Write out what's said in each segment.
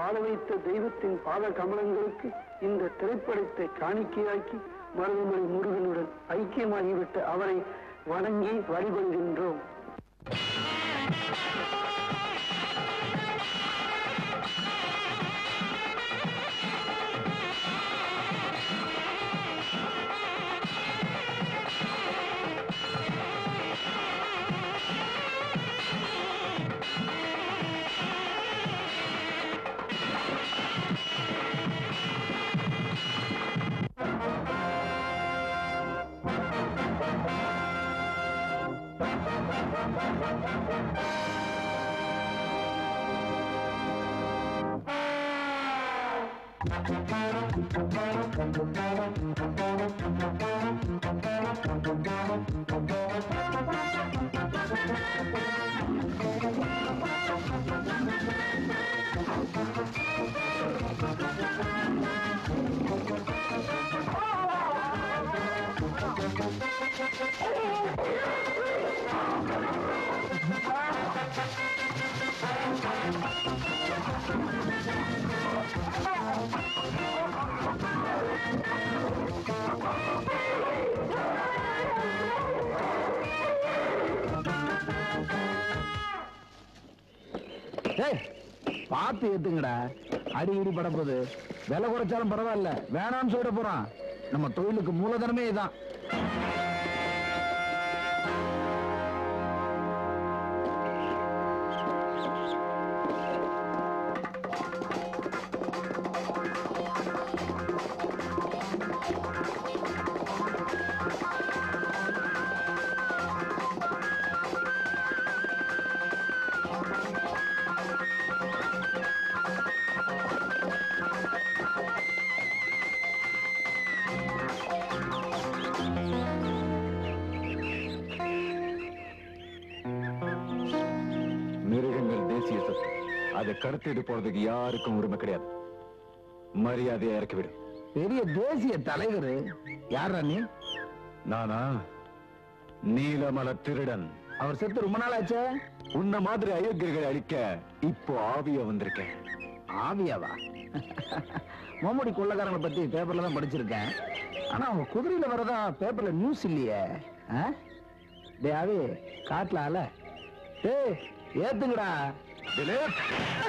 வாழ வைத்த தெய்வத்தின் பாத கமலங்களுக்கு இந்த திரைப்படத்தை காணிக்கையாக்கி மருதமலை முருகனுடன் ஐக்கியமாகிவிட்ட அவரை வணங்கி வழிபடுகின்றோம் ஏய் பார்த்து ஏத்துங்கடா அடி இடி பட போகுது விலை குறைச்சாலும் பரவாயில்ல வேணாம்னு சொல்லிட போறான் நம்ம தொழிலுக்கு மூலதனமே இதான் மிருகங்கள் தேசிய சொத்து அதை கடத்திட்டு போறதுக்கு யாருக்கும் உரிமை கிடையாது மரியாதையை இறக்கிவிடு பெரிய தேசிய தலைவர் யாரா நீ நானா நீலமல திருடன் அவர் செத்து ரொம்ப நாள் ஆச்சே உன்ன மாதிரி அயோக்கியர்களை அழிக்க இப்போ ஆவியா வந்திருக்கேன் ஆவியாவா மம்முடி கொள்ளக்காரங்களை பத்தி பேப்பர்ல தான் படிச்சிருக்கேன் ஆனா அவங்க குதிரையில வரதா பேப்பர்ல நியூஸ் இல்லையே ஆ? டேய் ஆவி காட்டுல ஆல டேய் ஏத்துங்கடா திலீப்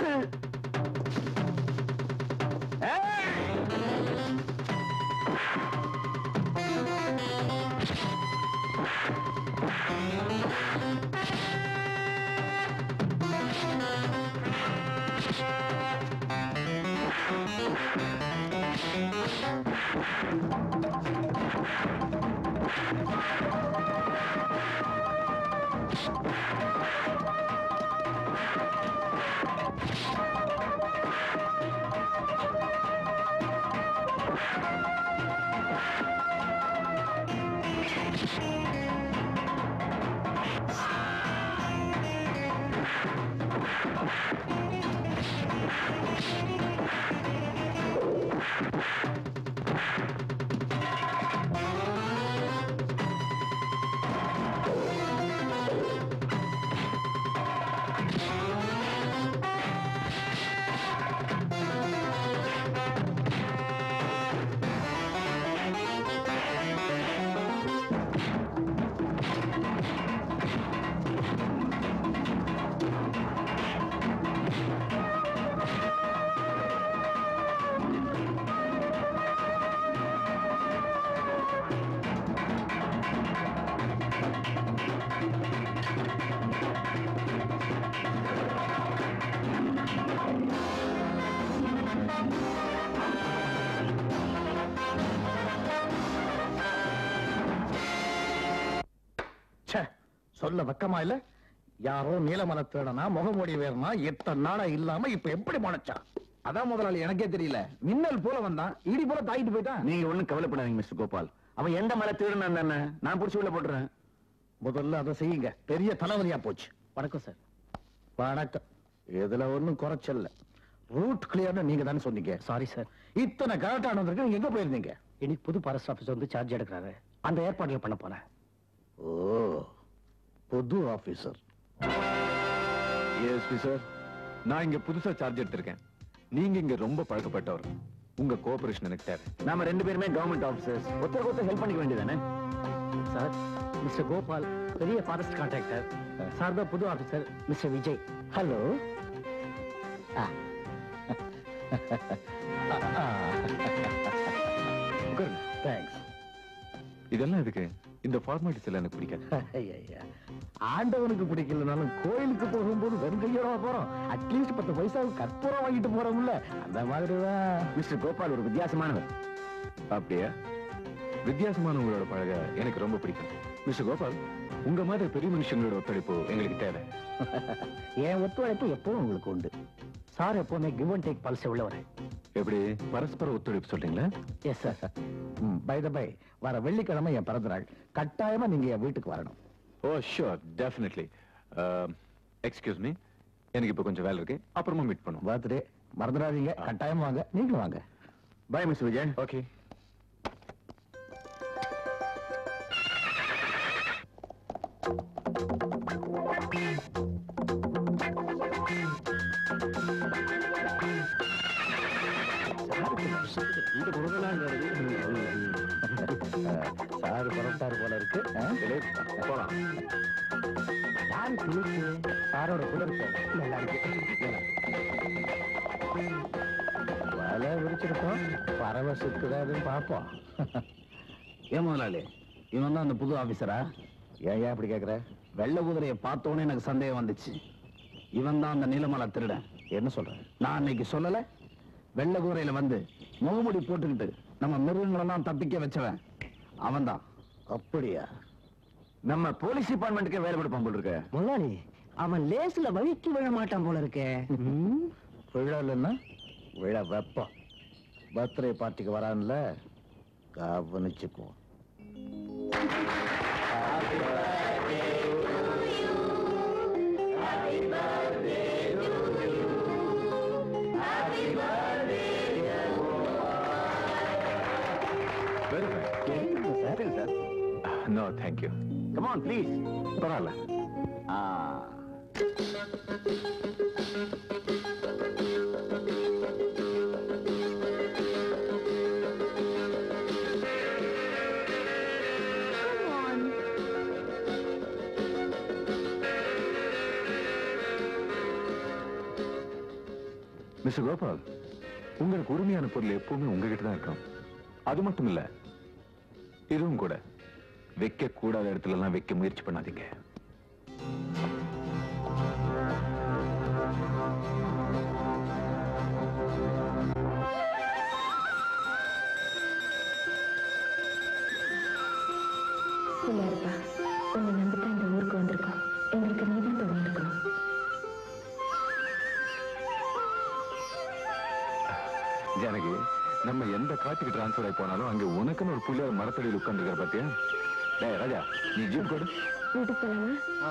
ச்சே சொல்ல வெக்கமா இல்ல யாரோ நீலமலை தேடனா முகமூடி வேறனா எத்தனை நாளா இல்லாம இப்ப எப்படி முளைச்சான் அதான் முதலாளி எனக்கே தெரியல மின்னல் போல வந்தான் இடி போல தாக்கிட்டு போயிட்டான் நீங்க ஒண்ணும் கவலைப்படாதீங்க மிஸ்டர் கோபால் அவன் எந்த மலை திருடன் தானே நான் புடிச்சு உள்ள போட்டுறேன் முதல்ல அதை செய்யுங்க பெரிய தலைவலியா போச்சு வணக்கம் சார் வணக்கம் இதுல ஒண்ணும் குறைச்சல்ல ரூட் கிளியர்னு நீங்க தானே சொன்னீங்க சாரி சார் இத்தனை கரெக்டான வந்திருக்கு நீங்க எங்க போயிருந்தீங்க இன்னைக்கு புது ஃபாரஸ்ட் ஆபீஸ் வந்து சார்ஜ் எடுக்கிறாரு அந்த ஏற்பாடுகள் பண்ண போனேன் ஓ புது ஆபீசர் ஏஎஸ்பி சார் நான் இங்க புதுசா சார்ஜ் எடுத்திருக்கேன் நீங்க இங்க ரொம்ப பழக்கப்பட்டவர் உங்க கோஆபரேஷன் எனக்கு தேவை நாம ரெண்டு பேருமே கவர்மெண்ட் ஆபீசர்ஸ் ஒருத்தருக்கு ஒருத்தர் ஹெல்ப் பண்ணிக்க வேண்டியதானே சார் மிஸ்டர் கோபால் பெரிய ஃபாரஸ்ட் கான்ட்ராக்டர் சார் தான் புது ஆபீசர் மிஸ்டர் விஜய் ஹலோ உட்காருங்க. தேங்க்ஸ் இதெல்லாம் எதுக்கு இந்த ஃபார்மாலிட்டிஸ் எல்லாம் எனக்கு பிடிக்காது ஆண்டவனுக்கு பிடிக்கலனாலும் கோயிலுக்கு போகும்போது வெறும் கையோட போறோம் அட்லீஸ்ட் பத்து பைசாவுக்கு கற்பூரம் வாங்கிட்டு போறோம்ல அந்த மாதிரிதான் மிஸ்டர் கோபால் ஒரு வித்தியாசமானவர் அப்படியா வித்தியாசமானவங்களோட பழக எனக்கு ரொம்ப பிடிக்கும் மிஸ்டர் கோபால் உங்க மாதிரி பெரிய மனுஷங்களோட ஒத்துழைப்பு எங்களுக்கு தேவை என் ஒத்துழைப்பு எப்பவும் உங்களுக்கு உண்டு சார் எப்பவுமே கிவ் அண்ட் டேக் பாலிசி உள்ளவர் எப்படி பரஸ்பர ஒத்துழைப்பு சொல்றீங்களா yes sir by the by வர வெள்ளிக்கிழமை என் பிறந்த நாள் கட்டாயமா நீங்க என் வீட்டுக்கு வரணும் oh sure definitely excuse me எனக்கு இப்போ கொஞ்சம் வேலை இருக்கு அப்புறமா மீட் பண்ணுவோம் பர்த்டே மறந்துடாதீங்க கட்டாயமா வாங்க நீங்களும் வாங்க bye Miss Vijay okay sir புறப்பட்டாரு போல இருக்கு ஆ? போலாம் யாரு குளிச்சு சாரோட கூட இருக்கு நல்லா இருக்கு நல்லா. வலை விரிச்சிருக்கோம் பறவை சுத்துதாதுன்னு பார்ப்போம் ஏன் முதலாளி இவன் தான் அந்த புது ஆபீசரா ஏன் ஏன் அப்படி கேக்குற வெள்ளை குதிரையை பார்த்தோன்னே எனக்கு சந்தேகம் வந்துச்சு இவன் தான் அந்த நீலமலை திருடன் என்ன சொல்ற நான் அன்னைக்கு சொல்லல வெள்ளை குதிரையில வந்து முகமுடி போட்டுக்கிட்டு நம்ம மிருகங்களெல்லாம் தப்பிக்க வச்சவன் அவன்தான் அப்படியா நம்ம போலீஸ் டிபார்ட்மெண்ட்டுக்கே வேலை கொடுப்பான் போல இருக்க முதலாளி அவன் லேஸ்ல வழிக்கு விழ மாட்டான் போல இருக்கே விழலன்னா விழ வெப்பம் பர்த்டே பார்ட்டிக்கு வரான்ல கவனிச்சுக்குவோம் very sir no thank you come on please பரவாயில்ல ஆ மிஸ்டர் கோபால் உங்களுக்கு உரிமையான பொருள் எப்பவுமே உங்ககிட்ட தான் இருக்கும் அது மட்டும் இல்ல இதுவும் கூட வைக்க கூடாத இடத்துல எல்லாம் வைக்க முயற்சி பண்ணாதீங்க இல்லப்பா உன்னை நம்பித்தான் இந்த ஊருக்கு வந்திருக்கோம் எங்களுக்கு நீதான் துணை இருக்கணும் ஜானகி நம்ம எந்த காட்டுக்கு டிரான்ஸ்ஃபர் ஆகி போனாலும் அங்க உனக்குன்னு ஒரு புள்ளியார் மரத்தடியில் உட்கார்ந்துருக்கிற பாத்தியா டேய் ராஜா நீ ஜீப் கொடு வீட்டுக்கு போலாமா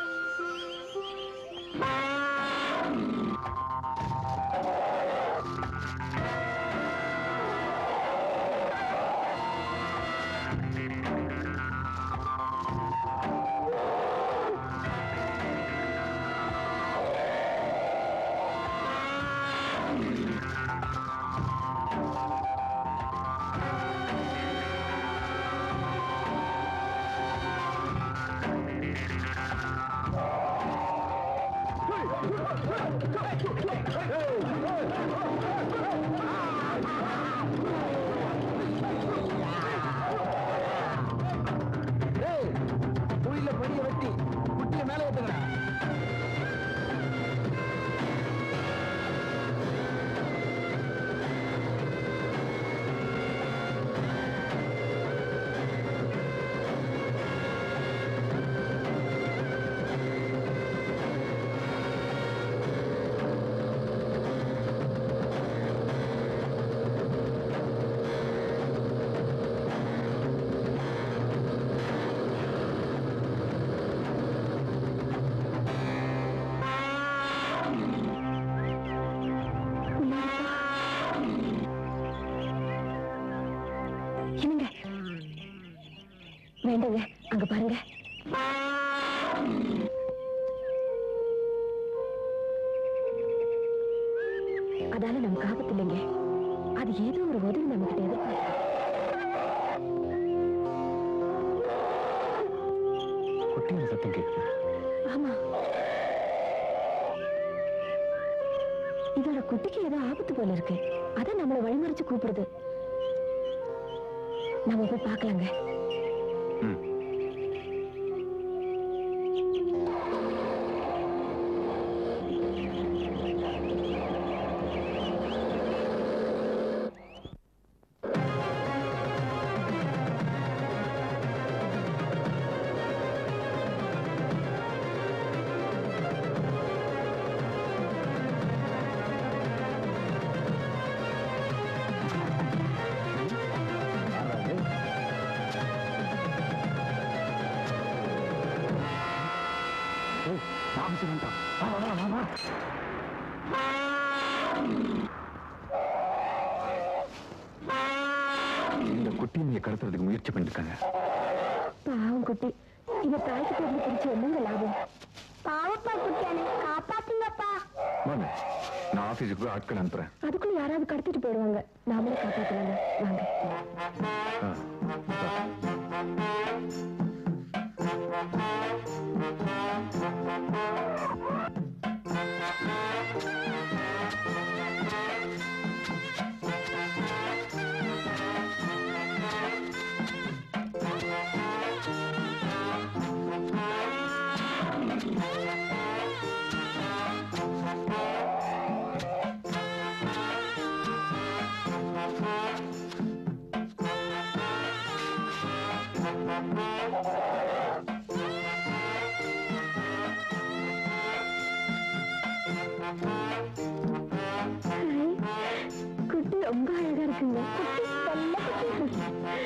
புரியல பெரிய வெட்டி குட்டிய மேல ஏத்துக்கடா என்னங்க வேண்டங்க அங்க பாருங்க அதால ஒரு உதவி நம்ம கிட்ட எதிர்பார்க்கிறோம் குட்டியான சத்தம் கேட்குது ஆமா இதோட குட்டிக்கு ஏதோ ஆபத்து போல இருக்கு அதான் நம்மள வழிமறிச்சு கூப்பிடுது நம்ம போய் பார்க்கலாங்க ம் இந்த குட்டியை கடத்துறதுக்கு முயற்சி பண்ணிருக்காங்க பாவம் குட்டி இவ தாய்க்கு தெரிஞ்சு பிடிச்சு என்னங்க லாபம் பாவப்பா குட்டியானே காப்பாத்துங்கப்பா வாங்க நான் ஆபீஸுக்கு போய் ஆட்கள் அனுப்புறேன் அதுக்குள்ள யாராவது கடத்திட்டு போயிடுவாங்க நாமளே காப்பாத்தலாங்க வாங்க ஆ, வா. ஹாய். குட்டி ரொம்ப அழகா இருக்குங்க குட்டி நல்ல குட்டி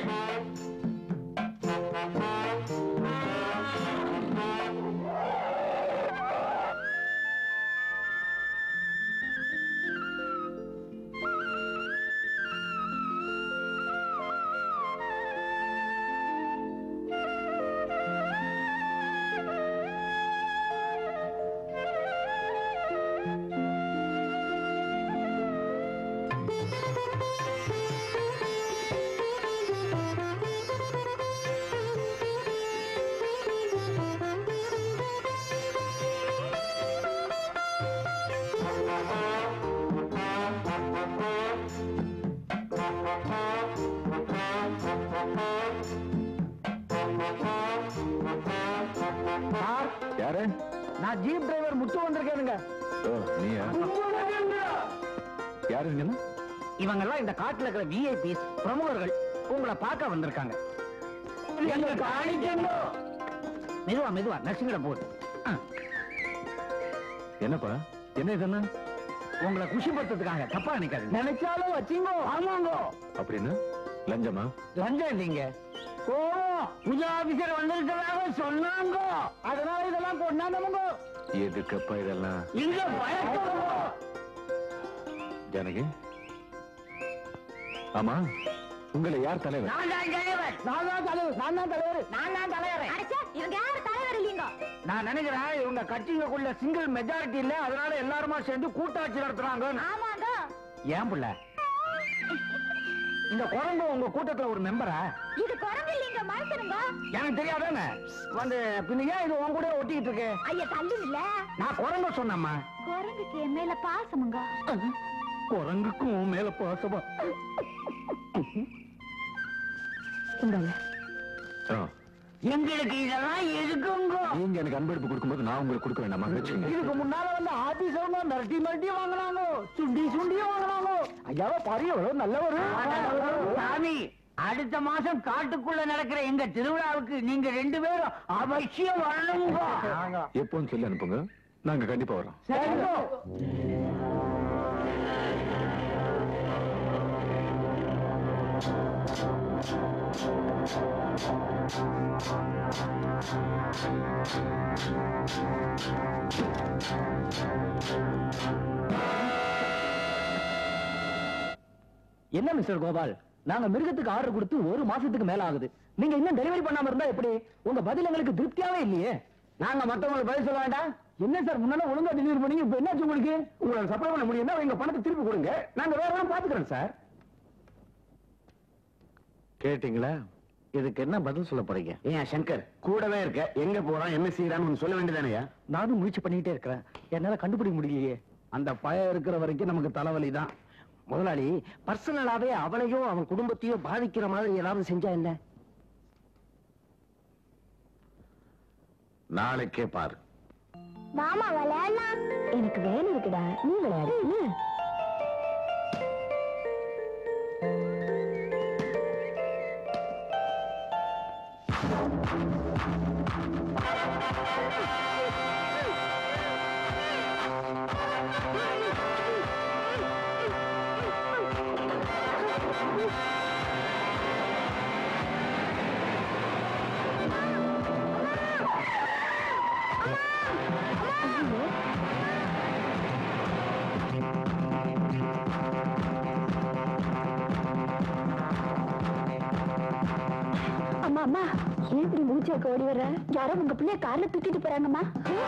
யாரு நான் ஜீப் டிரைவர் முத்து வந்திருக்கேனுங்க ஓ நீயா யாரு நீங்க இவங்க எல்லாம் இந்த காட்டுல இருக்கிற விஐபிஸ் பிரமுகர்கள் உங்களை பார்க்க வந்திருக்காங்க மெதுவா மெதுவா நர்சிங்கிட போகுது ஆ, என்னப்பா என்ன இதெல்லாம் உங்களை குஷிப்படுத்துறதுக்காக தப்பா நினைக்காது நினைச்சாலும் வச்சிங்கோ ஆமாங்கோ அப்படின்னு லஞ்சமா லஞ்சம் இல்லைங்க ஓ புது ஆபீசர் வந்திருக்கிறதாக சொன்னாங்க அதனால இதெல்லாம் கொண்டாந்தவங்க எதுக்கப்பா இதெல்லாம் இங்க பயப்படுங்க ஜானகி ஆமா உங்களை யார் தலைவர் நான் தான் தலைவர் நான் தான் தலைவர் நான் தான் தலைவர் நான் தான் தலைவர் இவங்க யாரு தலைவர் இல்லீங்க நான் நினைக்கிறேன் இவங்க கட்சிங்களுக்குள்ள சிங்கிள் மெஜாரிட்டி இல்ல அதனால எல்லாருமா சேர்ந்து கூட்டாட்சி நடத்துறாங்க ஆமாங்க ஏன் புள்ள இந்த குரங்கு உங்க கூட்டத்துல ஒரு மெம்பரா இது குரங்கு இல்லீங்க மனுஷனுங்க எனக்கு தெரியாதானே வந்து பின்ன ஏன் இது உன் கூட ஒட்டிக்கிட்டு இருக்கு ஐயா தள்ளு இல்ல நான் குரங்கு சொன்னம்மா குரங்குக்கு என் மேல பாசமுங்க குரங்குக்கும் உன் மேல பாசமா இந்தாங்க ஆ, எங்களுக்கு இதெல்லாம் எதுக்குங்க நீங்க எனக்கு அன்பெடுப்பு கொடுக்கும்போது நான் உங்களுக்கு கொடுக்க வேண்டாமா வச்சுக்கோங்க இதுக்கு முன்னால வந்து ஆபீசர்ங்க மிரட்டி மிரட்டி வாங்கினாங்க சுண்டி சுண்டி வாங்கினாங்க ஐயாவ பாரு எவ்வளவு நல்லவரு சாமி அடுத்த மாசம் காட்டுக்குள்ள நடக்கிற எங்க திருவிழாவுக்கு நீங்க ரெண்டு பேரும் அவசியம் வரணுங்க எப்போன்னு சொல்லி அனுப்புங்க நாங்க கண்டிப்பா வரோம் சரிங்க என்ன மிஸ்டர் கோபால் நாங்க மிருகத்துக்கு ஆர்டர் கொடுத்து ஒரு மாசத்துக்கு மேல ஆகுது நீங்க இன்னும் டெலிவரி பண்ணாம இருந்தா எப்படி உங்க பதில் எங்களுக்கு திருப்தியாவே இல்லையே நாங்க மத்தவங்களுக்கு பதில் சொல்ல வேண்டாம் என்ன சார் முன்னால ஒழுங்கா டெலிவரி பண்ணீங்க இப்ப என்னாச்சு உங்களுக்கு உங்களுக்கு சப்ளை பண்ண முடியும்னா எங்க பணத்தை திருப்பி கொடுங்க நாங்க வேற எல்லாம் பாத்துக்கிறோம் சார் கேட்டீங்களா இதுக்கு என்ன பதில் சொல்ல போறீங்க ஏன் சங்கர் கூடவே இருக்க எங்க போறான் என்ன செய்யறான்னு சொல்ல வேண்டியதானயா நானும் முயற்சி பண்ணிக்கிட்டே இருக்கிறேன் என்னால கண்டுபிடிக்க முடியலையே அந்த பயம் இருக்கிற வரைக்கும் நமக்கு தலைவலி தான் முதலாளி பர்சனலாவே அவளையும் அவன் குடும்பத்தையும் பாதிக்கிற மாதிரி ஏதாவது செஞ்சா என்ன நாளைக்கே பாரு மாமா விளையாடலாம் எனக்கு வேலை இருக்குடா நீ விளையாடு என்ன? அம்மா அம்மா ஏன் இப்படி மூச்சாக்க ஓடி வர்ற யாரோ உங்க பிள்ளைய கார்ல தூக்கிட்டு போறாங்கம்மா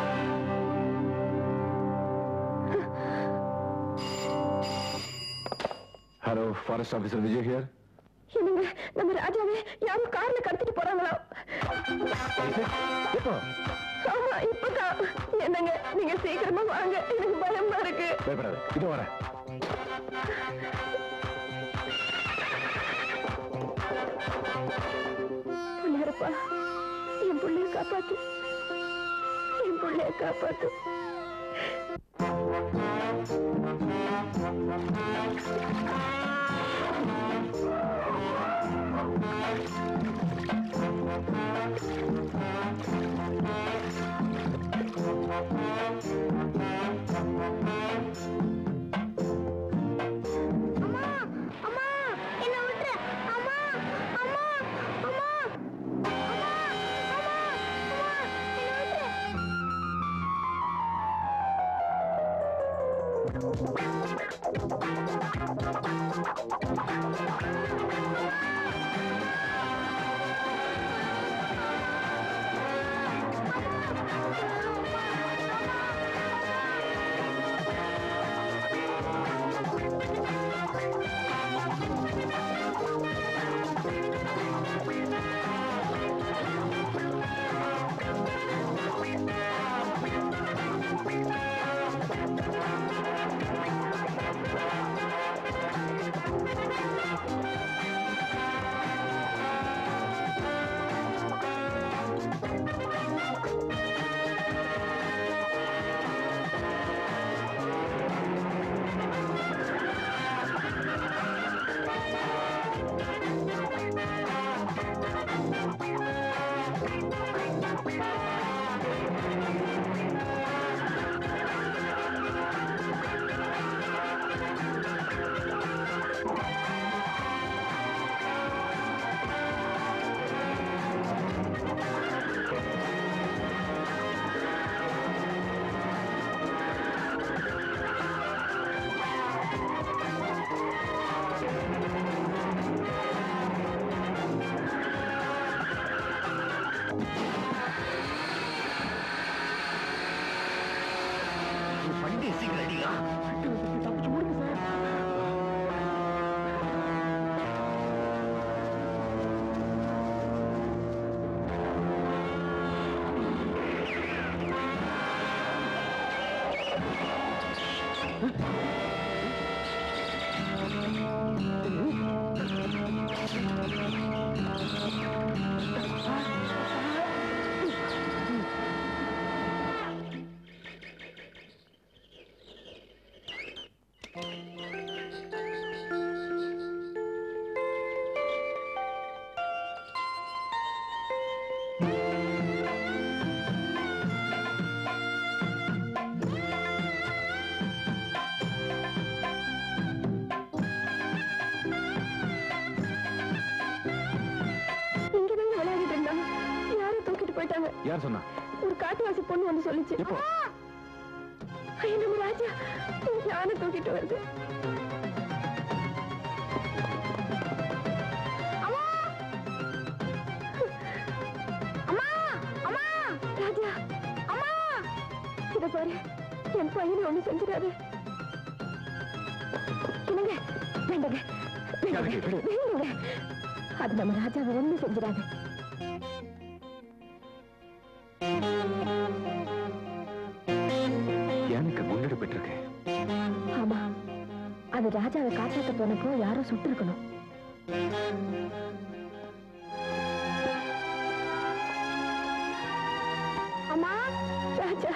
hello forest officer Vijay here என்னங்க நம்ம ராஜாவே யாரும் கார்ல கடத்திட்டு போறாங்களா எப்போ ஆமா இப்பதான் என்னங்க நீங்க சீக்கிரமா வாங்க எனக்கு பயமா இருக்கு பயப்படாத இதோ வரேன் பிள்ளையாரப்பா என் பிள்ளைய காப்பாத்து என் பிள்ளைய காப்பாத்து அம்மா அம்மா என்ன விட்டுற அம்மா அம்மா அம்மா அம்மா அம்மா அம்மா என்ன விட்டுற இங்கதாங்க விளையாடிட்டு இருந்தாங்க யாரோ தூக்கிட்டு போயிட்டாங்க யார் சொன்னா ஒரு காட்டுவாசி பொண்ணு வந்து சொல்லிச்சு எப்போ? ஐயோ நம்ம ராஜா யானை தூக்கிட்டு வருது அம்மா! அம்மா! அம்மா! ராஜா! அம்மா! இத பாரு என் பையனை ஒண்ணு செஞ்சிடாது என்னங்க வேண்டாங்க வேண்டாங்க யாருக்கு? வேண்டாங்க அது நம்ம ராஜாவை ஒண்ணு செஞ்சிடாது எனக்கு முன்னெடு பெற்றிருக்கேன் ஆமா அது ராஜாவை காப்பாத்த போனப்போ யாரோ சுட்டு இருக்கணும் அம்மா ராஜா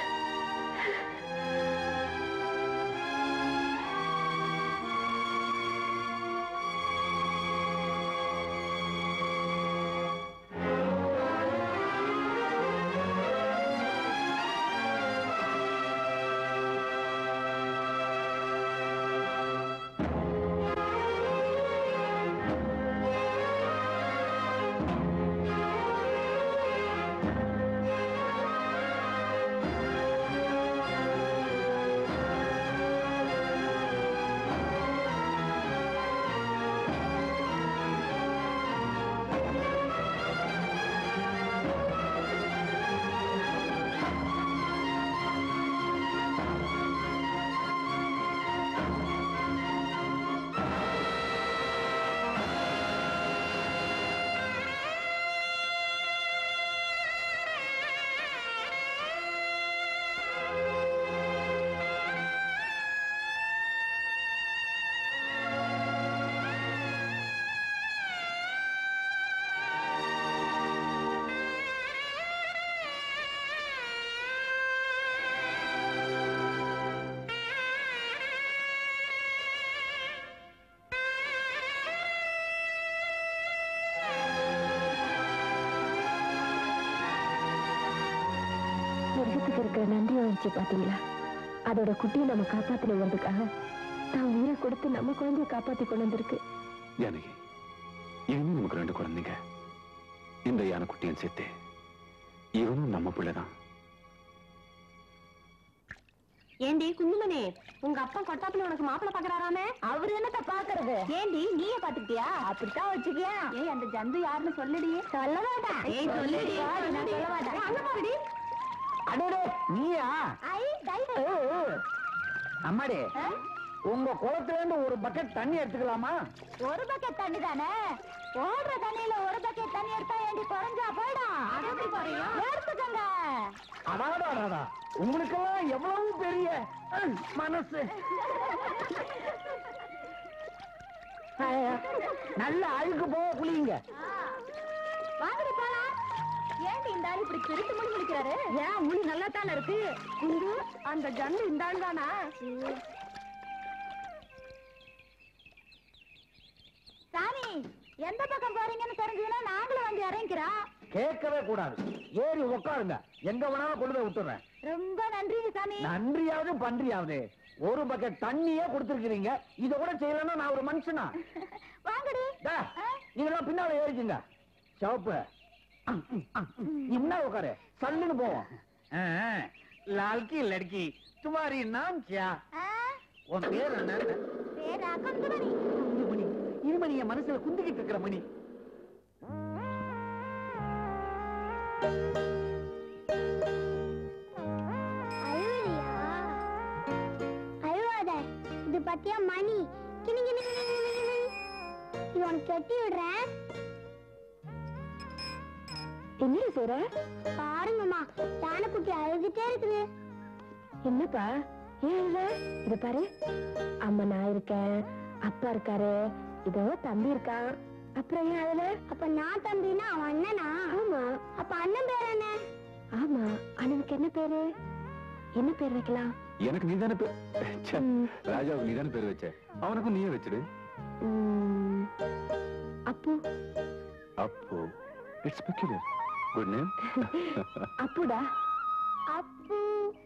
மிருகத்துக்கு இருக்கிற நன்றி உணர்ச்சி பாத்தீங்களா அதோட குட்டியை நம்ம காப்பாத்தணுங்கிறதுக்காக தான் உயிரை கொடுத்து நம்ம குழந்தைய காப்பாத்தி கொண்டு வந்திருக்கு ஜானகி இனிமே நமக்கு ரெண்டு குழந்தைங்க இந்த யானைக்குட்டியும் சேர்த்து இவனும் நம்ம பிள்ளைதான் ஏண்டி குஞ்சுமணி உங்க அப்பா கொட்டாப்புல உனக்கு மாப்பிள்ள பாக்குறாராமே அவரு என்னத்த பாக்குறது ஏண்டி நீயே பாத்துக்கிட்டியா அப்படித்தான் வச்சுக்கியா ஏய் அந்த ஜந்து யாருன்னு சொல்லுடி சொல்ல மாட்டேன் ஏய் சொல்லுடி நான் சொல்ல மாட்டேன் அங்க பாருடி அடடே நீயா ஐ டைவர் ஏ, ஏ. அம்மாடி உங்க குளத்துல இருந்து ஒரு பக்கெட் தண்ணி எடுத்துக்கலாமா ஒரு பக்கெட் தண்ணி தானே ஓடுற தண்ணியில ஒரு பக்கெட் தண்ணி எடுத்தா ஏண்டி குறைஞ்சா போயிடும் எடுத்துக்கோங்க அடாடா அடாடா உங்களுக்கெல்லாம் எவ்வளவு பெரிய அஹ், மனசு ஐயா, நல்ல அழுக்கு போக குளியுங்க வாங்கடி போலாம் ஏண்டி இந்த ஆள் இப்படி திருட்டு முடி முடிக்கிறாரு ஏன் முடி நல்லா தானே இருக்கு குண்டு அந்த ஜன்னு இந்த ஆள் தானா சாமி எந்த பக்கம் போறீங்கன்னு தெரிஞ்சதுன்னா நாங்களும் வந்து இறங்கிக்கிறோம் கேட்கவே கூடாது ஏறி உட்காருங்க எங்க வேணாலும் கொண்டு போய் விட்டுறேன் ரொம்ப நன்றிங்க சாமி நன்றியாவது பன்றியாவது ஒரு பக்கெட் தண்ணியே கொடுத்துருக்கீங்க இத கூட செய்யலன்னா நான் ஒரு மனுஷனா வாங்கடி டா, ஆ? நீங்களாம் பின்னால ஏறிக்குங்க சிவப்பு அம், ம், அம், ம். நீ முன்னாடி உட்காரு சல்லுன்னு போவோம் ஆ, ஆ. லால்கி லட்கி துமாரி நாம் கியா ஆ, உன் பேர் என்ன பேரா குந்துமணி குந்துமணி இருமணி என் மனசுல குந்திக்கிட்டு இருக்கிற மணி அழுவலையா அழுவாத இது பத்தியா மணி கிணி கிணி கிணி கிணி கிணி கிணி. இது உனக்கு கட்டி விடுறேன் என்ன சொல்ற பாருங்கம்மா யானைக்குட்டி அழுதுட்டே இருக்குது என்னப்பா ஏன் அழுத? இத பாரு அம்மா நான் இருக்கேன் அப்பா இருக்காரு இதோ தம்பி இருக்கான் அப்புறம் ஏன் அழுத அப்ப நான் தம்பினா அவன் அண்ணனா ஆமா அப்ப அண்ணன் பேர் என்ன ஆமா அண்ணனுக்கு என்ன பேரு என்ன பேர் வைக்கலாம் எனக்கு நீ தானே பேர் ச்சே, ம். ராஜாவுக்கு நீ தானே பேர் வச்ச அவனுக்கும் நீயே வச்சிடு ம், அப்பு அப்போ இட்ஸ் பெக்யூலர் குட் நேம் அப்புடா அப்பு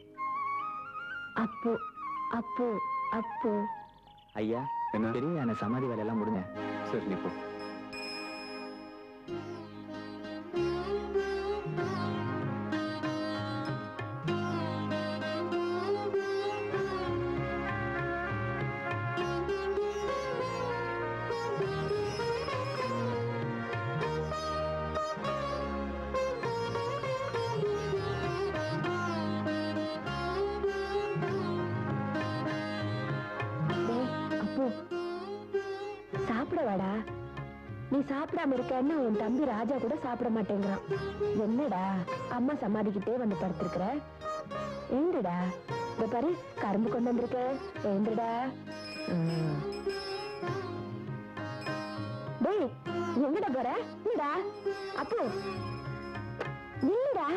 அப்பு அப்பு அப்பு ஐயா என்ன பெரிய யானை சமாதி வேலையெல்லாம் முடிஞ்ச சரி நீ போ டேய், அப்பு சாப்பிட வாடா நீ சாப்பிடாம இருக்கன்னு உன் தம்பி ராஜா கூட சாப்பிட மாட்டேங்கிறான் என்னடா அம்மா சமாதிக்கிட்டே வந்து படுத்திருக்கிற ஏந்துடா இந்த பாரு கரும்பு கொண்டு வந்திருக்க ஏந்துடா ம். டேய் எங்கடா போற இல்லடா அப்போ இல்லடா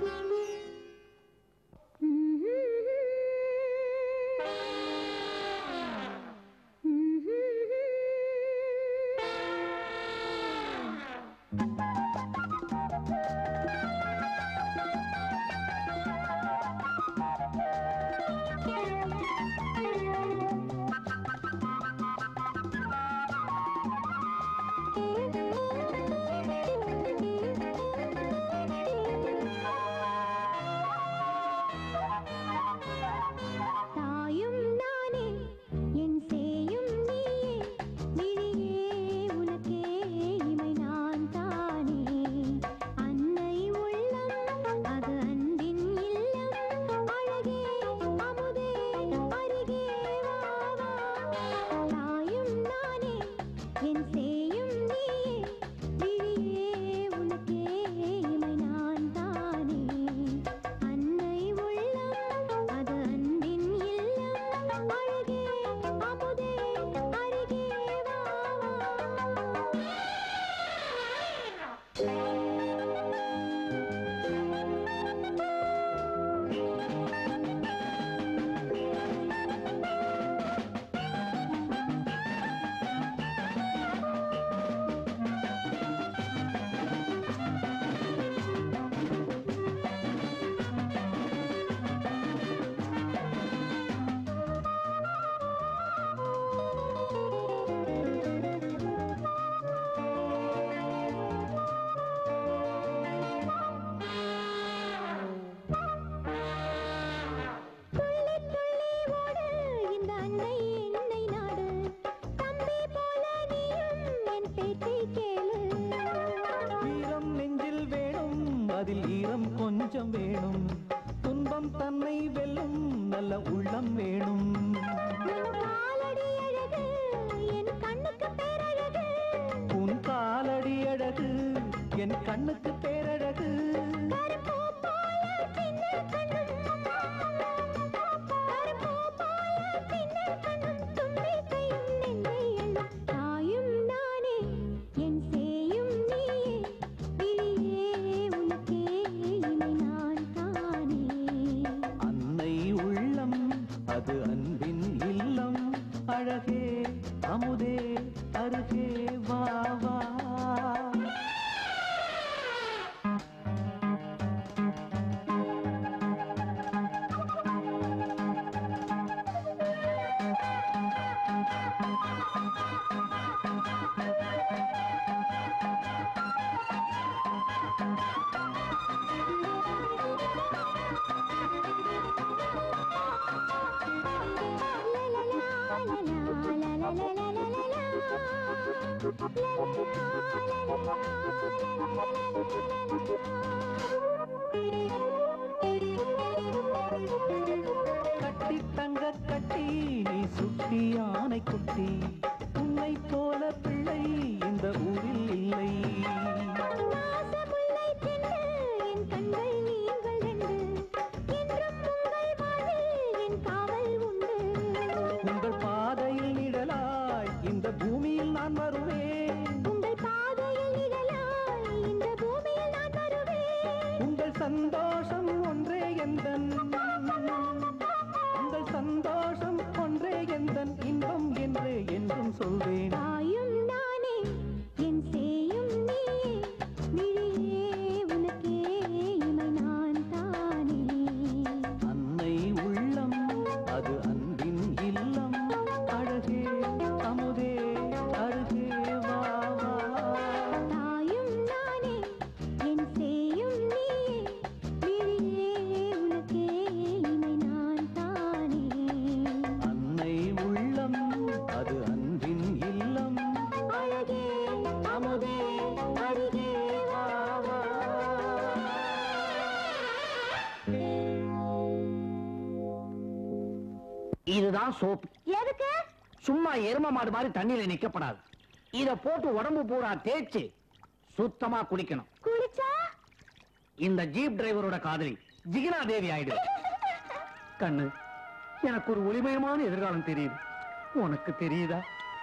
தாயும் நானே என் சேயும் நீயே விழியே உனக்கே இமை நான் தானே அன்னை உள்ளம் அது அன்பின் இல்லம் அழகே அமுதே அருகே வா வா தாயும் நானே என் சேயும் நீயே விழியே உனக்கே இமை நான் தானே அன்னை உள்ளம் அது அன்பின் இல்லம் அழகே அமுதே அருகே வா வா துள்ளி துள்ளி ஓடு இந்த அன்னை என்னை நாடு தம்பி போல நீயும் என் பேச்சை கேளு ஈரம் நெஞ்சில் வேணும் அதில் ஈரம் கொஞ்சம் வேணும் துன்பம் தன்னை வெல்லும் நல்ல உள்ளம் வேணும் உன் காலடி அழகு என் கண்ணுக்கு பேரழகு உன் காலடி அழகு என் கண்ணுக்கு பேரழகு கருப்பூ போல சின்ன கண்ணும் கருப்பூ போல சின்ன கண்ணும் தும்பி கையும் நெஞ்சை எள்ளும் தாயும் நானே என் சேயும் நீயே விழியே உனக்கே இமை நான் தானே அன்னை உள்ளம் அது அன்பின் இல்லம் அழகே அமுதே அருகே வா வா கட்டி தங்க கட்டி நீ சுட்டி யானை குட்டி உன்னை போல பிள்ளை இந்த ஊரில் இல்லை நாசமுல்லை சென்று என் கண்கள் நீங்கள் ரெண்டு என்றும் உங்கள் வாழ்வில் என் காவல் உண்டு உங்கள் பாதையில் நிழலாய் இந்த பூமியில் நான் வருவேன் உங்கள் பாதையில் நிழலாய் இந்த பூமியில் நான் வருவேன் உங்கள் சந்தோஷம் ஒன்றே எந்தன் உங்கள் சந்தோஷம் ஒன்றே எந்தன் இன்பம் என்றே என்றும் சொல்வேன் தாயும் நானே என் சேயும் நீயே விழியே உனக்கே இமை நான் தானே அன்னை உள்ளம் அது அன்பின் இல்லம் அழகே அமுதே அருகே வா வா தாயும் நானே என் சேயும் நீயே விழியே உனக்கே இமை நான் தானே அன்னை உள்ளம் அது அன்பின் இல்லம் அழகே அமுதே அருகே வா வா இதுதான் சோப்பு எதுக்கு சும்மா எரும மாடு மாதிரி தண்ணியில நிக்கப்படாது இத போட்டு உடம்பு பூரா தேய்ச்சு சுத்தமா குளிக்கணும் குளிச்சா இந்த ஜீப் டிரைவரோட காதலி ஜிகினா தேவி ஆயிடு கண்ணு எனக்கு ஒரு ஒளிமயமான எதிர்காலம் தெரியுது உனக்கு தெரியுதா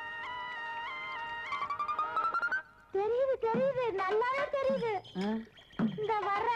தெரியுது தெரியுது நல்லாவே தெரியுது இந்த வர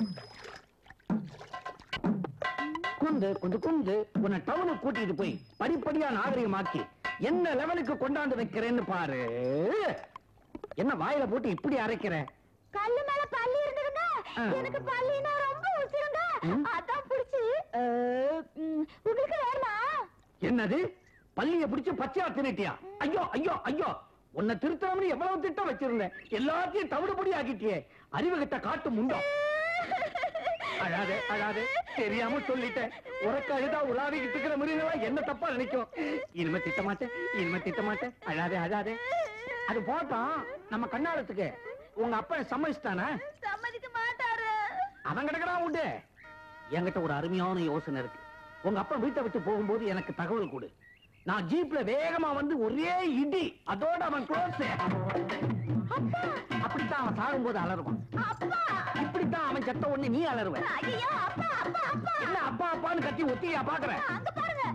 குந்து குந்து குந்து உன்னை டவுனுக்கு கூட்டிட்டு போய் படிப்படியா நாகரிகமாக்கி என்ன லெவலுக்கு கொண்டாந்து வைக்கிறேன்னு பாரு என்ன வாயில போட்டு இப்படி அரைக்கிற கல்லு மேல பள்ளி இருந்ததுங்க ஆ. எனக்கு பள்ளினா ரொம்ப உசிருங்க அதான் புடிச்சு அஹ், ம், உங்களுக்கு வேணுமா என்னது பள்ளிய பிடிச்சு பச்சையா தின்னுட்டியா ஐயோ ஐயோ ஐயோ உன்னை திருத்தணும்னு எவ்வளவு திட்டம் வச்சிருந்தேன் எல்லாத்தையும் தவிடுபடி ஆக்கிட்டியே அறிவு கிட்ட காட்டு முண்டம் அழாதே அழாதே தெரியாம சொல்லிட்டேன் உறக்க அழுதா உலாவிக்கிட்டு இருக்கிற மிருகங்களா என்ன தப்பா நினைக்கும் இனிமே திட்ட மாட்டேன் இனிமே திட்ட மாட்டேன் அழாதே அழாதே அது போட்டோம் நம்ம கண்ணாலத்துக்கு உங்க அப்பா சம்மதிச்சிட்டானே சம்மதிக்க மாட்டாரு அவன் கிடக்கடா உண்டு என்கிட்ட ஒரு அருமையான யோசனை இருக்கு உங்க அப்பா வீட்டை விட்டு போகும்போது எனக்கு தகவல் கொடு நான் ஜீப்ல வேகமா வந்து ஒரே இடி அதோட அவன் க்ளோஸ் அப்படித்தான் அவன் சாகும்போது அலறுவான் அப்பா இப்படித்தான் அவன் செத்த உடனே நீ அலறுவ ஐயோ அப்பா அப்பா அப்பா என்ன அப்பா அப்பான்னு கத்தி ஒத்தியா பாக்குற அங்க பாருங்க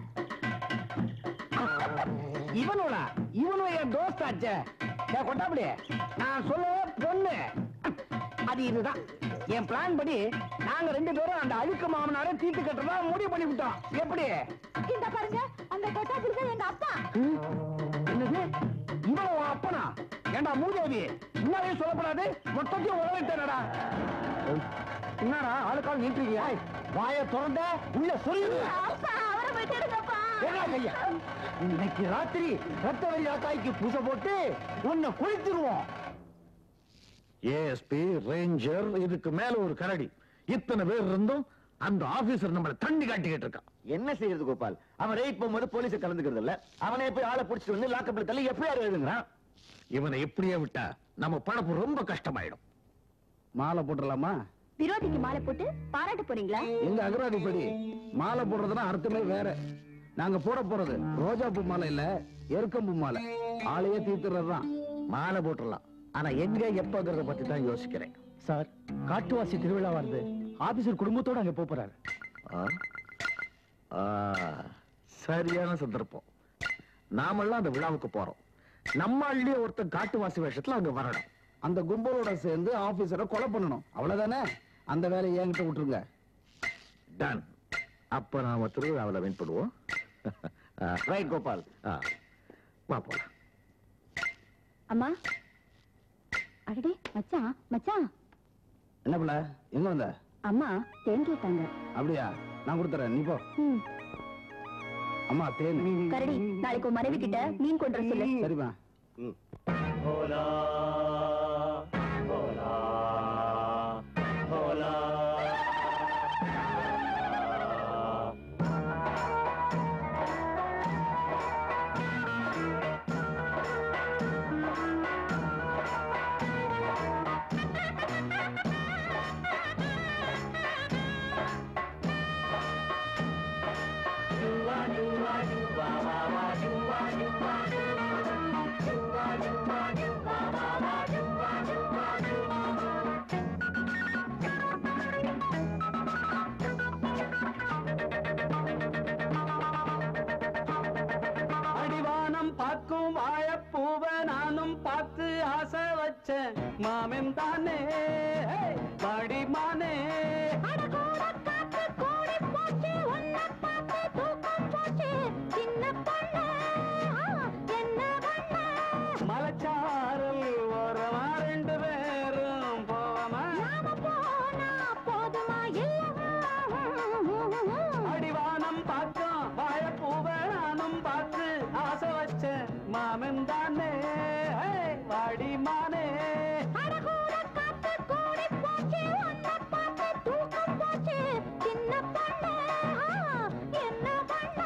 இவனோட இவனும் என் தோஸ்தாச்சே டேய் கொட்டாப்படி நான் சொல்ல பொண்ணு அது இதுதான் என் பிளான் படி நாங்க ரெண்டு பேரும் அந்த அழுக்கு மாமனார தீட்டு கட்டுறதா முடிவு பண்ணி விட்டோம் எப்படி இந்த பாருங்க அந்த கொட்டா புடிச்ச எங்க அப்பா என்னது இவன் உன் அப்பனா ஏண்டா மூதேவி முன்னாடியே சொல்லக்கூடாது மொத்தத்தையும் உழவிட்டேனடா என்னடா ஆளுக்கால் நீட்டுறியா வாய திறந்த உள்ள சொல்லு அப்பா அவரை விட்டுடுங்கப்பா ஏடா கையா இன்னைக்கு ராத்திரி ரத்த வெள்ளி ஆத்தாய்க்கு பூசை போட்டு உன்னை குளித்துருவோம் ஏஎஸ்பி ரேஞ்சர் இதுக்கு மேல ஒரு கரடி இத்தனை பேர் இருந்தும் அந்த ஆபீசர் நம்மள தண்ணி காட்டிக்கிட்டு இருக்கான் என்ன செய்யறது கோபால் அவன் ரைட் போகும்போது போலீஸ் கலந்துக்கிறது இல்ல அவனே போய் ஆளை புடிச்சிட்டு வந்து லாக்கப்ல தள்ளி எஃப்ஐஆர் எழுதுங்கிறான் இவனை எப்படியே விட்டா நம்ம பழப்பு ரொம்ப கஷ்டமாயிடும் மாலை போட்டுடலாமா விரோதிக்கு மாலை போட்டு பாராட்ட போறீங்களா எங்க அகராதிப்படி மாலை போடுறதுன்னா அர்த்தமே வேற நாங்க போட போறது ரோஜா பூ மாலை இல்ல எருக்கம்பூ மாலை ஆளையே தீர்த்துறதுதான் மாலை போட்டுடலாம் ஆனா எங்க எப்பங்கிறத பத்தி தான் யோசிக்கிறேன் சார் காட்டுவாசி திருவிழா வருது ஆபீசர் குடும்பத்தோட அங்க போப் போறாரு ஆ? ஆ, சரியான சந்தர்ப்பம் நாமெல்லாம் அந்த விழாவுக்கு போறோம் நம்ம அள்ளிய ஒருத்தன் காட்டுவாசி வேஷத்துல அங்க வரணும் அந்த கும்பலோட சேர்ந்து ஆபீசரை கொலை பண்ணணும் அவ்வளவுதானே அந்த வேலையை என்கிட்ட விட்டுருங்க டன் அப்ப நாம திருவிழாவில் வின் பண்ணுவோம் ரைட் கோபால் ஆ, வா போலாம் அம்மா அடடே மச்சான் மச்சான் என்ன பிள்ள எங்க வந்த அம்மா தேன் கேட்டாங்க அப்படியா நான் கொடுத்துறேன் நீ போ ம், அம்மா தேன் கரடி நாளைக்கு உன் மனைவி கிட்ட மீன் கொண்டு வர சொல்லு சரிம்மா அடிவானம் பார்க்கும் வாழப்பூவ நானும் பார்த்து ஆசை வச்சேன் மாமன் தானே பாடிமானே அட கூட காத்து கூடி போச்சு, உன்னை பார்த்து தூக்கம் போச்சு. சின்ன பொண்ணு, ஆ, என்ன பண்ண? மலைச்சாரல் ஓரமா ரெண்டு பேரும் போவமா நாம போனா போதுமா இல்லவா? அடிவானம் பார்க்கும் வாழப்பூவ நானும் பார்த்து ஆசை வச்சேன் மாமன் தானே வாடிமானே அட கூட காத்து கூடி போச்சு, உன்னை பார்த்து தூக்கம் போச்சு. சின்ன பொண்ணு, ஆ, என்ன பண்ண?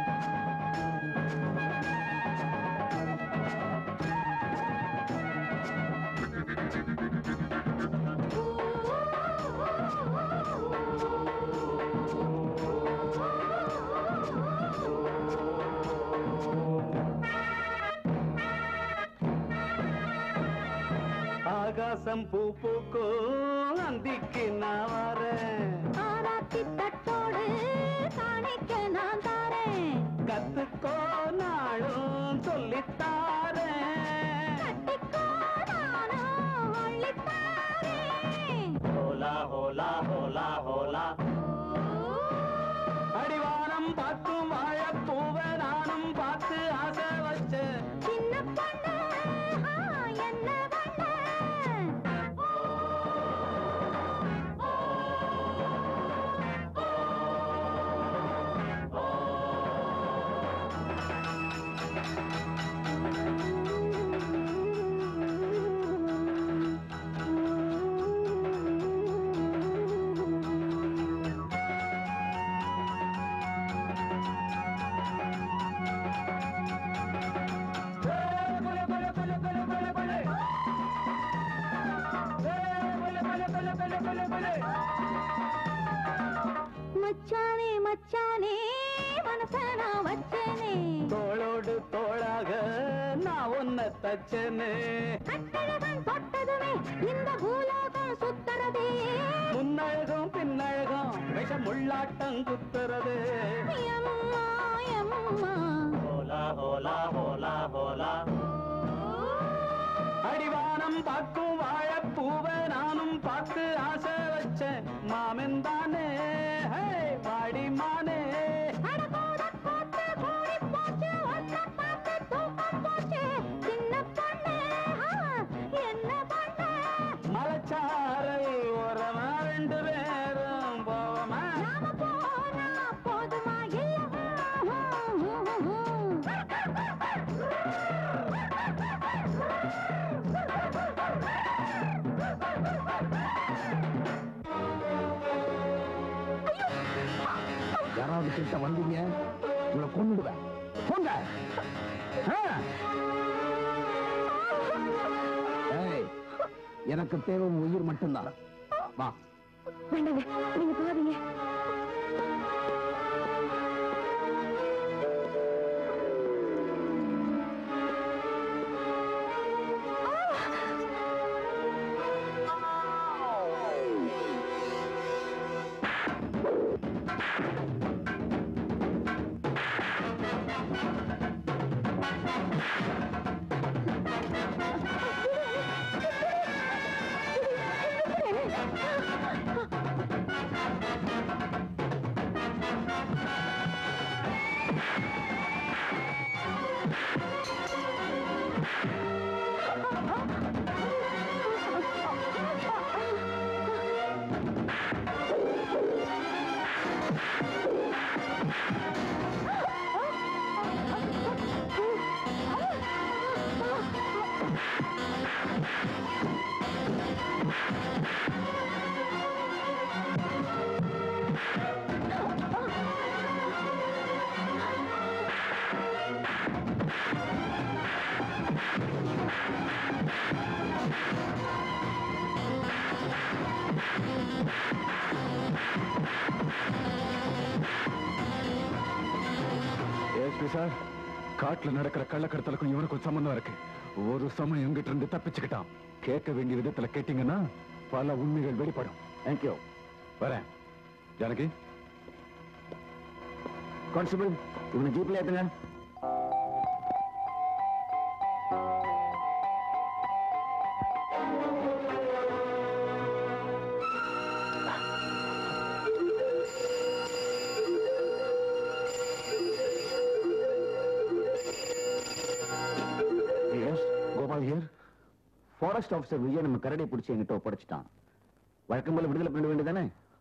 ஆ ஆகாசம் பூ பூக்கும் அந்திக்கு நான் வரேன் ஆராத்தி தட்டோடு காணிக்க நான் தாரேன் கத்துக்கோ நாளும் சொல்லித்தாரேன் கட்டிக்கோ நானும் அள்ளித்தாரேன் ஹோலா ஹோலா ஹோலா ஹோலா அடிவானம் பார்க்கும் வாழப்பூவை நானும் பார்த்து ஆசை வச்சேன் சின்ன பொண்ணு ஆ, என்ன பண்ண மச்சானே மச்சானே மனச நான் வச்சேனே தோளோடு தோளாக நான் ஒன்ன தச்சனே கட்டழகன் தொட்டதுமே இந்த பூலோகம் சுத்தறதே முன்னழகும் பின்னழகும் விஷம் உள்ளாட்டம் குத்துறது எம்மா எம்மா ஹோலா ஹோலா ஹோலா ஹோலா அடிவானம் பார்க்கும் வாழப்பூவை நானும் பார்த்து ஆசை வச்சேன் மாமன் தானே ஹே, பாடிமானே அடகோட போட்டு கூடி போச்சு ஒன்ன பார்த்து தூக்கம் போச்சு சின்ன பொண்ணு ஆ, என்ன பண்ண மலைச்சாரை ஓரமா ரெண்டு பேரும் போவமா நாம போனா போதுமா யாராவது கிட்ட வந்தீங்க உங்களை கொண்டுடுவேன் போங்க ஆ. ஏய், எனக்கு தேவை உன் உயிர் மட்டும்தான் வா வேண்டாங்க நீங்க போகாதீங்க ஏஸ்பி சார் காட்டுல நடக்கிற கள்ளக்கடத்தலுக்கும் இவனுக்கும் சம்பந்தம் இருக்கு ஒரு சமயம் எங்கிட்ட இருந்து தப்பிச்சுக்கிட்டான் கேட்க வேண்டிய விதத்துல கேட்டீங்கன்னா பல உண்மைகள் வெளிப்படும் தேங்க்யூ வரேன் ஜானகி கான்ஸ்டபிள் இவனை ஜீப்ல ஏத்துங்க yes Gopal here forest officer Vijay நம்ம கரடியை பிடிச்சி எங்கிட்ட ஒப்படைச்சிட்டான் வழக்கம் போல விடுதலை பண்ண வேண்டியதானே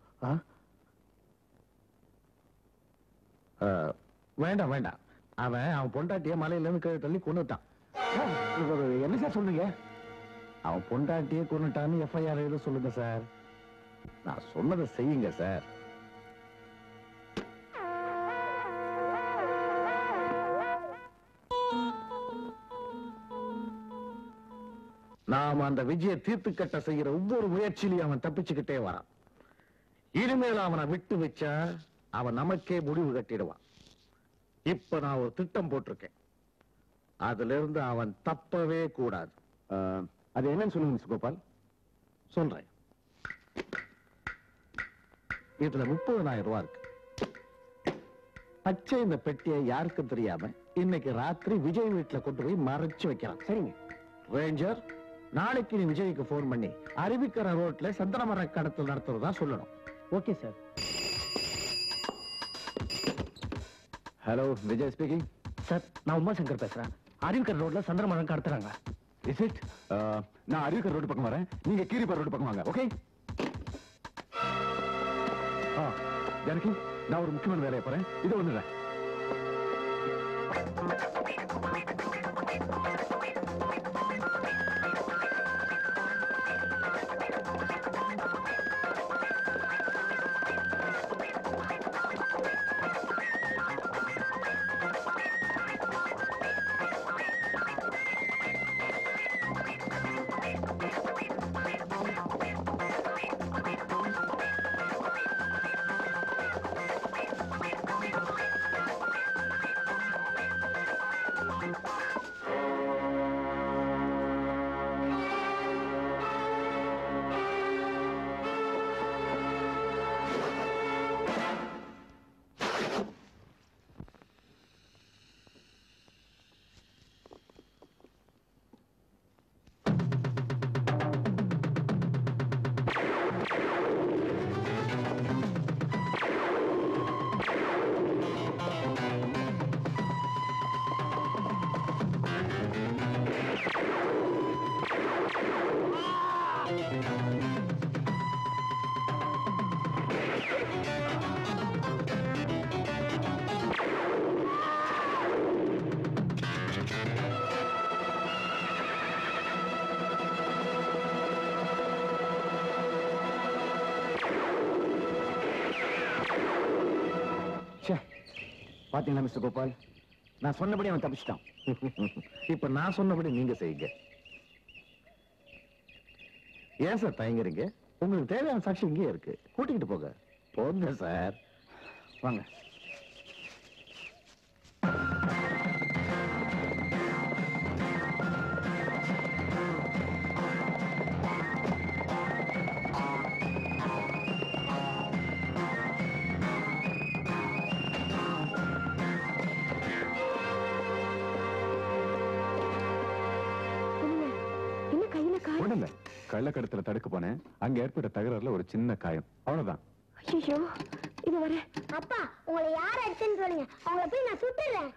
வேண்டாம் வேண்டாம் அவன் அவன் பொண்டாட்டிய மலையில இருந்து கீழே தள்ளி கொண்டுட்டான் என்ன சார் சொல்றீங்க அவன் பொண்டாட்டியே கொண்டுட்டான்னு எஃப்ஐஆர் எழுத சொல்லுங்க சார் நான் சொன்னதை செய்யுங்க சார் நாம அந்த விஜய தீர்த்து கட்ட செய்யற ஒவ்வொரு முயற்சியிலையும் அவன் தப்பிச்சுக்கிட்டே வரான் இனிமேல் அவனை விட்டு வச்சா அவன் நமக்கே முடிவு கட்டிடுவான் இப்ப நான் ஒரு திட்டம் போட்டிருக்கேன் அதுல இருந்து அவன் தப்பவே கூடாது அஹ், அது என்னன்னு சொல்லுங்க மிஸ்டர் கோபால் சொல்றேன் இதுல முப்பதனாயிரம் ரூபாய் இருக்கு பச்சை இந்த பெட்டியை யாருக்கும் தெரியாம இன்னைக்கு ராத்திரி விஜய் வீட்டுல கொண்டு போய் மறைச்சு வைக்கிறான் சரிங்க ரேஞ்சர் நாளைக்கு நீ விஜய்க்கு போன் பண்ணி அறிவிக்கிற ரோட்ல சந்தனமர கடத்தல் நடத்துறதா சொல்லணும் okay sir hello Vijay speaking sir நான் உமாசங்கர் பேசுறேன் அறிவிக்கர் ரோட்ல சந்திரமழம் கடத்துறாங்க இஸ் இட் நான் அருவிக்கர் ரோடு பக்கம் வரேன் நீங்க கீரிப்பார் ரோடு பக்கம் வாங்க ஓகே ஆ ஜானகி நான் ஒரு முக்கியமான வேலையை போறேன் இது ஒண்ணு பாத்தீங்களா மிஸ்டர் கோபால் நான் சொன்னபடி அவன் தப்பிச்சிட்டான் இப்ப நான் சொன்னபடி நீங்க செய்யுங்க ஏன் சார் தயங்குறீங்க உங்களுக்கு தேவையான சாட்சி இங்கேயே இருக்கு கூட்டிக்கிட்டு போங்க போங்க சார் வாங்க என்னங்க என்ன கையில காயம் ஒண்ணும் இல்ல கள்ளக்கடத்துல தடுக்க போனேன் அங்க ஏற்பட்ட தகராறுல ஒரு சின்ன காயம் அவ்வளவுதான் ஐயோ இது வர அப்பா உங்களை யார் அடிச்சுன்னு சொல்லுங்க அவங்கள போய் நான் சுட்டுறேன்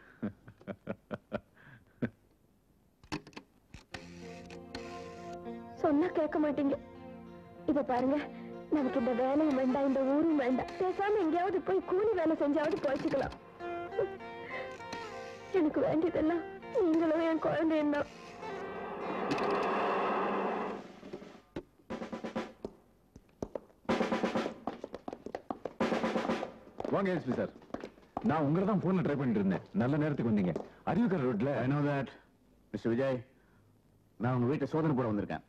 சொன்னா கேட்க மாட்டீங்க இத பாருங்க நமக்கு இந்த வேலையும் வேண்டாம் இந்த ஊரும் வேண்டாம் பேசாம எங்கேயாவது போய் கூலி வேலை செஞ்சாவது போய்ச்சிக்கலாம் எனக்கு வேண்டியதெல்லாம் நீங்களும் என் குழந்தையும் தான் வாங்க எஸ்பி சார் நான் உங்களை தான் போன்ல ட்ரை பண்ணிட்டு இருந்தேன் நல்ல நேரத்துக்கு வந்தீங்க அறிவிக்கர் ரோட்ல I know that Mister Vijay நான் உங்க வீட்டை சோதனை போட வந்திருக்கேன்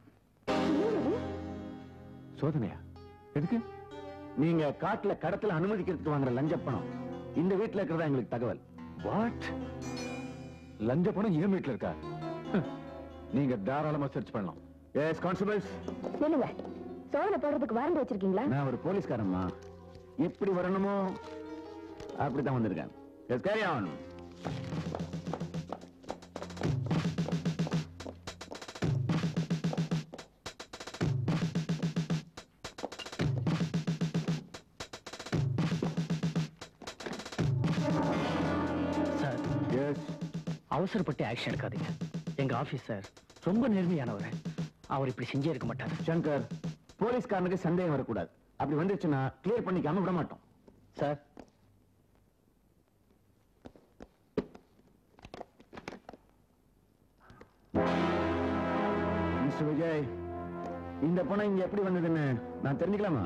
சோதனையா எதுக்கு நீங்க காட்டுல கடத்தல அனுமதிக்கிறதுக்கு வாங்குற லஞ்ச பணம் இந்த வீட்டுல இருக்கிறதா எங்களுக்கு தகவல் வாட் லஞ்ச பணம் என் வீட்டுல இருக்கா ஹ், நீங்க தாராளமா சர்ச் பண்ணலாம் எஸ் கான்ஸ்டபிள்ஸ் சொல்லுங்க சோதனை போடுறதுக்கு வாரண்ட் வச்சிருக்கீங்களா நான் ஒரு போலீஸ்காரம்மா எப்படி வரணுமோ அப்படித்தான் வந்திருக்கேன் yes carry on sir yes அவசரப்பட்டு ஆக்ஷன் எடுக்காதீங்க எங்க ஆபீசர் ரொம்ப நேர்மையானவர் அவர் இப்படி செஞ்சே இருக்க மாட்டார் சங்கர் போலீஸ்காரனுக்கு சந்தேகம் வரக்கூடாது அப்படி வந்துருச்சுன்னா கிளியர் பண்ணிக்காம விட மாட்டோம் சார் மிஸ்டர் விஜய் இந்த பணம் இங்க எப்படி வந்ததுன்னு நான் தெரிஞ்சுக்கலாமா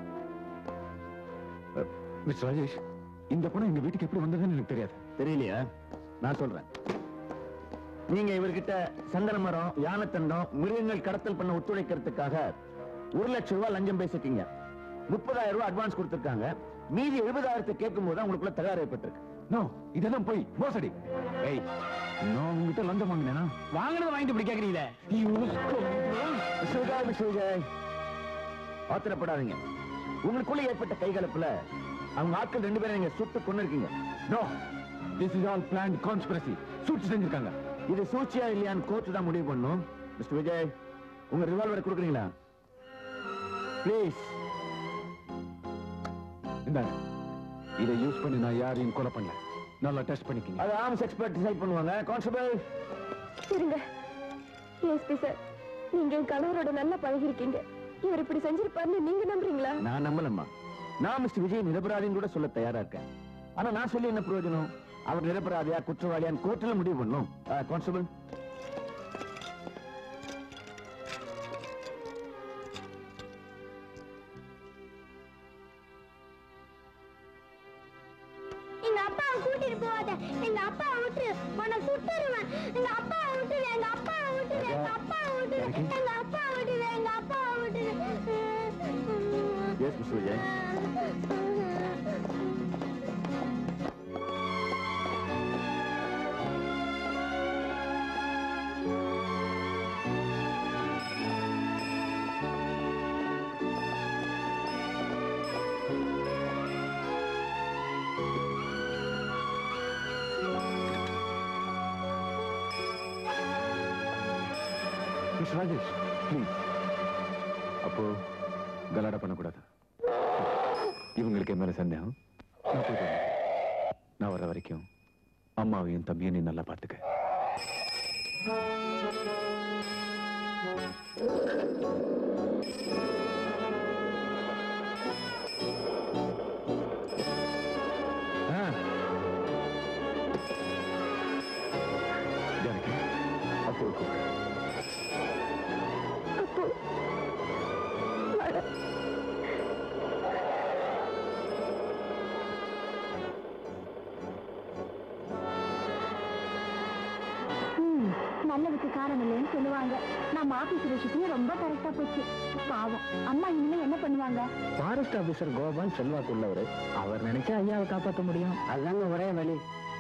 மிஸ்டர் ராஜேஷ் இந்த பணம் எங்க வீட்டுக்கு எப்படி வந்ததுன்னு எனக்கு தெரியாது தெரியலையா நான் சொல்றேன் நீங்க இவர்கிட்ட சந்தன மரம் யானைத்தண்டம் மிருகங்கள் கடத்தல் பண்ண ஒத்துழைக்கிறதுக்காக ஒரு லட்சம் ரூபாய் லஞ்சம் பேசிட்டீங்க முப்பதாயிரம் ரூபாய் அட்வான்ஸ் கொடுத்திருக்காங்க மீதி எழுபதாயிரத்தை கேட்கும் போது உங்களுக்குள்ள தகராறு ஏற்பட்டிருக்கு நோ இதெல்லாம் போய் மோசடி ஏய் நான் உங்ககிட்ட லஞ்சம் வாங்கினேனா வாங்கினது வாங்கிட்டு இப்படி கேக்குறீங்களே விஜய் மிஸ் விஜய் ஆத்திரப்படாதீங்க உங்களுக்குள்ள ஏற்பட்ட கைகலப்புல அவங்க ஆட்கள் ரெண்டு பேரும் நீங்க சுட்டு கொண்டு இருக்கீங்க no this is all plan conspiracy சூழ்ச்சி செஞ்சிருக்காங்க இது சூழ்ச்சியா இல்லையான்னு கோர்ட்டு தான் முடிவு பண்ணும் மிஸ்டர் விஜய் உங்க ரிவால்வரை கொடுக்குறீங்களா ப்ளீஸ் இந்தாங்க இதை யூஸ் பண்ணி நான் யாரையும் கொலை பண்ணல நல்லா டெஸ்ட் பண்ணிக்கங்க அது ஆர்ம்ஸ் எக்ஸ்பர்ட் டிசைட் பண்ணுவாங்க கான்ஸ்டபிள் இருங்க எஸ்பி சார் நீங்க என் கணவரோட நல்லா பழகிருக்கீங்க இவர் இப்படி செஞ்சிருப்பாருன்னு நீங்க நம்புறீங்களா நான் நம்பலம்மா நான் மிஸ்டர் விஜய் நிரபராதின்னு கூட சொல்ல தயாரா இருக்கேன் ஆனா நான் சொல்லி என்ன பிரயோஜனம் அவர் நிரபராதியா குற்றவாளியான்னு கோர்ட்டில் முடிவு பண்ணும் கான்ஸ்டபிள் எங்க அப்பாவை கூட்டிட்டு போகாத எங்க அப்பாவை விட்டு உன்னை சுட்டுருவேன் எங்க அப்பாவை விட்டு எங்க அப்பாவை விட்டு எங்க அப்பாவை விட்டு எங்க அப்பாவை விட்டு எங்க அப்பாவை விட்டு yes mister Vijay miss Rajesh please அப்போ கலாடா பண்ணக்கூடாது இவங்களுக்கு என் மேல சந்தேகம் நான் போயிட்டு வரேன். நான் வர வரைக்கும் அம்மாவையும் தம்பியும் நீ நல்லா பார்த்துக்க ஜானகி அப்போ கூப்பிடு நல்லதுக்கு காரணம் இல்லைன்னு சொல்லுவாங்க நம்ம ஆபீஸ் விஷயத்தையும் ரொம்ப கரெக்டா போச்சு பாவம் அம்மா இனிமே என்ன பண்ணுவாங்க ஃபாரஸ்ட் ஆபீசர் கோபால் செல்வாக்கு உள்ளவர் அவர் நினைச்சா ஐயாவை காப்பாற்ற முடியும் அதாங்க ஒரே வழி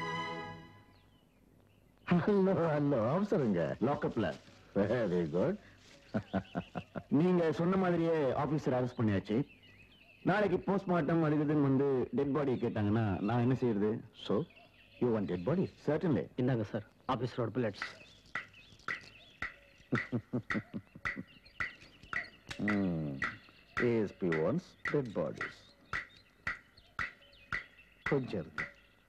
ஹலோ ஹலோ அவசரங்க லாக்அப்ல வெரி குட் நீங்க சொன்ன மாதிரியே ஆபீசர் அரெஸ்ட் பண்ணியாச்சு நாளைக்கு போஸ்ட்மார்ட்டம் அழுகுதுன்னு வந்து டெட் பாடி கேட்டாங்கன்னா நான் என்ன செய்யறது so you want dead body certainly இந்தாங்க சார் ஆபீஸரோட bullets ASP once dead bodies கொஞ்சம் இருக்கு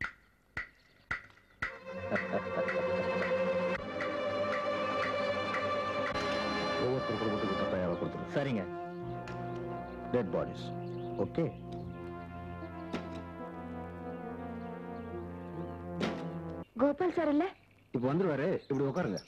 ஒவ்வொருத்தர் குடும்பத்துக்கு பத்தாயிரம் ரூபாய் கொடுத்துருங்க சரிங்க dead bodies okay Gopal sir இல்ல இப்போ வந்துருவாரு இப்படி உட்காருங்க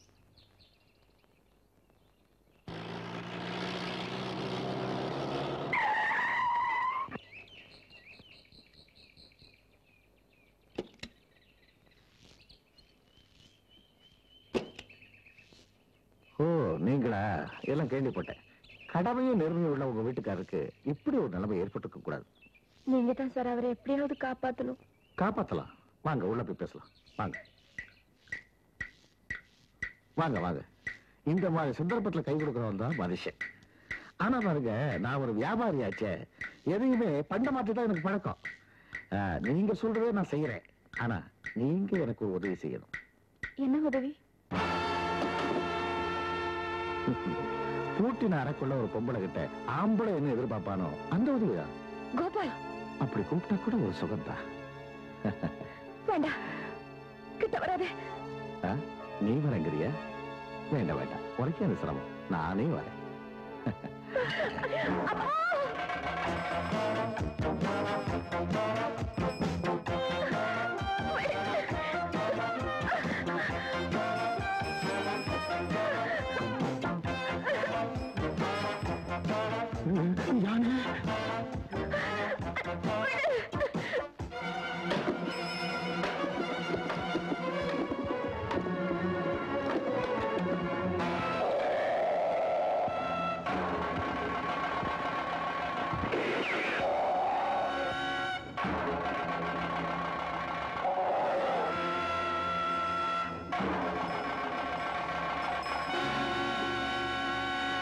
ஓ நீங்களா எல்லாம் கேள்விப்பட்டேன் கடமையும் நேர்மையும் உள்ள உங்க வீட்டுக்காரருக்கு இப்படி ஒரு நிலைமை ஏற்பட்டிருக்க கூடாது நீங்க தான் சார் அவரை எப்படியாவது காப்பாத்தணும் காப்பாத்தலாம் வாங்க உள்ள போய் பேசலாம் வாங்க வாங்க வாங்க இந்த மாதிரி சந்தர்ப்பத்துல கை கொடுக்கறவன் தான் மனுஷன் ஆனா பாருங்க நான் ஒரு வியாபாரியாச்சே எதையுமே பண்ட மாற்றி தான் எனக்கு பழக்கம் ஆ, நீங்க சொல்றதே நான் செய்யறேன் ஆனா நீங்க எனக்கு ஒரு உதவி செய்யணும் என்ன உதவி பூட்டின அறைக்குள்ள ஒரு பொம்பளை கிட்ட ஆம்பளை என்ன எதிர்பார்ப்பானோ அந்த உதவிதான் கோபால் அப்படி கூப்பிட்டா கூட ஒரு சுகம்தான் வேண்டாம் கிட்ட வராதே ஆ? நீ வரங்கிறியா வேண்டாம் வேண்டாம் உனக்கே அந்த சிரமம் நானே வரேன் யானை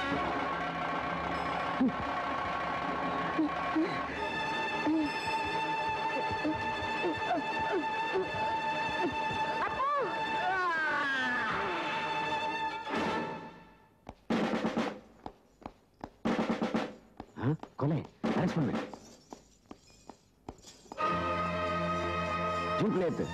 கொலை அரெஸ்ட் பண்ணு ஜூப்ல ஏத்து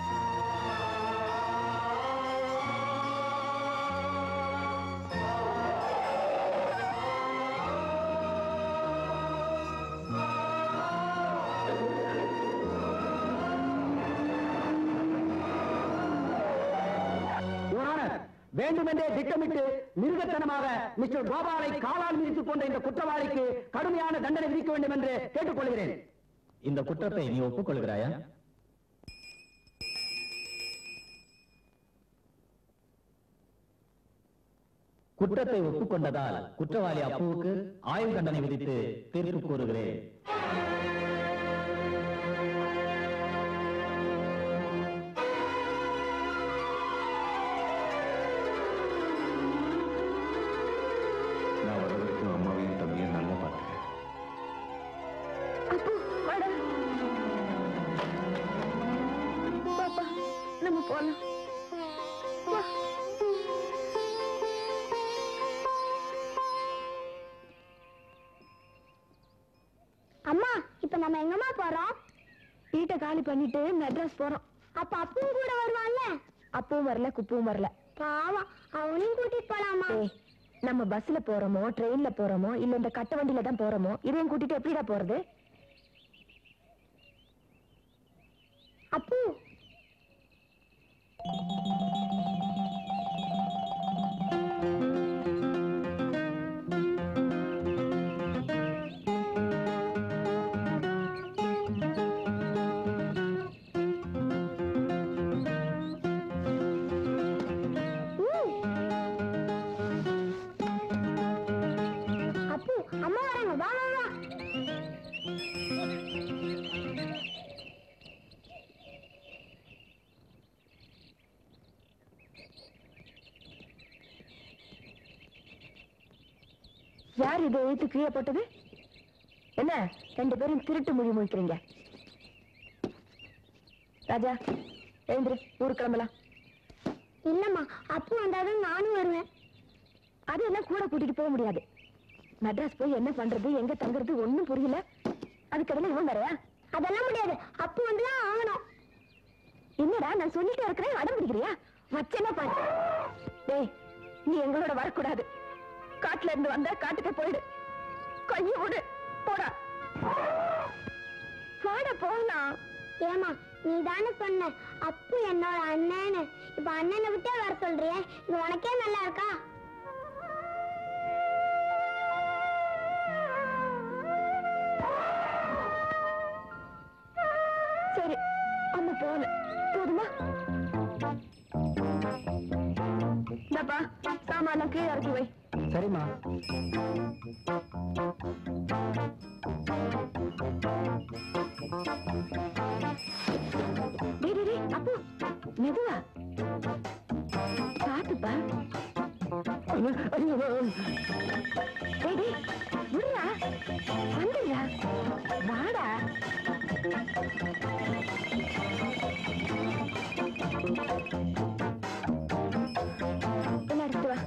வேண்டுமென்றே திட்டமிட்டு மிருகத்தனமாக மிஸ்டர் கோபாலை காலால் மிதித்துக் கொண்ட இந்த குற்றவாளிக்கு கடுமையான தண்டனை விதிக்க வேண்டும் என்று கேட்டுக்கொள்கிறேன் இந்த குற்றத்தை நீ ஒப்புக்கொள்கிறாயா குற்றத்தை ஒப்புக்கொண்டதால் குற்றவாளி அப்புவுக்கு ஆயுள் தண்டனை விதித்து தீர்ப்பு கூறுகிறேன் நான் வர வரைக்கும் அம்மாவையும் தம்பியும் நல்லா பார்த்துக்கிறேன் அப்போ வாடா பாப்பா நம்ம போலாம் வா அம்மா இப்ப நம்ம எங்கம்மா போறோம் வீட்டை காலி பண்ணிட்டு மெட்ராஸ் போறோம் அப்ப அப்பவும் கூட வருவான்ல அப்பவும் வரல குப்பவும் வரல பாவம் அவனையும் கூட்டிட்டு போலாமா நம்ம பஸ்ல போறோமோ ட்ரெயின்ல போறோமோ இல்ல இந்த கட்ட வண்டியில தான் போறோமோ இதையும் கூட்டிட்டு எப்படிடா போறது அப்பு அப்பு அம்மா வராங்க வா வா வா யார் இதை எழுத்து கீழே போட்டது என்ன ரெண்டு பேரும் திருட்டு மொழி முழிக்கிறீங்க ராஜா எழுந்துரு ஊருக்கு கிளம்பலாம் இல்லம்மா அப்பு வந்தாலும் நானும் வருவேன் அதெல்லாம் கூட கூட்டிட்டு போக முடியாது மெட்ராஸ் போய் என்ன பண்றது எங்க தங்குறது ஒண்ணும் புரியல அதுக்கடையில இவன் வரையா அதெல்லாம் முடியாது அப்பு வந்துதான் ஆகணும் என்னடா நான் சொல்லிட்டு இருக்கிறேன் அடம் பிடிக்கிறியா வச்சேன்னா பாரு டேய் நீ எங்களோட வரக்கூடாது காட்டுல இருந்து வந்தா காட்டுக்கு போயிடு கையை விடு போடா வாடா போகலாம் ஏமா நீ தானே சொன்ன அப்பு என்னோட அண்ணன்னு இப்ப அண்ணனை விட்டே வர சொல்றியே இது உனக்கே நல்லா இருக்கா சரி அம்மா போகல போதுமா இந்தாப்பா சாமான் கீழே இறக்கி வை சரிம்மா டேய் டேய், டேய் அப்பு மெதுவா பாத்துப்பா டேய் டேய் விடுறா வந்துடுறா வாடா எல்லாம் எடுத்து வா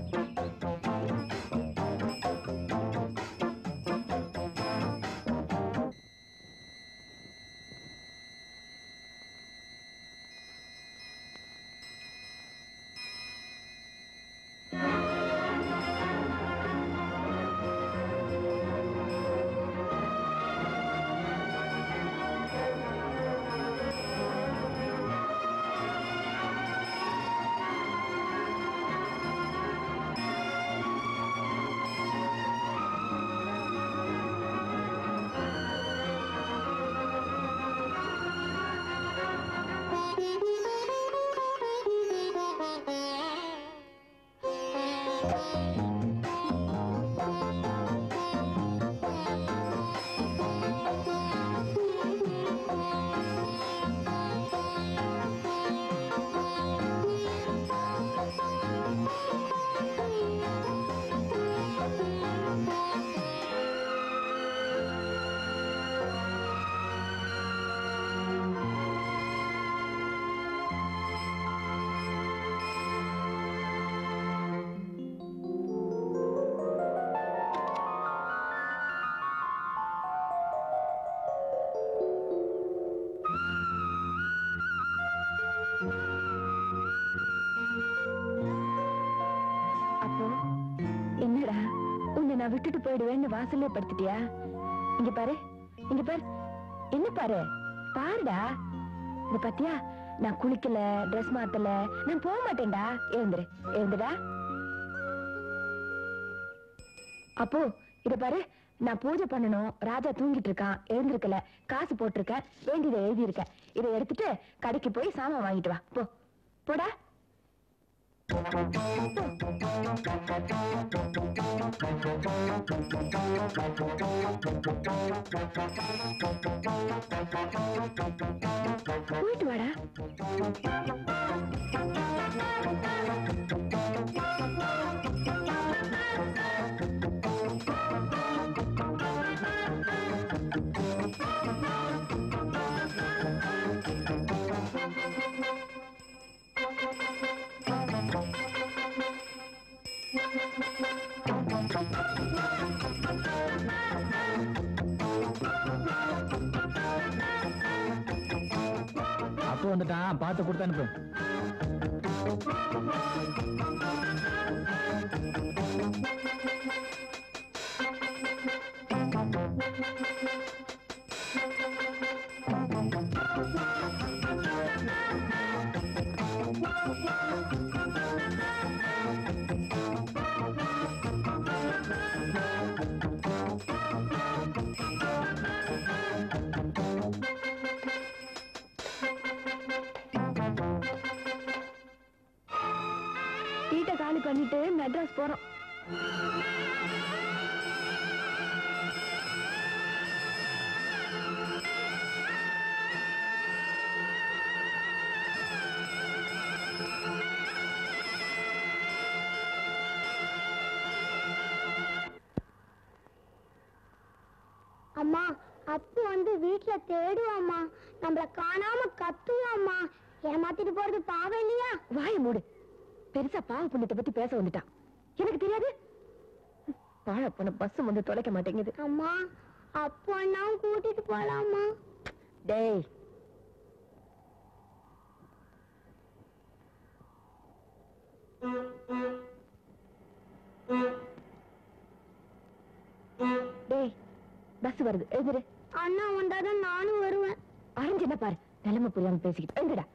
நான் விட்டுட்டு போயிடுவேன்னு வாசல்லே படுத்துட்டியா இங்க பாரு இங்க பாரு என்ன பாரு பாருடா இது பாத்தியா நான் குளிக்கல ட்ரெஸ் மாத்தல நான் போக மாட்டேன்டா எழுந்துரு எழுந்துடா அப்போ இத பாரு நான் பூஜை பண்ணணும் ராஜா தூங்கிட்டு இருக்கான் எழுந்திருக்கல காசு போட்டிருக்கேன் வேண்டியதை எழுதியிருக்கேன் இதை எடுத்துட்டு கடைக்கு போய் சாமான் வாங்கிட்டு வா போ போடா போயிட்டு வாடா அப்போ வந்துட்டான் பார்த்து கொடுத்து அனுப்பு வீட்டை காலி பண்ணிட்டு மெட்ராஸ் போறோம் அம்மா அப்பு வந்து வீட்ல தேடுவாம்மா நம்மள காணாம கத்துவாம்மா ஏமாத்திட்டு போறது பாவம் இல்லையா வாய மூடு பெருசா பாவ புண்ணியத்தை பத்தி பேச வந்துட்டான் எனக்கு தெரியாது வாழ போன பஸ் வந்து தொலைக்க மாட்டேங்குது அம்மா அப்பு அண்ணாவும் கூட்டிட்டு போலாமா டேய் டேய் பஸ் வருது எழுதுரு அண்ணா வந்தாதான் நானும் வருவேன் அரைஞ்சு என்ன பாரு நிலைமை புரியாம பேசிக்கிட்டு எழுதுடா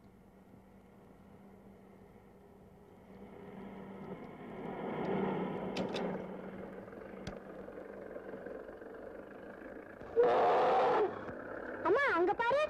அம்மா அங்க பாரு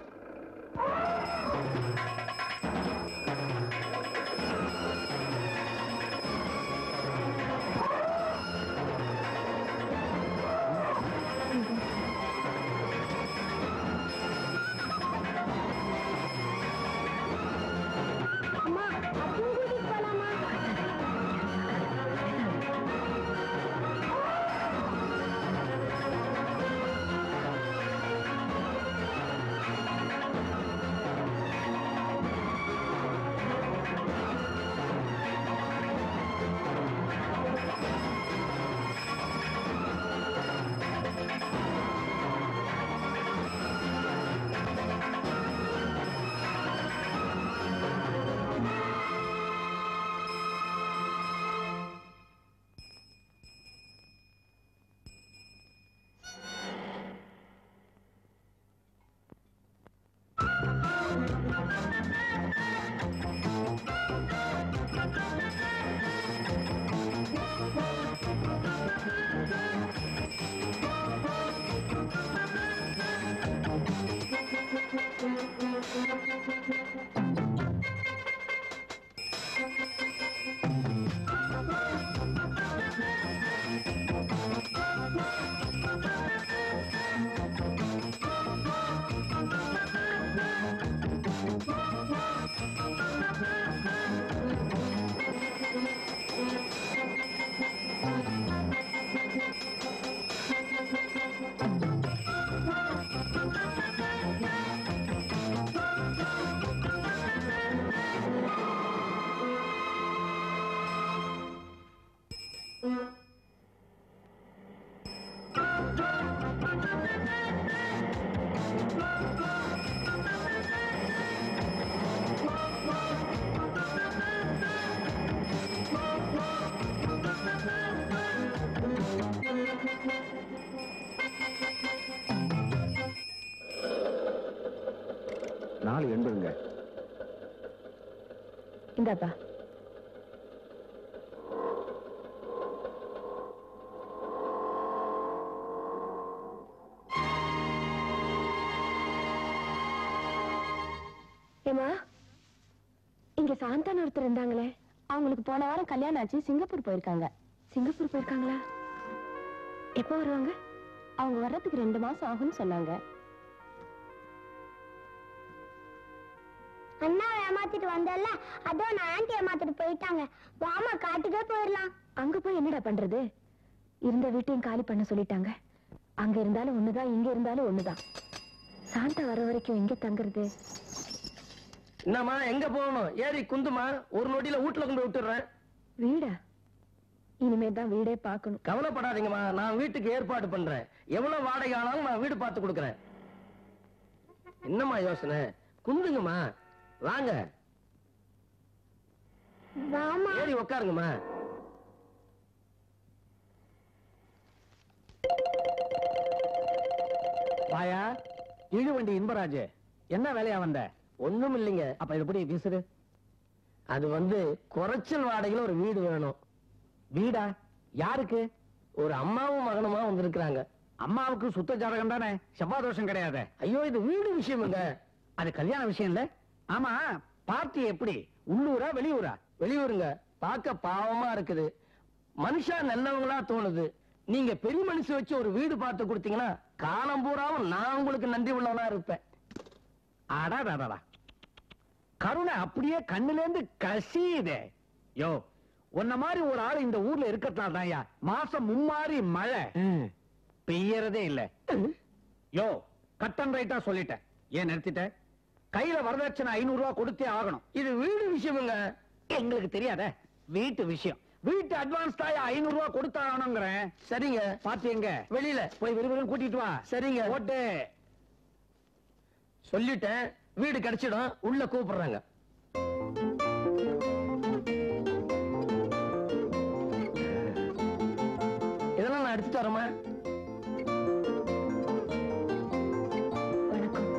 நாலு எண்பதுங்க இந்தாப்பா ஏமா இங்க சாந்தான ஒருத்தர் இருந்தாங்களே அவங்களுக்கு போன வாரம் கல்யாணம் ஆச்சு சிங்கப்பூர் போயிருக்காங்க சிங்கப்பூர் போயிருக்காங்களா எப்போ வருவாங்க அவங்க வர்றதுக்கு ரெண்டு மாசம் ஆகும்னு சொன்னாங்க அண்ணா ஏமாத்திட்டு வந்தல அதோ நான் ஆண்டி ஏமாத்திட்டு போயிட்டாங்க வாமா காட்டுக்கே போயிடலாம் அங்க போய் என்னடா பண்றது இருந்த வீட்டையும் காலி பண்ண சொல்லிட்டாங்க அங்க இருந்தாலும் ஒண்ணுதான் இங்க இருந்தாலும் ஒண்ணுதான் சாந்தா வர வரைக்கும் எங்க தங்குறது என்னம்மா எங்க போகணும் ஏறி குந்துமா ஒரு நொடியில வீட்டுல கொண்டு போய் விட்டுறேன் வீடா இனிமே தான் வீடே பார்க்கணும் கவலைப்படாதீங்கம்மா நான் வீட்டுக்கு ஏற்பாடு பண்றேன் எவ்வளவு வாடகை ஆனாலும் நான் வீடு பார்த்து கொடுக்குறேன் என்னம்மா யோசனை குந்துங்கம்மா வாங்க வாமா ஏறி உட்காருங்கம்மா வாயா இழுவண்டி இன்பராஜ் என்ன வேலையா வந்த ஒண்ணும் இல்லைங்க அப்ப இது எப்படி விசிறு அது வந்து குறைச்சல் வாடகையில ஒரு வீடு வேணும் வீடா யாருக்கு ஒரு அம்மாவும் மகனுமா வந்திருக்கிறாங்க அம்மாவுக்கு சுத்த ஜாதகம் தானே செவ்வாய் தோஷம் கிடையாது ஐயோ இது வீடு விஷயமுங்க அது கல்யாண விஷயம் இல்ல ஆமா பார்ட்டி எப்படி உள்ளூரா வெளியூரா வெளியூருங்க பார்க்க பாவமா இருக்குது மனுஷா நல்லவங்களா தோணுது நீங்க பெரிய மனுஷ வச்சு ஒரு வீடு பார்த்து கொடுத்தீங்கன்னா காலம் பூராவும் நான் உங்களுக்கு நன்றி உள்ளவனா இருப்பேன் அடாடாடா கருணை அப்படியே கண்ணுல இருந்து கசியுதே யோ உன்ன மாதிரி ஒரு ஆள் இந்த ஊர்ல இருக்கறதுனால தான்யா மாசம் மும்மாரி மழை பெய்யறதே இல்ல யோ கட்டன் ரைட்டா சொல்லிட்டேன் ஏன் நிறுத்திட்ட கையில வரதட்சணை ஐநூறு ரூபாய் கொடுத்தே ஆகணும் இது வீடு விஷயமுங்க எங்களுக்கு தெரியாத வீட்டு விஷயம் வீட்டு அட்வான்ஸ் தாயா ஐநூறு ரூபாய் கொடுத்தாகணுங்கிறேன் சரிங்க பாத்து எங்க வெளியில போய் விறுவிறுன்னு கூட்டிட்டு வா சரிங்க ஓட்டு சொல்லிட்டேன் வீடு கிடைச்சிடும் உள்ள கூப்பிடுறாங்க இதெல்லாம் நான் எடுத்துட்டு வரேம்மா வணக்கம்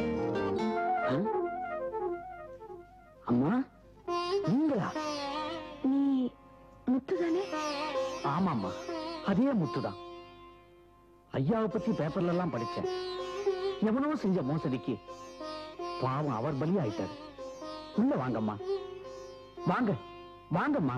அம்மா நீங்களா நீ முத்து தானே ஆமாம்மா அதே முத்துதான் ஐயாவை பத்தி பேப்பர்ல எல்லாம் படிச்சேன் எவனோ செஞ்ச மோசடிக்கு பாவம் அவர் பலி ஆயிட்டாரு உள்ள வாங்கம்மா வாங்க வாங்கம்மா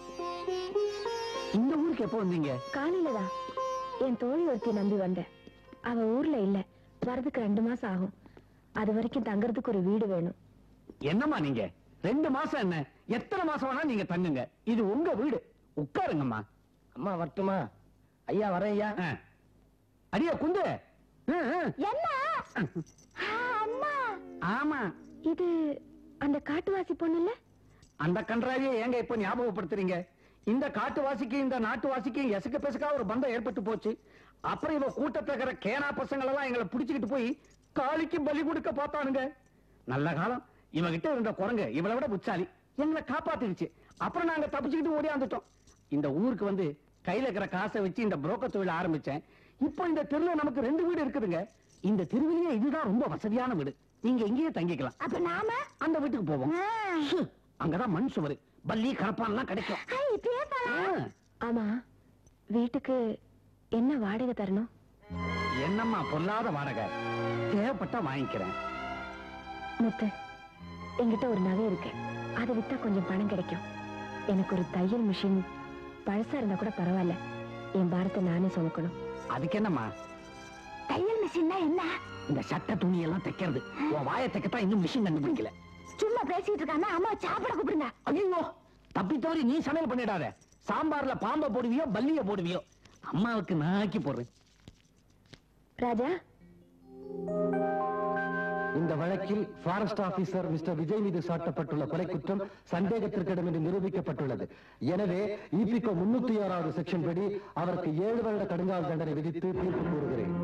இந்த ஊருக்கு எப்போ வந்தீங்க காலையில தான் என் தோழி ஒருத்தி நம்பி வந்தேன் அவ ஊர்ல இல்ல வரதுக்கு ரெண்டு மாசம் ஆகும் அது வரைக்கும் தங்கறதுக்கு ஒரு வீடு வேணும் என்னம்மா நீங்க ரெண்டு மாசம் என்ன எத்தனை மாசம் வேணா நீங்க தங்குங்க இது உங்க வீடு உட்காருங்கம்மா அம்மா வரட்டுமா ஐயா வரேன் ஐயா ஆ. அடியா குந்து ஆ, ஆ. என்ன ஆ, அம்மா ஆமா இது அந்த காட்டுவாசி பொண்ணு இல்ல அந்த கன்றாவியை ஏங்க இப்ப ஞாபகப்படுத்துறீங்க இந்த காட்டுவாசிக்கு இந்த நாட்டுவாசிக்கு எசக்க பெசக்கா ஒரு பந்தம் ஏற்பட்டு போச்சு அப்புறம் இவ கூட்டத்துல இருக்கிற கேனா பசங்க எல்லாம் எங்களை புடிச்சுக்கிட்டு போய் காளிக்கு பலி கொடுக்க பார்த்தானுங்க நல்ல காலம் இவகிட்ட இருந்த குரங்கு இவளை விட புச்சாலி எங்களை காப்பாத்திடுச்சு அப்புறம் நாங்க தப்பிச்சுக்கிட்டு ஓடியாந்துட்டோம் இந்த ஊருக்கு வந்து கையில இருக்கிற காசை வச்சு இந்த புரோக்கர் தொழில் ஆரம்பிச்சேன் இப்போ இந்த தெருல நமக்கு ரெண்டு வீடு இருக்குதுங்க இந்த தெருவிலேயே இதுதான் ரொம்ப வசதியான வீடு நீங்க இங்கேயே தங்கிக்கலாம் அப்ப நாம அந்த வீட்டுக்கு போவோம் ஆ. சு, அங்கதான் மண் சுவரு பல்லி கரப்பான்லாம் கிடைக்கும் ஆ, இப்பயே போலாம் ஆ, ஆமா வீட்டுக்கு என்ன வாடகை தரணும் என்னம்மா பொல்லாத வாடகை தேவைப்பட்டா வாங்கிக்கிறேன் முத்து என்கிட்ட ஒரு நகை இருக்கு அதை வித்தா கொஞ்சம் பணம் கிடைக்கும் எனக்கு ஒரு தையல் மிஷின் பழசா இருந்தா கூட பரவாயில்ல என் பாரத்தை நானே சுமக்கணும் அதுக்கு என்னம்மா தையல் மிஷின்னா என்ன இந்த சட்டை துணி எல்லாம் தைக்கிறது உன் வாயை தைக்கத்தான் இன்னும் மிஷின் கண்டுபிடிக்கல சும்மா பேசிட்டு இருக்காங்க அம்மா சாப்பிட கூப்பிடுங்க ஐயோ தப்பி தவறி நீ சமையல் பண்ணிடாத சாம்பார்ல பாம்பை போடுவியோ பல்லிய போடுவியோ அம்மாவுக்கு நாக்கி போடுறேன் ராஜா இந்த வழக்கில் ஃபாரஸ்ட் ஆபீசர் மிஸ்டர் விஜய் மீது சாட்டப்பட்டுள்ள கொலை குற்றம் சந்தேகத்திற்கிடம் என்று நிரூபிக்கப்பட்டுள்ளது எனவே இபிகோ முன்னூத்தி ஆறாவது செக்ஷன் படி அவருக்கு ஏழு வருட கடுங்கால் தண்டனை விதித்து தீர்ப்பு கூறுகிறேன்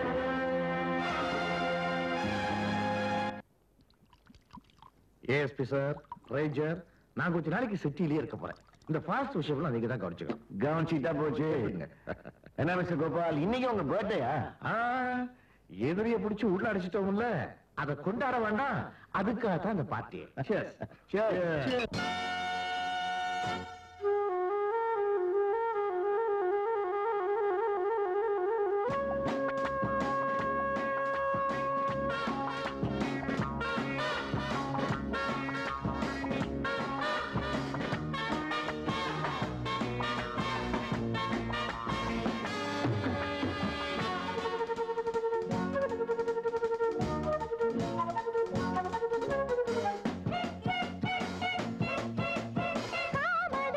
ஏஎஸ்பி சார் ரேஞ்சர் நான் கொஞ்ச நாளைக்கு சிட்டிலேயே இருக்க போறேன் இந்த ஃபாஸ்ட் விஷயம்லாம் நீங்க தான் கவனிச்சுக்கணும் கவனிச்சுட்டா போச்சு என்ன மிஸ்டர் கோபால் இன்னைக்கு உங்க பர்த்டேயா ஆ, எதிரிய பிடிச்சு உள்ள அடிச்சிட்டோம்ல அதை கொண்டாட வேண்டாம் அதுக்காக தான் அந்த பார்ட்டி காம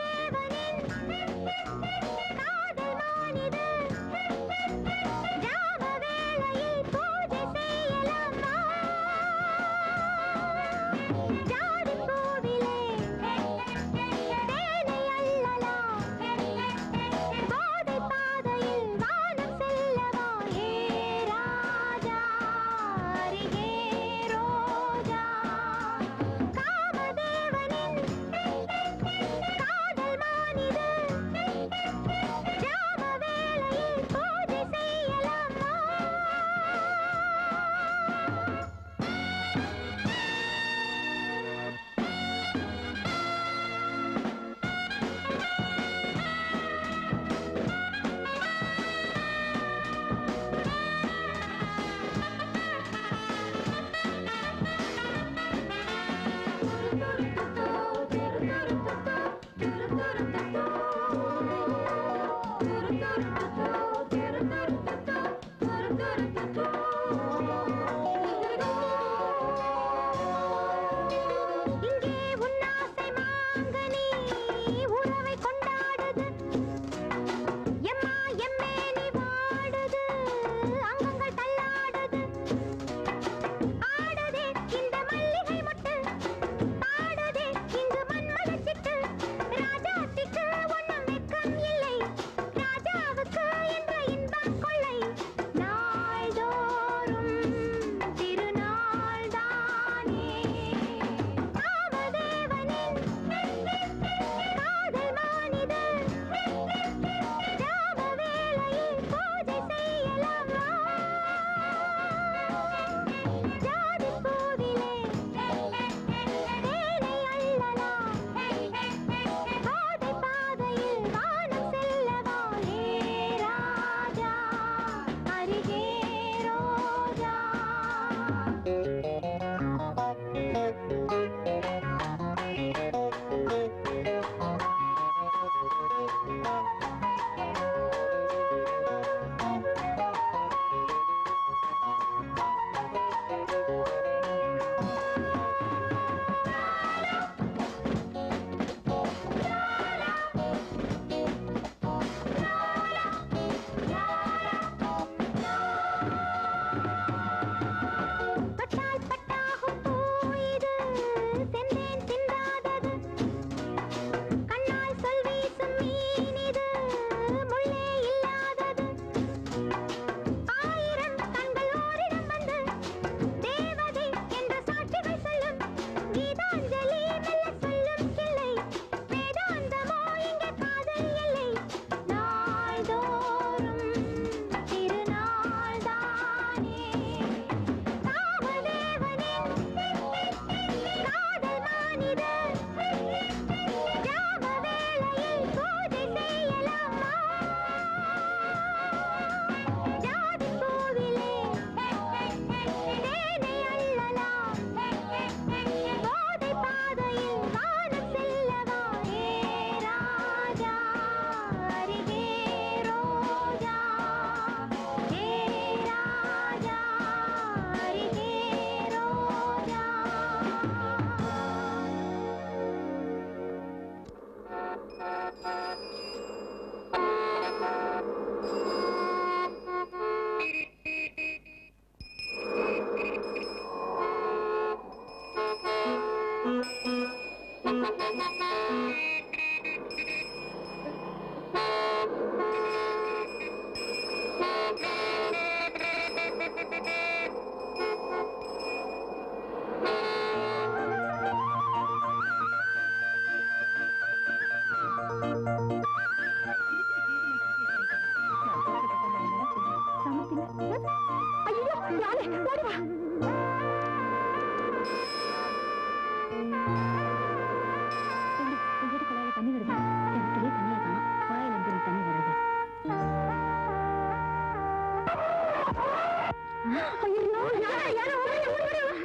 ஐயோ யானை யானை ஓடி ஓடி ஓடி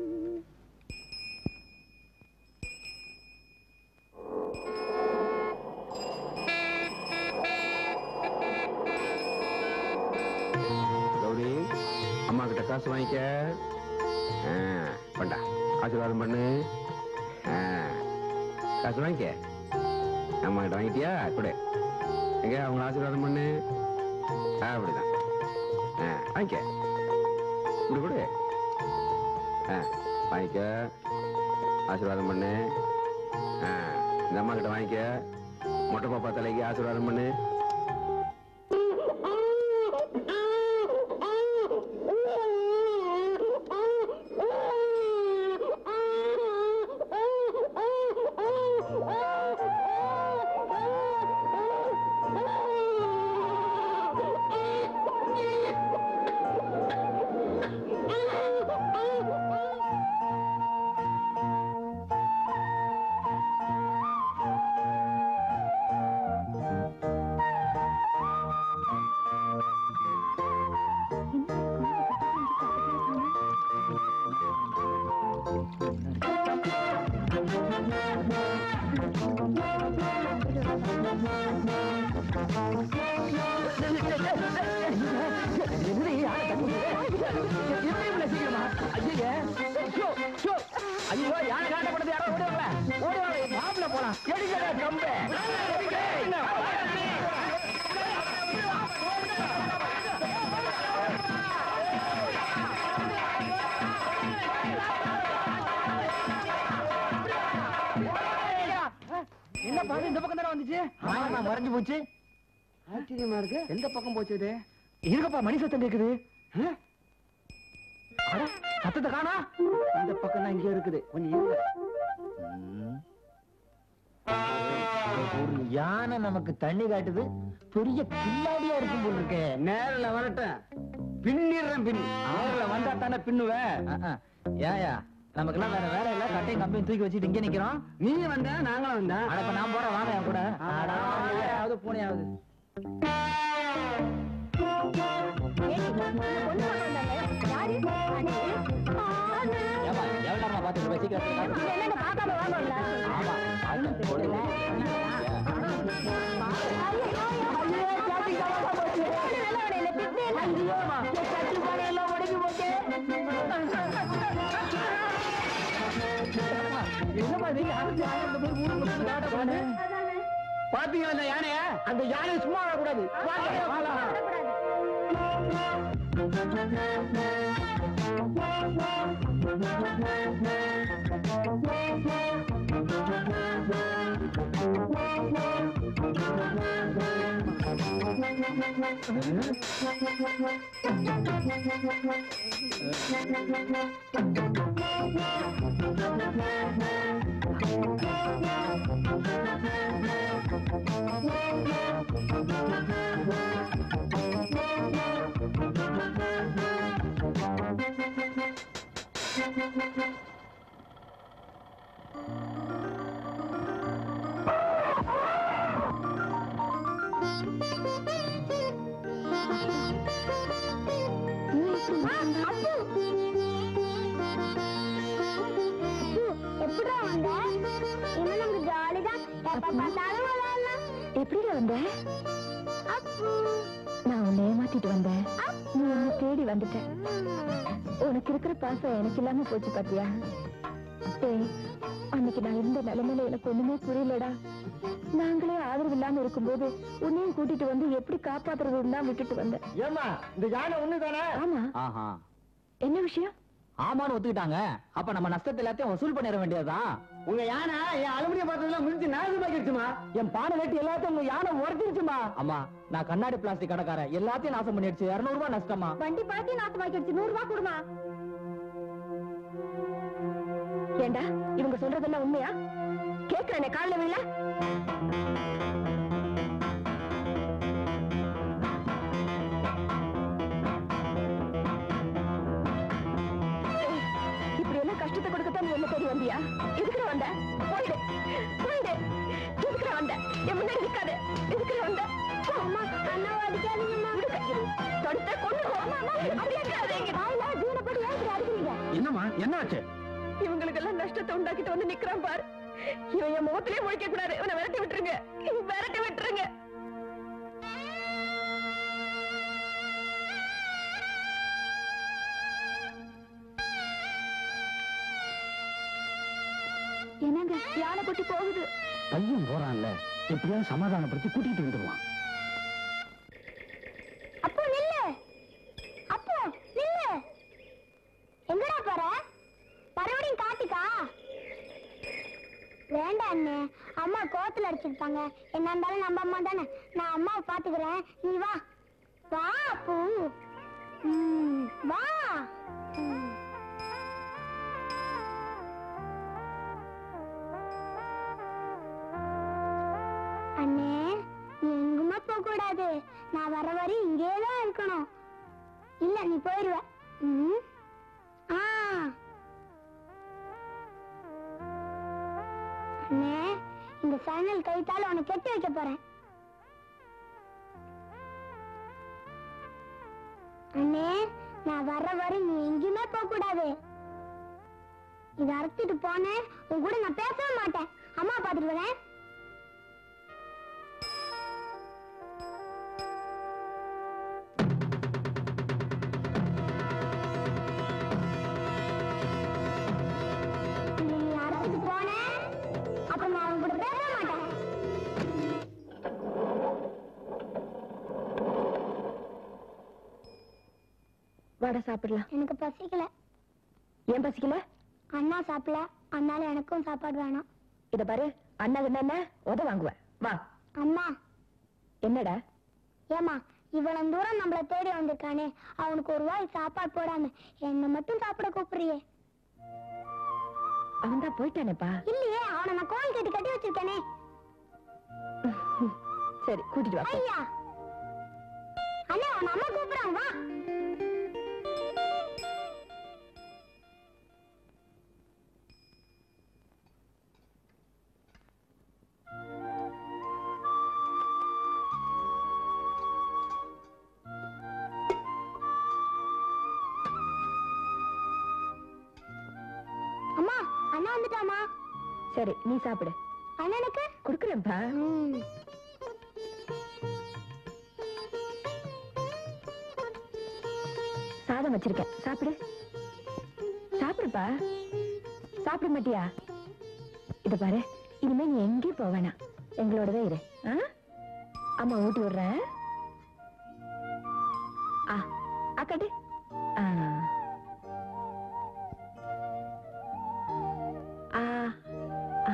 கௌரி அம்மா கிட்ட காசு வாங்கிக்க ஆ, கொண்டா ஆசீர்வாதம் பண்ணு ஆ, காசு வாங்கிக்க அம்மா கிட்ட வாங்கிட்டியா கொடு எங்க அவங்க ஆசீர்வாதம் பண்ணு ஆ, அப்படிதான் ஆ, வாங்கிக்க இப்படி கொடு ஆ, வாங்கிக்க ஆசீர்வாதம் பண்ணு ஆ, இந்த அம்மா கிட்ட வாங்கிக்க மொட்டை பாப்பா தலைக்கு ஆசீர்வாதம் பண்ணு ஐயோ யானை காட்டப்படுது யாரோ ஓடுவாங்கள ஓடுவாங்க மாப்பிள்ள போலாம் எடுக்கடா கம்பே என்ன பாரு இந்த பக்கம் தானே வந்துச்சு ஆமா மறைஞ்சு போச்சு ஆச்சரியமா இருக்கு எந்த பக்கம் போச்சு இது இருக்கப்பா மணி சத்தம் கேக்குது ஆ? அட, சத்தத்தை காணா இந்த பக்கம் தான் இங்கே இருக்குது கொஞ்சம் இருங்க ஒரு யானை நமக்கு தண்ணி காட்டுது பெரிய கில்லாடியா இருக்கும் போல இருக்கே நேரில் வரட்டும் பின்னிடுறேன் பின் நேரில் வந்தா தானே பின்னுவேன் ஏயா நமக்கெல்லாம் வேற வேலை இல்ல கட்டையும் கம்பையும் தூக்கி வச்சுட்டு இங்க நிக்கிறோம் நீ வந்த நாங்களும் வந்தேன் அட இப்ப நான் போறேன் வாங்க என் கூட அட, ஆடாவது பூனையாவது ஏமா எவ்வளவு பாத்துட்டு போய் சீக்கிரம் ஆமா அது போடுங்க பாத்தீங்களா இந்த யானைய அந்த யானை சும்மா வரக்கூடாது வாங்க, வாங்க. எப்படிடா வந்த இன்னும் நமக்கு ஜாலிதான் எப்ப பார்த்தாலும் விளையாடலாம் எப்படிடா வந்த அப்பு நான் உன்னை ஏமாத்திட்டு வந்தேன் நீ உன்னை தேடி வந்துட்டேன் உனக்கு இருக்கிற பாசம் எனக்கு இல்லாம போச்சு பாத்தியா டேய் அன்னைக்கு நான் இருந்த நிலைமையில எனக்கு ஒண்ணுமே புரியலடா நாங்களே ஆதரவு இல்லாம இருக்கும்போது உன்னையும் கூட்டிட்டு வந்து எப்படி காப்பாத்துறதுன்னு தான் விட்டுட்டு வந்தேன் ஏம்மா இந்த யானை ஒண்ணுதானே ஆமா ஆஹா என்ன விஷயம் ஆமான்னு ஒத்துக்கிட்டாங்க அப்ப நம்ம நஷ்டத்தை எல்லாத்தையும் வசூல் பண்ணிட வேண்டியதுதான் உங்க யானை என் அலுமினிய பாத்திரம்லாம் முடிஞ்சு நாசமாக்கிடுச்சுமா என் பானை வெட்டி எல்லாத்தையும் உங்க யானை உடச்சிருச்சுமா அம்மா நான் கண்ணாடி பிளாஸ்டிக் கடைக்காரன் எல்லாத்தையும் நாசம் பண்ணிடுச்சு இருநூறு ரூபாய் நஷ்டமா வண்டி பழத்தையும் நாசமாக்கிடுச்சு நூறு ரூபாய் கொடுமா ஏண்டா இவங்க சொல்றதெல்லாம் உண்மையா கேக்குறேனே காலில் விழ இப்படி எல்லாம் கஷ்டத்தை கொடுக்கத்தான் நீ என்ன தேடி வந்தியா எதுக்குற வந்த போயிடு போயிடு எதுக்குற வந்த என் முன்னாடி நிக்காத எதுக்குற வந்த அம்மா அண்ணா அடிக்காதீங்கம்மா தொடுத்த கொண்டு என்னம்மா என்ன ஆச்சு இவங்களுக்கு எல்லாம் நஷ்டத்தை உண்டாக்கிட்டு வந்து நிக்கிறான் பாரு இவன் என் முகத்திலே முழிக்க கூடாது இவனை விரட்டி விட்டுருங்க விரட்டி விட்டுருங்க என்னங்க யானை குட்டி போகுது பையன் போறான்ல எப்படியாவது சமாதானப்படுத்தி கூட்டிட்டு வந்துருவான் அப்போ நில்லு அப்போ நில்லு எங்கடா போற மறுபடியும் காட்டுக்கா வேண்டாம் அண்ணே அம்மா கோத்துல அடிச்சிருப்பாங்க என்ன இருந்தாலும் நம்ம அம்மா தானே நான் அம்மாவை பாத்துக்கிறேன் நீ வா வா அப்பு ம், வா ம். அண்ணே நீ எங்குமே போக கூடாது நான் வர வரை இங்கே தான் இருக்கணும் இல்ல நீ போயிருவ ம். ஆ அண்ணே இந்த சைனல் கைத்தால உன்னை கெட்டி வைக்க போறேன் அண்ணே நான் வர வரை நீ எங்கேயுமே போக கூடாது இதை அறுத்துட்டு போனேன் உன் கூட நான் பேசவே மாட்டேன் அம்மா பாத்துட்டு வரேன் நீ அறுத்துட்டு போனேன் அப்புறம் நான் உன் கூட பேசவே மாட்டேன் வாடா சாப்பிடலாம் எனக்கு பசிக்கல ஏன் பசிக்கல அண்ணா சாப்பிடல அதனால எனக்கும் சாப்பாடு வேணாம் இத பாரு அண்ணா என்ன உத வாங்குவேன் வா அம்மா என்னடா ஏமா இவ்வளவு தூரம் நம்மள தேடி வந்திருக்கானே அவனுக்கு ஒரு வாய் சாப்பாடு போடாம என்ன மட்டும் சாப்பிட கூப்பிடுறியே அவன் தான் போயிட்டானேப்பா இல்லையே அவனை நான் கோல் கட்டி கட்டி வச்சிருக்கேனே சரி கூட்டிட்டு வா போ. ஐயா அண்ணா அவன் அம்மா கூப்பிடுறாங்க வா அம்மா அண்ணா வந்துட்டாமா சரி நீ சாப்பிடு அண்ணனுக்கு குடுக்குறேன்ப்பா ம். சாதம் வச்சிருக்கேன் சாப்பிடு சாப்பிடுப்பா சாப்பிட மாட்டியா இத பாரு இனிமே நீ எங்கேயும் போக வேணாம் எங்களோடவே இரு ஆ? அம்மா ஊட்டி விடுறேன் ஆ அக்கட்டு ஆ ஆ ஆ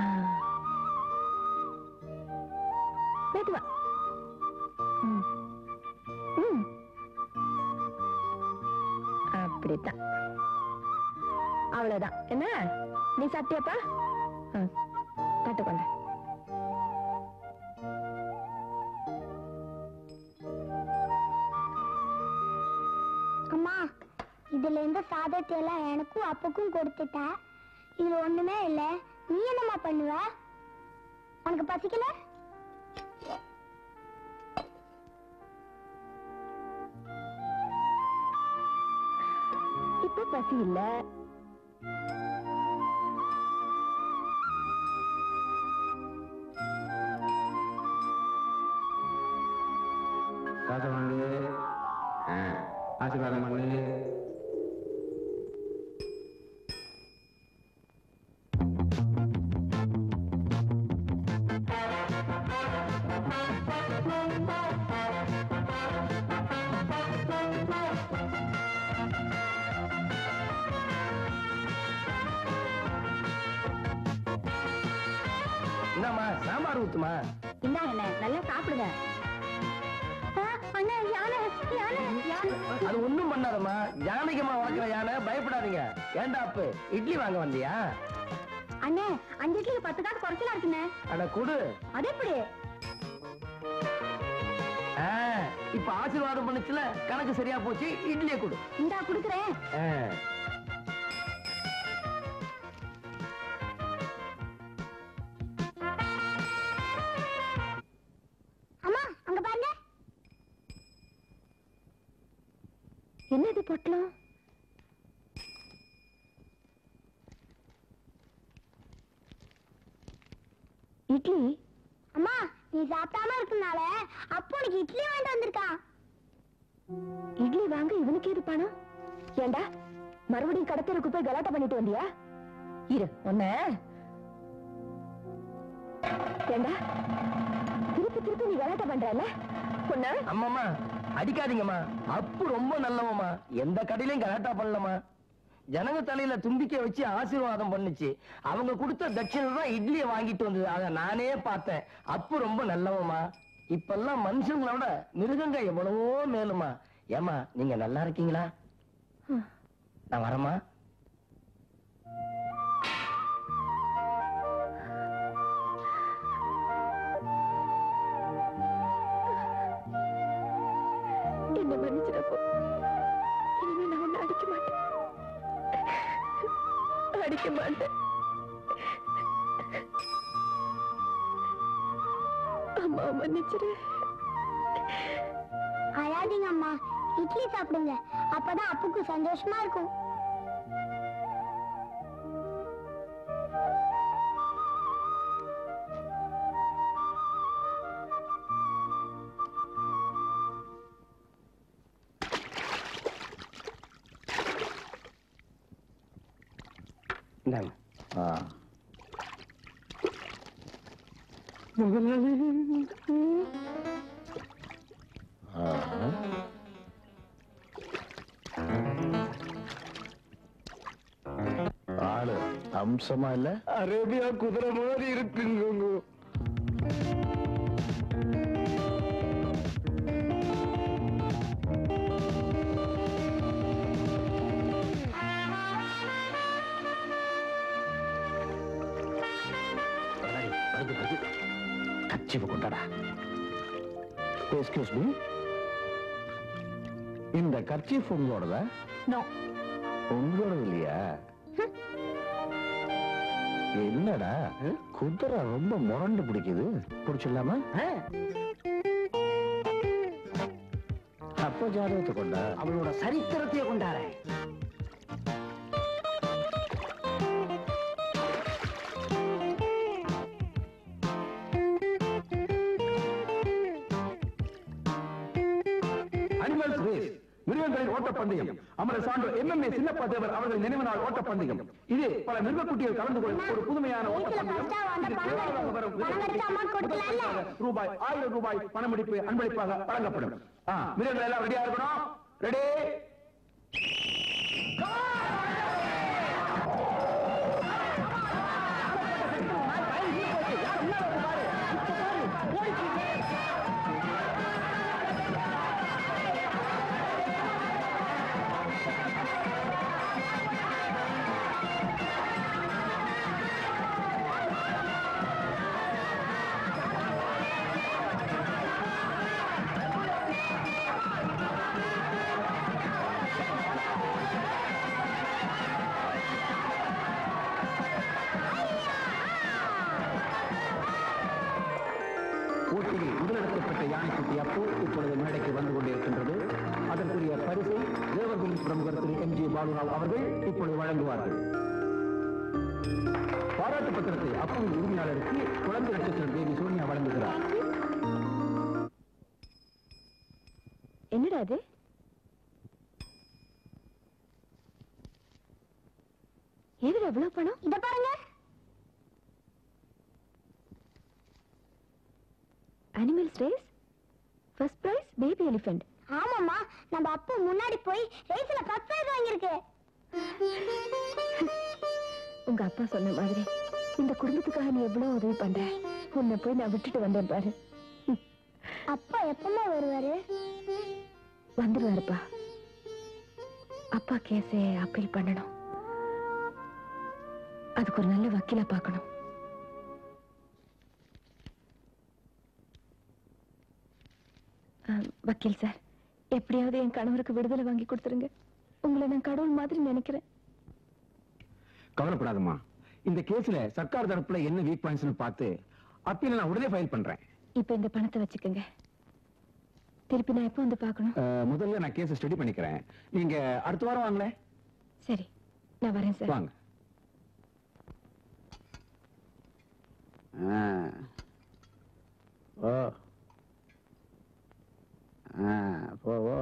மெதுவா ம் ம் அப்படித்தான் அவ்வளவுதான் என்ன நீ சாப்பிட்டியாப்பா ம், தட்டு கொண்ட அம்மா இதுல இருந்த சாதத்தை எல்லாம் எனக்கும் அப்புக்கும் கொடுத்துட்ட இது ஒண்ணுமே இல்ல நீ என்னம்மா பண்ணுவ உனக்கு பசிக்கல இப்ப பசி இல்ல காசை வாங்கு ஆ, ஆசீர்வாதம் பண்ணு என்னம்மா சாம்பார் ஊத்துமா இந்தாங்கண்ணே நல்லா சாப்பிடுங்க அண்ணா யானை யானை யானை அது ஒண்ணும் பண்ணாதம்மா யானைக்குமா வளர்க்குற யானை பயப்படாதீங்க ஏண்டா அப்பு இட்லி வாங்க வந்தியா அண்ணே அஞ்சு இட்லிக்கு பத்து காசு குறைச்சலா இருக்குண்ணே அட குடு அது எப்படி ஆ, இப்ப ஆசீர்வாதம் பண்ணுச்சுல கணக்கு சரியா போச்சு இட்லியை கொடு இந்தா குடுக்குறேன் ஆ. அம்மா அங்க பாருங்க என்னது பொட்டலம் இட்லி அம்மா நீ சாப்பிடாம இருக்கனால அப்போ உனக்கு இட்லி வாங்கிட்டு வந்திருக்கான் இட்லி வாங்க இவனுக்கு எது பணம் ஏண்டா மறுபடியும் கடத்தருக்கு போய் கலாட்டா பண்ணிட்டு வந்தியா இரு ஒன்ன ஏண்டா திருப்பி திருப்பி நீ கலாட்டா பண்றல பொண்ணு அம்மாமா அடிக்காதீங்கம்மா அப்பு ரொம்ப நல்லவம்மா எந்த கடையிலயும் கலாட்டா பண்ணலம்மா ஜனங்க தலையில தும்பிக்கை வச்சு ஆசீர்வாதம் பண்ணுச்சு அவங்க கொடுத்த தட்சிணை தான் இட்லியை வாங்கிட்டு வந்தது அத நானே பார்த்தேன் அப்பு ரொம்ப நல்லவம்மா இப்பெல்லாம் மனுஷங்களோட மிருகங்க எவ்வளவோ மேலுமா ஏமா நீங்க நல்லா இருக்கீங்களா நான் வரமா என்ன மன்னிச்சிடப்போ இனிமே நான் உன்னை அடிக்க மாட்டேன் அடிக்க மாட்டேன் அம்மா மன்னிச்சிடு அழாதீங்க அம்மா இட்லி சாப்பிடுங்க அப்பதான் அப்புக்கு சந்தோஷமா இருக்கும் இந்தாங்க ஆ ஆ. ஆளு அம்சமா இல்ல அரேபியா குதிரை மாதிரி இருக்குங்க கச்சிவு கொண்டாடா எக்ஸ்கியூஸ் மீ இந்த கர்ச்சீஃப் உங்களோடதா நோ உங்களோடது இல்லையா என்னடா குதிரை ரொம்ப முரண்டு பிடிக்குது பிடிச்சிடலாமா அப்ப ஜாதகத்தை கொண்டா அவளோட சரித்திரத்தையே கொண்டாரேன் அனிமல்ஸ் ரேஸ் மிருகங்களின் ஓட்டப்பந்தயம் அமர சான்று எம்எம்ஏ சின்னப்பா தேவர் அவர்கள் நினைவு நாள் ஓட்டப்பந்தயம் இது பல மிருகக்குட்டிகள் கலந்து கொள்ளும் ஒரு புதுமையான ஓட்டப்பந்தயம் first ஆ வந்த இது பணம் விழாவாக வரும் பணம் கிடைச்சா amount கொடுக்கலாம்ல? ரூபாய் ஆயிரம் ரூபாய் பணமளிப்பு அன்பளிப்பாக வழங்கப்படும் ஆ, மிருகங்கள் எல்லாம் ரெடியா இருக்கணும் ரெடி போட்டியில் முதலிடத்தில் யானைக்குட்டி அப்போ இப்பொழுது மேடைக்கு வந்து கொண்டிருக்கின்றது அதற்குரிய பரிசை தேவகுல் பிரமுகர் திரு எம் ஜி பாலுராவ் அவர்கள் இப்பொழுது வழங்குவார்கள் பாராட்டு பத்திரத்தை அப்போது உரிமையாளருக்கு குழந்தை நட்சத்திர தேவி சோனியா வழங்குகிறார் என்னடா அது எதுல எவ்வளவு பணம் இத பாருங்க animals race first prize baby elephant ஆமாம்மா நம்ம அப்பா முன்னாடி போய் ரேஸ்ல ஃபர்ஸ்ட் பிரைஸ் வாங்கியிருக்கு உங்க அப்பா சொன்ன மாதிரி இந்த குடும்பத்துக்காக நீ எவ்வளவு உதவி பண்ற உன்னை போய் நான் விட்டுட்டு வந்தேன் பாரு அப்பா எப்பமா வருவாரு வந்துருவாருப்பா அப்பா கேஸே அப்பீல் பண்ணணும் அதுக்கு ஒரு நல்ல வக்கீலா பார்க்கணும் ஆம், வக்கீல் சார் எப்படியாவது என் கணவருக்கு விடுதலை வாங்கி கொடுத்துருங்க உங்களை நான் கடவுள் மாதிரி நினைக்கிறேன் கவலைப்படாதம்மா இந்த கேஸ்ல சர்க்கார் தரப்புல என்ன வீக் பாயிண்ட்ஸ்னு பார்த்து அப்பீல் நான் உடனே ஃபைல் பண்றேன் இப்ப இந்த பணத்தை வச்சுக்கோங்க திருப்பி நான் எப்போ வந்து பார்க்கணும் அஹ், முதல்ல நான் கேஸை ஸ்டடி பண்ணிக்கிறேன் நீங்க அடுத்த வாரம் வாங்களேன் சரி நான் வரேன் சார் வாங்க ஆ. ஓ ஆ போ ஓ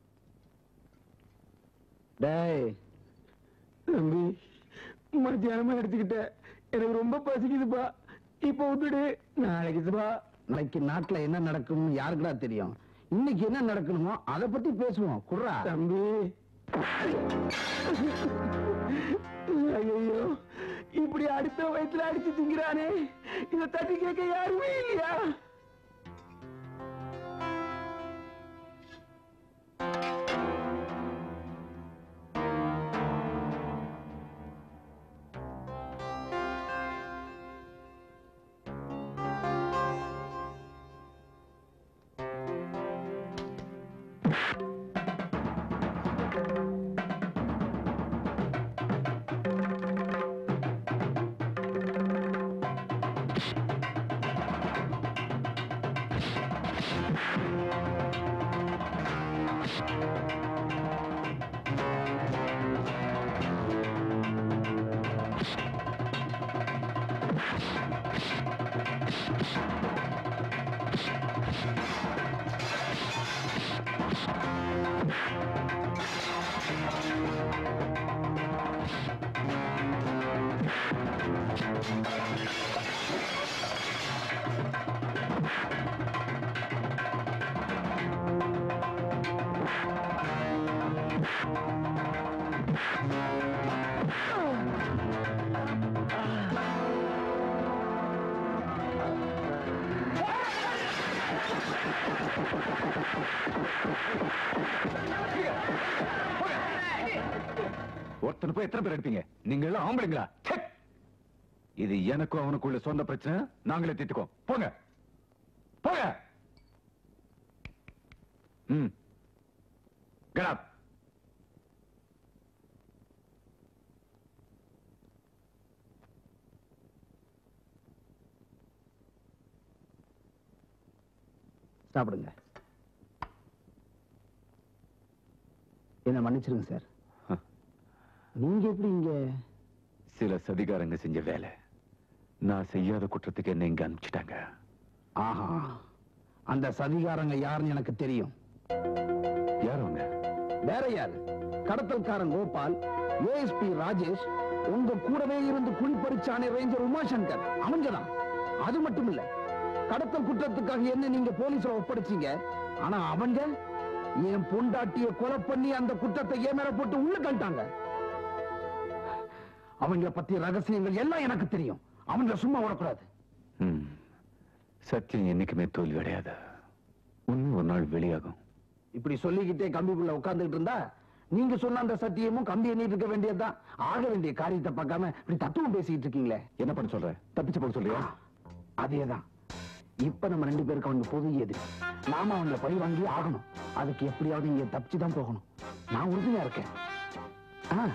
டேய் தம்பி மத்தியானமா எடுத்துக்கிட்ட எனக்கு ரொம்ப பசிக்குதுப்பா இப்போ விட்டுடு நாளைக்குதுப்பா நாளைக்கு நாட்டுல என்ன நடக்கும் யாருக்குடா தெரியும் இன்னைக்கு என்ன நடக்கணுமோ அதை பத்தி பேசுவோம் குர்ரா தம்பி ஐயோ இப்படி அடுத்த வயசுல அடிச்சு திங்கிறானே இத தட்டி கேட்க யாருமே இல்லையா ஒருத்தனை போய் எத்தனை பேர் எடுப்பீங்க நீங்க எல்லாம் ஆம்பளைங்களா ச்சே! இது எனக்கும் அவனுக்குள்ள சொந்த பிரச்சனை நாங்களே தீர்த்துக்கோ போங்க போங்க ம் Get up. சாப்பிடுங்க என்ன மன்னிச்சிருங்க சார் நீங்க எப்படி இங்க சில சதிகாரங்க செஞ்ச வேலை நான் செய்யாத குற்றத்துக்கு என்ன இங்க அனுப்பிச்சிட்டாங்க ஆஹா அந்த சதிகாரங்க யாருன்னு எனக்கு தெரியும் யார் அவங்க வேற யாரு கடத்தல்காரன் கோபால் ஏஎஸ்பி ராஜேஷ் உங்க கூடவே இருந்து குளிப்பறிச்சானே ரேஞ்சர் உமாசங்கர் அவங்கதான் அது மட்டும் இல்ல கடத்தல் குற்றத்துக்காக என்ன நீங்க போலீஸ்ல ஒப்படைச்சீங்க ஆனா அவங்க என் பொண்டாட்டிய கொலை பண்ணி அந்த குற்றத்தை என் மேல போட்டு உள்ள கழிட்டாங்க அவங்கள பத்தி ரகசியங்கள் எல்லாம் எனக்கு தெரியும் அவங்கள சும்மா விடக்கூடாது ம். சத்தியம் என்னைக்குமே தோல்வி அடையாது ஒண்ணு ஒரு நாள் வெளியாகும் இப்படி சொல்லிக்கிட்டே கம்பிக்குள்ள உட்கார்ந்துட்டு இருந்தா நீங்க சொன்ன அந்த சத்தியமும் கம்பி எண்ணிட்டு இருக்க வேண்டியதுதான் ஆக வேண்டிய காரியத்தை பார்க்காம இப்படி தத்துவம் பேசிட்டு இருக்கீங்களே என்ன பண்ண சொல்ற தப்பிச்சு போக சொல்றியா அதேதான் இப்ப நம்ம ரெண்டு பேருக்கு அவங்க பொது எது நாம அவங்கள பழி வாங்கி ஆகணும் அதுக்கு எப்படியாவது இங்க தப்பிச்சு தான் போகணும் நான் உறுதியா இருக்கேன் ஆ.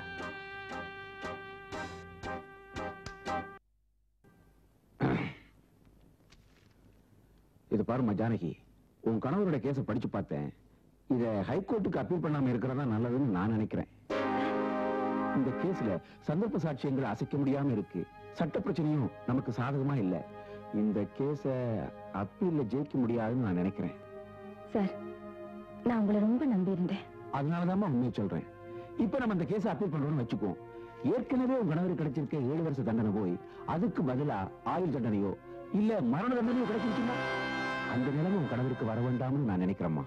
இது பாருமா ஜானகி உன் கணவரோட கேஸை படிச்சு பார்த்தேன் இத ஹைகோர்ட்டுக்கு அப்பீல் பண்ணாம இருக்கிறதா நல்லதுன்னு நான் நினைக்கிறேன் இந்த கேஸ்ல சந்தர்ப்ப சாட்சியங்களை அசைக்க முடியாம இருக்கு சட்ட பிரச்சனையும் நமக்கு சாதகமா இல்ல இந்த கேஸ அப்பீல்ல ஜெயிக்க முடியாதுன்னு நான் நினைக்கிறேன் சார் நான் உங்களை ரொம்ப நம்பி இருந்தேன் அதனாலதான் உண்மையை சொல்றேன் இப்ப நம்ம இந்த கேஸ அப்பீல் பண்றோம்னு வச்சுக்குவோம் ஏற்கனவே உங்க கணவர் கிடைச்சிருக்க ஏழு வருஷ தண்டனை போய் அதுக்கு பதிலா ஆயுள் தண்டனையோ இல்ல மரண தண்டனையோ கிடைச்சிருச்சுன்னா அந்த நிலைமை உன் கணவருக்கு வர வேண்டாம்னு நான் நினைக்கிறேம்மா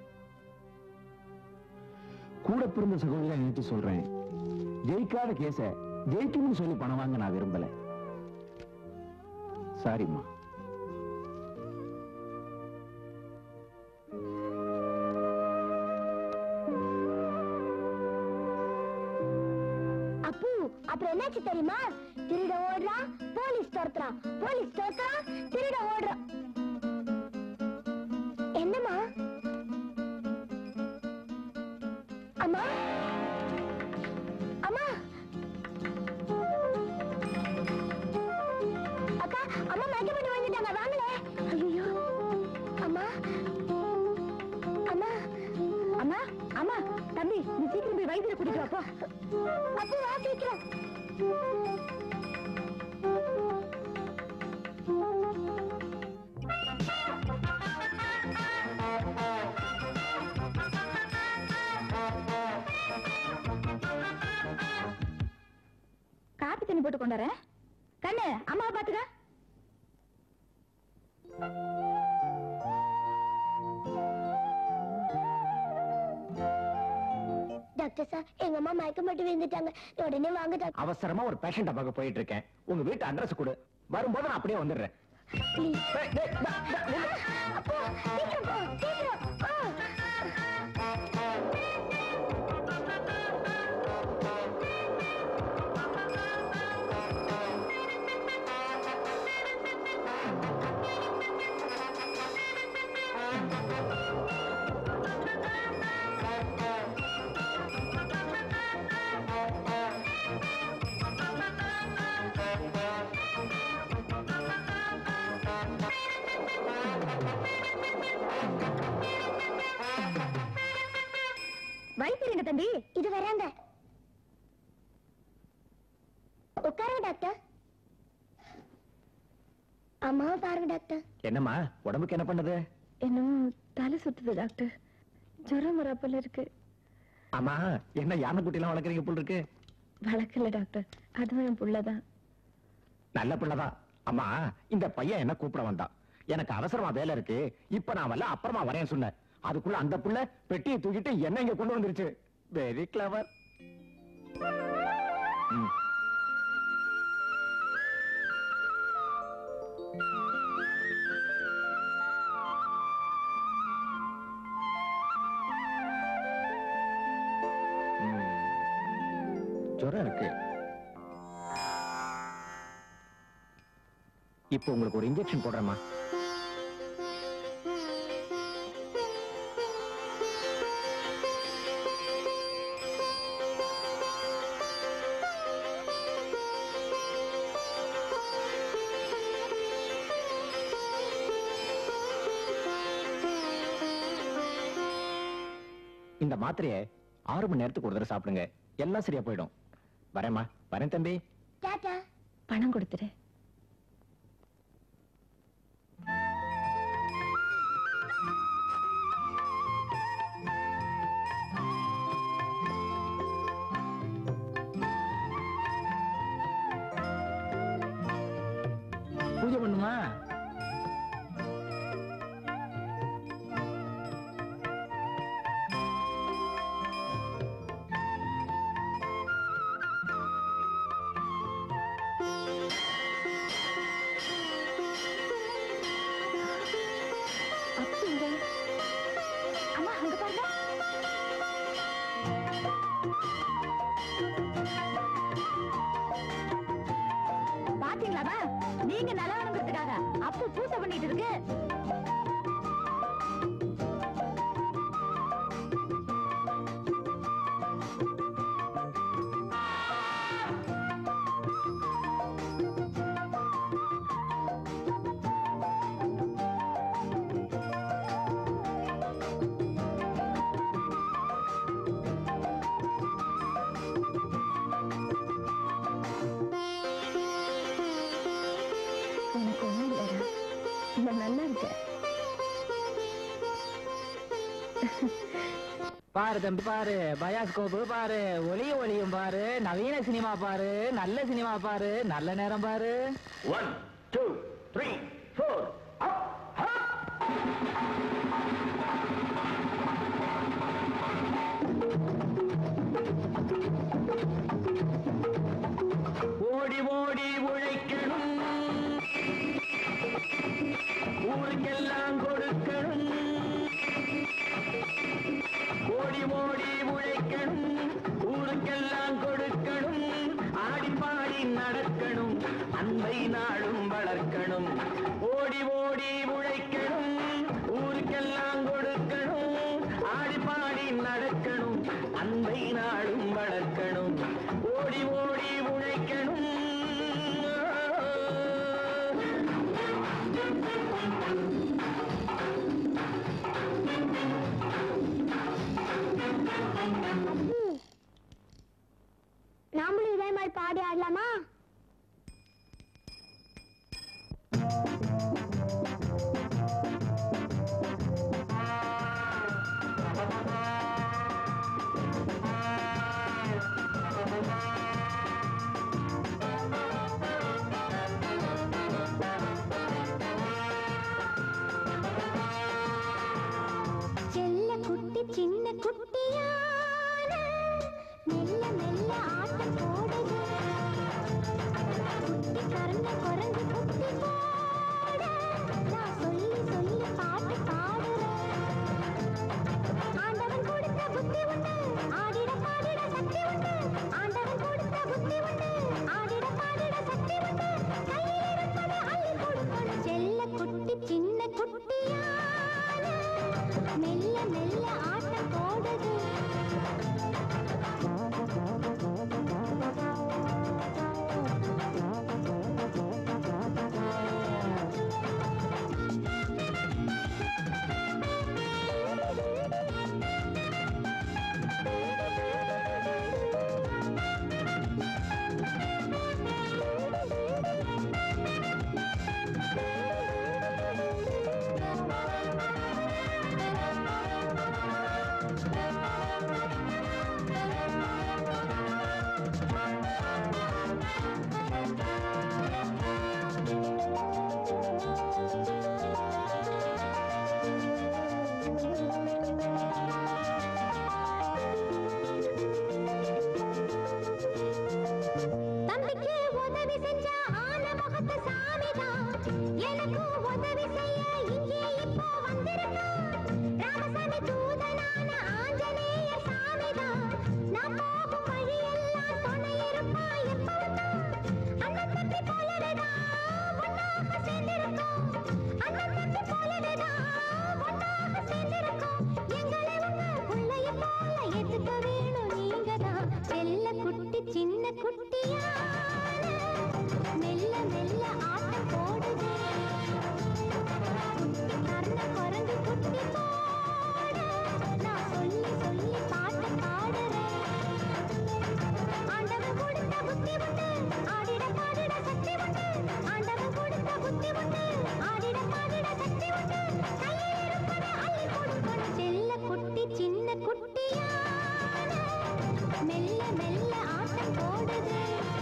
கூட பிறந்த சகோதரியா நினைச்சு சொல்றேன் ஜெயிக்காத கேஸ ஜெயிக்கணும்னு சொல்லி பணம் வாங்க நான் விரும்பல சாரிம்மா அப்பு அப்புறம் என்னாச்சு தெரியுமா திருட ஓடுறான் போலீஸ் துரத்துறான் போலீஸ் துரத்துறான் திருட ஓடுறான் என்னம்மா அம்மா அம்மா அக்கா அம்மா மயக்கப்பட்டு வந்துட்டாங்க வாங்களே ஐயோ அம்மா அம்மா அம்மா தம்பி நீ சீக்கிரம் போய் வைத்தியரை கூட்டிட்டு வா போ அப்போ வா சீக்கிரம் காப்பி தண்ணி போட்டு கொண்டு வரேன் கண்ணு அம்மாவை பாத்துக்க டாக்டர் சார் எங்க அம்மா மயக்கம் போட்டு விழுந்துட்டாங்க உடனே வாங்க டாக்டர் அவசரமா ஒரு பேஷண்ட பார்க்க போயிட்டு இருக்கேன் உங்க வீட்டு அட்ரஸ் கொடு வரும்போது நான் அப்படியே வந்துடுறேன் ப்ளீஸ் டேய், டேய், டா, டா, நில்லு. அப்போ சீக்கிரம் போ சீக்கிரம் போ வைத்தியர் எங்க தம்பி இது வராங்க உட்காருங்க டாக்டர் அம்மாவை பாருங்க டாக்டர் என்னம்மா உடம்புக்கு என்ன பண்ணுது என்னமோ தலை சுத்துது டாக்டர் ஜுரம் வரப்பல இருக்கு ஆமா என்ன யானை குட்டிலாம் வளர்க்குறீங்க போல் இருக்கு வளர்க்கல டாக்டர் அதுவும் என் புள்ளதான் நல்ல பிள்ளைதான் அம்மா இந்த பையன் என்ன கூப்பிட வந்தான் எனக்கு அவசரமா வேலை இருக்கு இப்ப நான் வரல அப்புறமா வரேன் சொன்னேன் அதுக்குள்ள அந்த புள்ள பெட்டியை தூக்கிட்டு என்ன இங்க கொண்டு வந்துருச்சு வெரி கிளவர் ஜுரம் இருக்கு இப்போ உங்களுக்கு ஒரு இன்ஜெக்ஷன் போடுறேம்மா இந்த மாத்திரையை ஆறு மணி நேரத்துக்கு ஒரு தடவை சாப்பிடுங்க எல்லாம் சரியா போயிடும் வரேம்மா வரேன் தம்பி டாடா பணம் கொடுத்துரு பூஜை பண்ணுமா அப்படிங்க அம்மா அங்க பாருங்க பாத்தீங்களாமா நீங்க நல்லவனுங்கிறதுக்காக அப்ப பூசை பண்ணிட்டு இருக்கு எனக்கு ஒண்ணும் இல்லடா நான் நல்லா இருக்கேன் பாரு தம்பி பாரு பயாஸ்கோப்பு பாரு ஒளி ஒளியும் பாரு நவீன சினிமா பாரு நல்ல சினிமா பாரு நல்ல நேரம் பாரு ஒன் டூ த்ரீ ஃபோர் ஓடி ஓடி உழைக்கணும் ஊருக்கெல்லாம் கொடுக்கணும் ஓடி ஓடி உழைக்கணும் ஊருக்கெல்லாம் கொடுக்கணும் ஆடி பாடி நடக்கணும் அன்பை நாளும் வளர்க்கணும் ஓடி ஓடி உழைக்கணும் ஊருக்கெல்லாம் கொடுக்கணும் ஆடி பாடி நடக்கணும் அன்பை நாளும் வளர்க்கணும் ஓடி ஓடி உழைக்கணும் மாதிரி பாடி ஆடலாமா செல்ல குட்டி சின்ன குட்டியான மெல்ல மெல்ல ஆட்டம் போடுது குட்டி கரண்ட குரங்கு குட்டி போட நான் சொல்லி சொல்லி பாட்டு பாடுறேன் ஆண்டவன் கொடுத்த புத்தி உண்டு ஆடிட பாடிட சக்தி உண்டு ஆண்டவன் கொடுத்த புத்தி உண்டு ஆடிட பாடிட சக்தி உண்டு கையில் இருப்பது அள்ளி கொடுக்கணும் செல்ல குட்டி சின்ன குட்டியான மெல்ல மெல்ல ஆட்டம் போடுது தம்பிக்கு உதவி செஞ்ச ஆன முகத்து சாமிதான் எனக்கு உதவி செய்ய இங்கே இப்போ வந்திருக்கான் ராமசாமி தூதனான ஆஞ்சநேய சாமிதான் நான் போகும் வழியெல்லாம் துணை இருப்பான் எப்பவும்தான் அண்ணன் தம்பி போலவேதான் ஒன்னாக சேர்ந்திருக்கோம் அண்ணன் தம்பி போலவேதான் ஒன்னாக சேர்ந்திருக்கோம் எங்களை உங்க பிள்ளைய போல எதுக்க வேணும் நீங்கதான் செல்ல குட்டி சின்ன குட்டியான மெல்ல மெல்ல ஆட்டம் போடுதே குட்டி கர்ண குரங்கு குட்டி போட நான் சொல்லி சொல்லி பாட்டு பாடுறேன் ஆண்டவன் கொடுத்த புத்தி உண்டு ஆடிட பாடிட சக்தி உண்டு ஆண்டவன் கொடுத்த புத்தி உண்டு ஆடிட பாடிட சக்தி உண்டு கையில் இருப்பதை அள்ளி கொடுக்கணும் செல்ல குட்டி சின்ன குட்டியான மெல்ல மெல்ல ஆட்டம் போடுது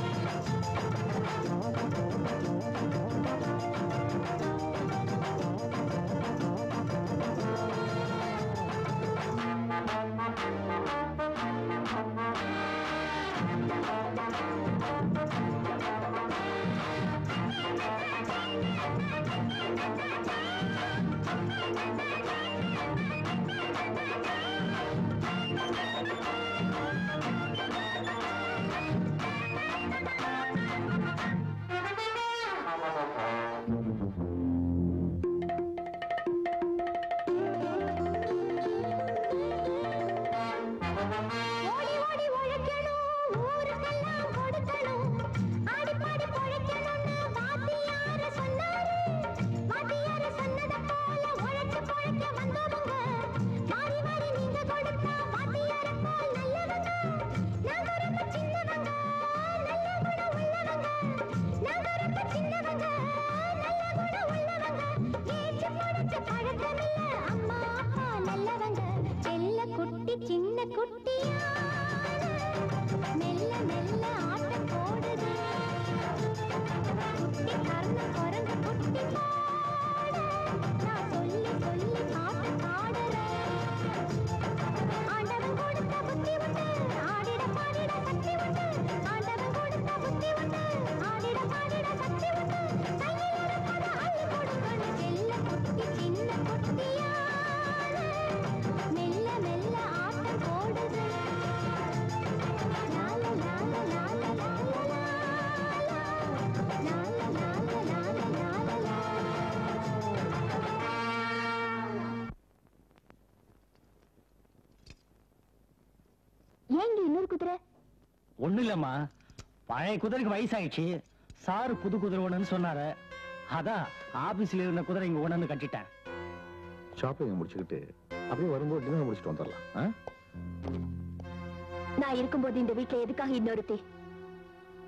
ஓடி ஓடி உழைக்கணும் ஊருக்கெல்லாம் கொடுக்கணும் ஆடி பாடி பொழைக்கணும்னு வாத்தியார சொன்னாரு வாத்தியார சொன்னத போல உழைச்சு பொழைக்க வந்தவங்க மாறி மாறி நீங்க கொடுத்தா வாத்தியார போல் நல்லவங்க நாங்க ரொம்ப சின்னவங்க நல்ல குணம் உள்ளவங்க நாங்க ரொம்ப சின்னவங்க நல்ல குணம் உள்ளவங்க ஏற்று பொழைச்ச பழக்கமில்ல அம்மா அப்பா நல்லவங்க செல்ல குட்டி சின்ன குட்டியான மெல்ல மெல்ல ஆட்டம் போடுது குட்டி கர்ண குரங்கு குட்டி போட நான் சொல்லி சொல்லி பாட்டு பாடுறேன் ஆண்டவன் கொடுத்த புத்தி உண்டு ஆடிட பாடிட சக்தி உண்டு ஆண்டவன் கொடுத்த புத்தி உண்டு ஆடிட பாடிட சக்தி உண்டு கையில் இருப்பதை அள்ளி கொடுக்கணும் செல்ல குட்டி சின்ன குட்டியான மெல்ல மெல்ல ஆட்டம் போடுது லால லால லால லால லால லால லால லால ஏங்க இன்னொரு குதிரை ஒண்ணு இல்லம்மா பழைய குதிரைக்கு வயசாயிடுச்சு சாரு புது குதிரை ஒண்ணுன்னு சொன்னாரு அதான் ஆபீஸ்ல இருந்த குதிரை இங்க ஒண்ணு கட்டிட்டேன் ஷாப்பிங் முடிச்சுக்கிட்டு அப்படியே வரும்போது டின்னர் முடிச்சுட்டு வந்துடலாம் ஆ? நான் இருக்கும்போது இந்த வீட்ல எதுக்காக இன்னொருத்தி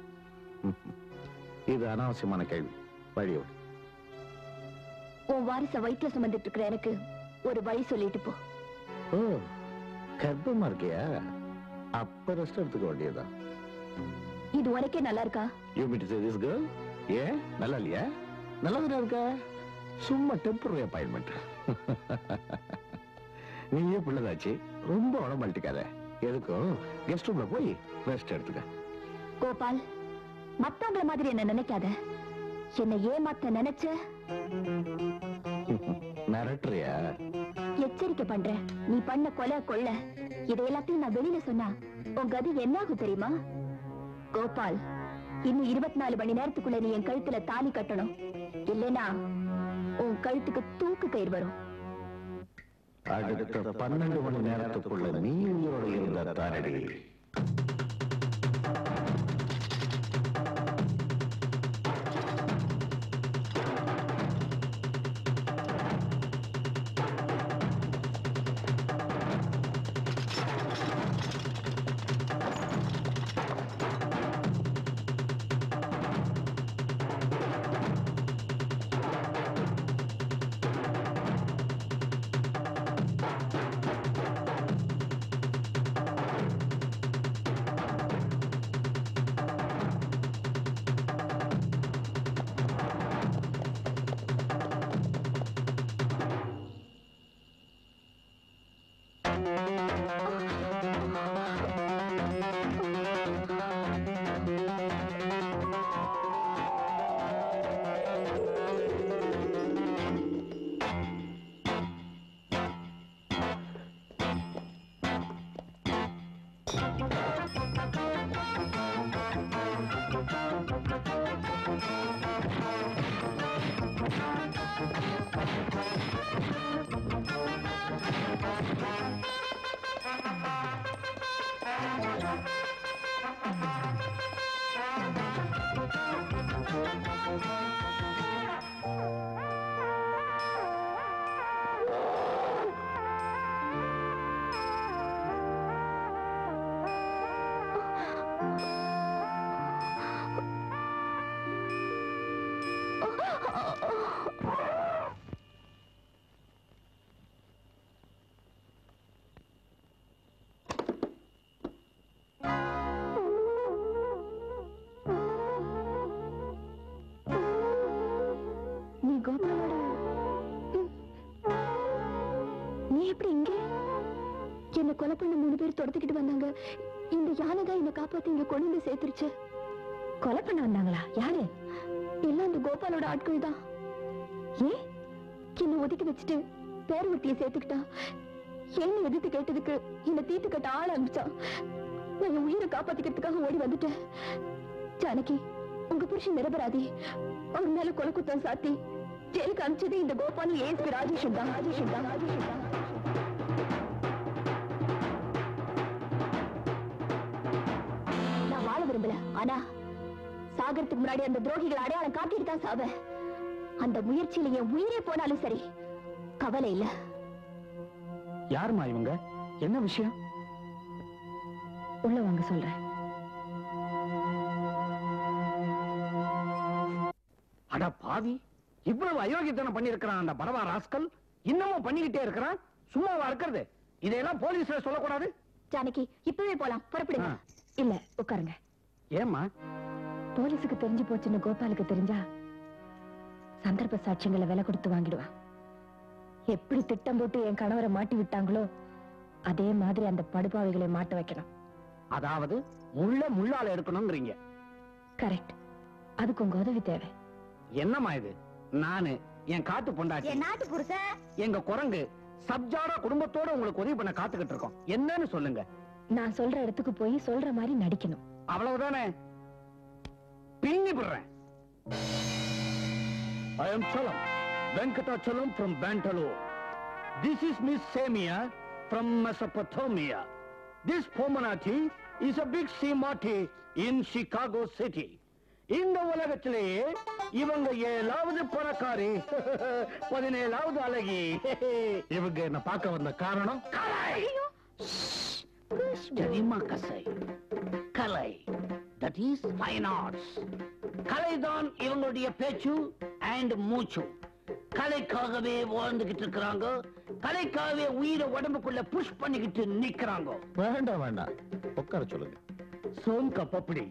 இது அனாவசியமான கேள்வி வழி விடு. உன் வாரிச வயிற்றுல சுமந்துட்டு இருக்கிற எனக்கு ஒரு வழி சொல்லிட்டு போ ஓ கர்ப்பமா இருக்கியா அப்ப ரெஸ்ட் எடுத்துக்க வேண்டியதுதான் இது உனக்கே நல்லா இருக்கா you meet say this girl ஏன் நல்லா இல்லையா நல்லா தானே இருக்கா சும்மா டெம்பரரி அப்பாயின்மெண்ட் நீயே பிள்ளைதாச்சு ரொம்ப உடம்பு அழட்டிக்காத எதுக்கும் கெஸ்ட் ரூம்ல போய் ரெஸ்ட் எடுத்துக்க கோபால் மத்தவங்கள மாதிரி என்ன நினைக்காத என்னை ஏமாத்த நினைச்ச மிரட்டுறியா எச்சரிக்கை பண்றேன் நீ பண்ண கொலை கொள்ள இதை எல்லாத்தையும் நான் வெளியில சொன்னா உன் கதி என்னாகும் தெரியுமா கோபால் இன்னும் இருபத்தி நாலு மணி நேரத்துக்குள்ள நீ என் கழுத்துல தாலி கட்டணும் இல்லைனா உன் கழுத்துக்கு தூக்கு கயிறு வரும் அடுத்த பன்னெண்டு மணி நேரத்துக்குள்ள நீ உயிரோட இருந்த தாரடி நீ கோபாலோட ம். நீ எப்படி இங்கே என்ன கொலை பண்ண மூணு பேர் தொடர்த்துக்கிட்டு வந்தாங்க இந்த யானை தான் என்னை காப்பாத்தி இங்க கொண்டு வந்து சேர்த்துருச்சு கொலை பண்ண வந்தாங்களா யாரு எல்லாம் அந்த கோபாலோட ஆட்கள் தான் ஏன் என்னை ஒதுக்கி வச்சுட்டு பேர் ஒட்டிய சேர்த்துக்கிட்டா என்ன எதிர்த்து கேட்டதுக்கு என்னை தீர்த்து கட்ட ஆள் அனுப்பிச்சான் நான் என் உயிரை காப்பாத்திக்கிறதுக்காக ஓடி வந்துட்டேன் ஜானகி உங்க புருஷன் நிரபராதி அவர் மேல கொலை குத்தம் சாத்தி ஜெயிலுக்கு அனுப்பிச்சது இந்த கோபால் ஏஎஸ்பி ராஜேஷன் தான் ராஜேஷன் தான் ராஜேஷன் தான் நான் வாழ விரும்பல ஆனா சாகறதுக்கு முன்னாடி அந்த துரோகிகள் அடையாளம் காட்டிட்டு தான் சாவேன் அந்த முயற்சியில என் உயிரே போனாலும் சரி கவலை இல்ல யாருமா இவங்க என்ன விஷயம் உள்ள வாங்க சொல்றேன் அட பாவி இவ்வளவு அயோக்கியத்தனம் பண்ணிருக்கிறான் அந்த பரவா ராஸ்கல் இன்னமும் பண்ணிக்கிட்டே இருக்கிறான் சும்மாவா இருக்கிறது இதையெல்லாம் போலீஸ்ல சொல்லக்கூடாது ஜானகி இப்பவே போலாம் புறப்படுங்க ஆ. இல்ல உட்காருங்க ஏம்மா போலீஸுக்கு தெரிஞ்சு போச்சுன்னு கோபாலுக்கு தெரிஞ்சா சந்தர்ப்ப சாட்சியங்களை விலை கொடுத்து வாங்கிடுவான் எப்படி திட்டம் போட்டு என் கணவரை மாட்டி விட்டாங்களோ அதே மாதிரி அந்த படுபாவிகளை மாட்ட வைக்கணும் அதாவது முள்ள முள்ளால எடுக்கணுங்கிறீங்க கரெக்ட் அதுக்கு உங்க உதவி தேவை என்னம்மா இது நானு என் காட்டு பொண்டாட்டி நாட்டு புருஷன் எங்க குரங்கு சப்ஜாரா குடும்பத்தோட உங்களுக்கு உதவி பண்ண காத்துக்கிட்டு இருக்கோம் என்னன்னு சொல்லுங்க நான் சொல்ற இடத்துக்கு போய் சொல்ற மாதிரி நடிக்கணும் அவ்வளவுதானே பின்னி விடுறேன் I am Chalam, Venkatachalam from Bangalore. This is Miss Samia from Mesopotamia. This Pomanati is a big Simati in Chicago City. இந்த உலகத்திலேயே இவங்க ஏழாவது பணக்காரி பதினேழாவது அழகி இவங்க என்ன பார்க்க வந்த காரணம் கலை தெரியுமா கசை கலை தட் இஸ் ஃபைன் ஆர்ட்ஸ் கலைதான் இவங்களுடைய பேச்சு அண்ட் மூச்சு கலைக்காகவே வாழ்ந்துகிட்டு இருக்கிறாங்க கலைக்காகவே உயிரை உடம்புக்குள்ள புஷ் பண்ணிக்கிட்டு நிக்கிறாங்க வேண்டாம் வேண்டாம் உட்கார சொல்லுங்க சோன்கா பப்படி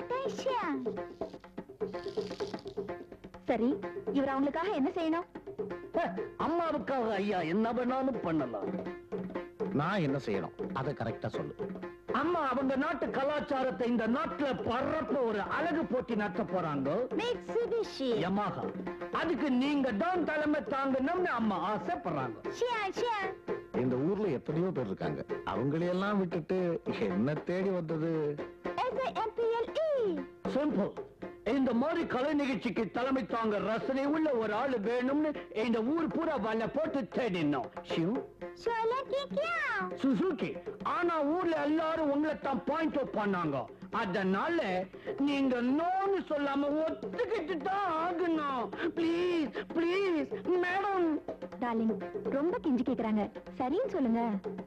சரி இவர் அவங்களுக்காக என்ன செய்யணும் அம்மாவுக்காக ஐயா என்ன வேணாலும் பண்ணலாம் நான் என்ன செய்யணும் அதை கரெக்டா சொல்லு அம்மா அவங்க நாட்டு கலாச்சாரத்தை இந்த நாட்டுல பரப்ப ஒரு அழகு போட்டி நடத்த போறாங்க Mitsubishi. யமாகா அதுக்கு நீங்க தான் தலைமை தாங்கணும்னு அம்மா ஆசைப்படுறாங்க Xian, Xian. இந்த ஊர்ல எத்தனையோ பேர் இருக்காங்க அவங்களையெல்லாம் விட்டுட்டு என்ன தேடி வந்தது S-A-M-P-L-E. சிம்பிள் இந்த மாதிரி கலை நிகழ்ச்சிக்கு தலைமை தாங்க ரசனை உள்ள ஒரு ஆளு வேணும்னு இந்த ஊர் பூரா வல்ல போட்டு தேடினோம் ஷிவ் Sola Kikiao. சுசுகி ஆனா ஊர்ல எல்லாரும் உங்களை தான் பாயிண்ட் அவுட் பண்ணாங்க அதனால நீங்க நோன்னு சொல்லாம ஒத்துக்கிட்டு தான் ஆகணும் ப்ளீஸ் ப்ளீஸ் மேடம் டார்லிங் ரொம்ப கெஞ்சி கேக்குறாங்க சரின்னு சொல்லுங்க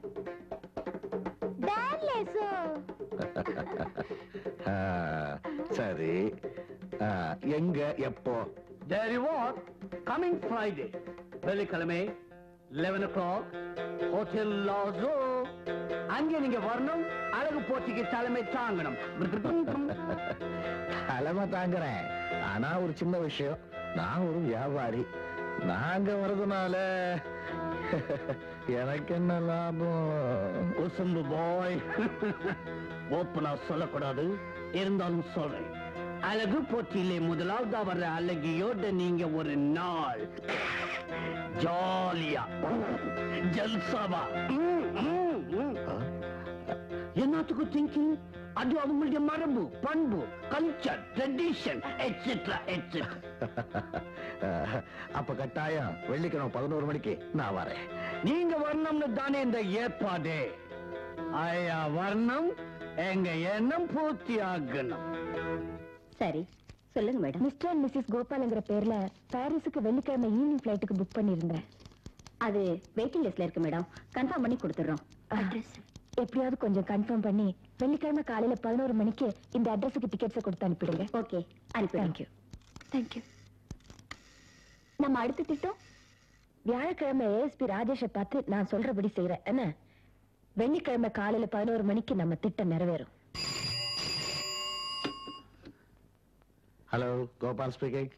Darlesu. ஆ, சரி ஆ, எங்க எப்போ there you are coming Friday வெள்ளிக்கிழமை லெவன் ஓ கிளாக் ஹோட்டல் லாசோ அங்கே நீங்க வரணும் அழகு போட்டிக்கு தலைமை தாங்கணும் தலைமை தாங்குறேன் ஆனா ஒரு சின்ன விஷயம் நான் ஒரு வியாபாரி நாங்க வர்றதுனால எனக்கு என்ன லாபம் உசும்பு பாய் ஓப்பனா சொல்லக்கூடாது இருந்தாலும் சொல்றேன் அழகு போட்டியிலே முதலாவதா வர்ற அழகியோட நீங்க ஒரு நாள் ஜாலியா ஜல்சாவா ம், ம், ம். என்னத்துக்கும் திங்கிங் அது அவங்களுடைய மரபு பண்பு கல்ச்சர் ட்ரெடிஷன் எட்ஸெட்ரா எட்ஸெட்ரா அப்ப கட்டாயம் வெள்ளிக்கிழமை பதினோரு மணிக்கு நான் வரேன் நீங்க வரணும்னு தானே இந்த ஏற்பாடு ஐயா வரணும் எங்க எண்ணம் பூர்த்தி ஆகணும் சரி சொல்லுங்க மேடம் மிஸ்டர் அண்ட் மிஸ்ஸஸ் கோபால்ங்கிற பேர்ல பாரிஸுக்கு வெள்ளிக்கிழமை ஈவினிங் ஃபிளைட்டுக்கு புக் பண்ணியிருந்தேன் அது வெயிட்டிங் லிஸ்ட்ல இருக்கு மேடம் கன்ஃபார்ம் பண்ணி கொடுத்துறோம் அட்ரஸ் எப்படியாவது கொஞ்சம் கன்ஃபார்ம் பண்ணி வெள்ளிக்கிழமை காலையில பதினோரு மணிக்கு இந்த அட்ரஸுக்கு டிக்கெட்ஸை கொடுத்து அனுப்பிடுங்க ஓகே அனுப்பி தேங்க்யூ தேங்க்யூ நம்ம அடுத்த திட்டம் வியாழக்கிழமை ஏஎஸ்பி ராஜேஷை பார்த்து நான் சொல்றபடி செய்யறேன் என்ன வெள்ளிக்கிழமை காலையில பதினோரு மணிக்கு நம்ம திட்டம் நிறைவேறும் ஹலோ கோபால் ஸ்பீக்கிங்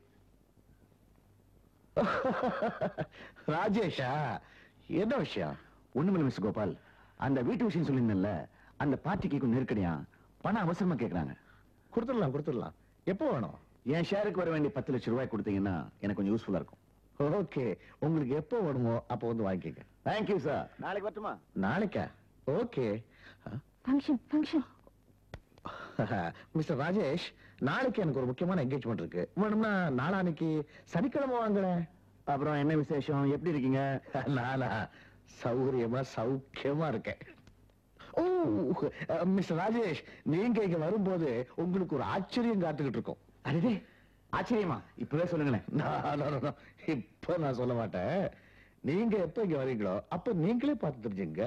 ராஜேஷா என்ன விஷயம் ஒண்ணுமில்ல மிஸ் கோபால் அந்த வீட்டு விஷயம் சொல்லியிருந்தேன்ல அந்த பார்ட்டிக்கு கொஞ்சம் நெருக்கடியா பணம் அவசரமா கேக்குறாங்க கொடுத்துடலாம் கொடுத்துடலாம் எப்போ வேணும் என் ஷேருக்கு வர வேண்டிய பத்து லட்சம் ரூபாய் கொடுத்தீங்கன்னா எனக்கு கொஞ்சம் யூஸ்ஃபுல்லா இருக்கும் ஓகே உங்களுக்கு எப்போ வேணுமோ அப்போ வந்து வாங்கிக்கங்க தேங்க்யூ சார் நாளைக்கு வரட்டுமா நாளைக்கா okay function function mister Rajesh நாளைக்கு எனக்கு ஒரு முக்கியமான என்கேஜ்மெண்ட் இருக்கு வேணும்னா நாளானைக்கு சனிக்கிழமை வாங்குறேன் அப்புறம் என்ன விசேஷம் எப்படி இருக்கீங்க நானா சௌகரியமா சௌக்கியமா இருக்கேன் ஓ மிஸ்டர் ராஜேஷ் நீங்க இங்க வரும்போது உங்களுக்கு ஒரு ஆச்சரியம் காத்துக்கிட்டு இருக்கோம் அடே ஆச்சரியமா இப்பவே சொல்லுங்களேன் No, no, no, no. இப்ப நான் சொல்ல மாட்டேன் நீங்க எப்ப இங்க வரீங்களோ அப்ப நீங்களே பார்த்து தெரிஞ்சுங்க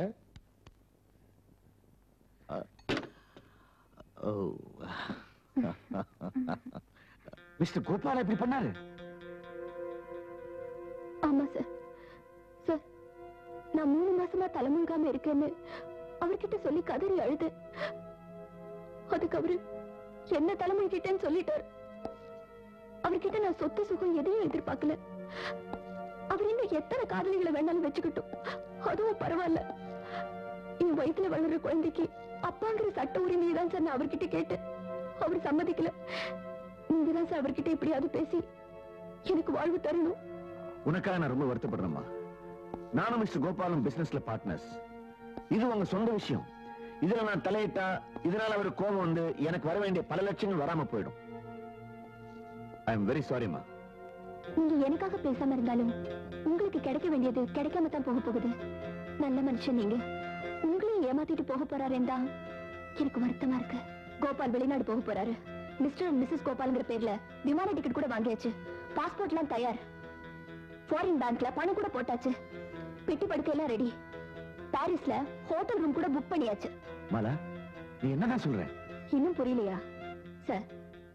ஓ மிஸ்டர் கோபால் இப்படி பண்ணாரு ஆமா சார் சார் நான் மூணு மாசமா தலைமுழுகாம இருக்கேன்னு அவர்கிட்ட சொல்லி கதறி அழுது அதுக்கு அவரு என்ன தலைமுழுகிட்டேன்னு சொல்லிட்டார் அவர்கிட்ட நான் சொத்து சுகம் எதையும் எதிர்பார்க்கல அவர் இன்னும் எத்தனை காதலிகளை வேணாலும் வச்சுக்கிட்டோம் அதுவும் பரவாயில்ல என் வயித்துல வளர்ற குழந்தைக்கு அப்பாங்கிற சட்ட உரிமையை தான் சார் நான் அவர்கிட்ட கேட்டேன் அவர் சம்மதிக்கல நீங்க தான் சார் அவர்கிட்ட எப்படியாவது பேசி எனக்கு வாழ்வு தரணும் உனக்காக நான் ரொம்ப வருத்தப்படுறேம்மா நானும் மிஸ்டர் கோபாலும் பிசினஸ்ல பார்ட்னர்ஸ் இது உங்க சொந்த விஷயம் இதுல நான் தலையிட்டா இதனால அவர் கோபம் வந்து எனக்கு வர வேண்டிய பல லட்சங்கள் வராம போயிடும் ஐ எம் வெரி சாரிம்மா நீங்க எனக்காக பேசாம இருந்தாலும் உங்களுக்கு கிடைக்க வேண்டியது கிடைக்காம தான் போக போகுது நல்ல மனுஷன் நீங்க உங்களையும் ஏமாத்திட்டு போக போறாருன்னு தான் எனக்கு வருத்தமா இருக்கு கோபால் வெளிநாடு போக போறாரு மிஸ்டர் அண்ட் மிஸ்ஸஸ் கோபால்ங்கிற பேர்ல விமான டிக்கெட் கூட வாங்கியாச்சு பாஸ்போர்ட்லாம் தயார் ஃபாரின் பேங்க்ல பணம் கூட போட்டாச்சு பெட்டி படுக்கையெல்லாம் ரெடி பாரிஸ்ல ஹோட்டல் ரூம் கூட புக் பண்ணியாச்சு மாலா நீ என்னதான் சொல்ற இன்னும் புரியலையா சார்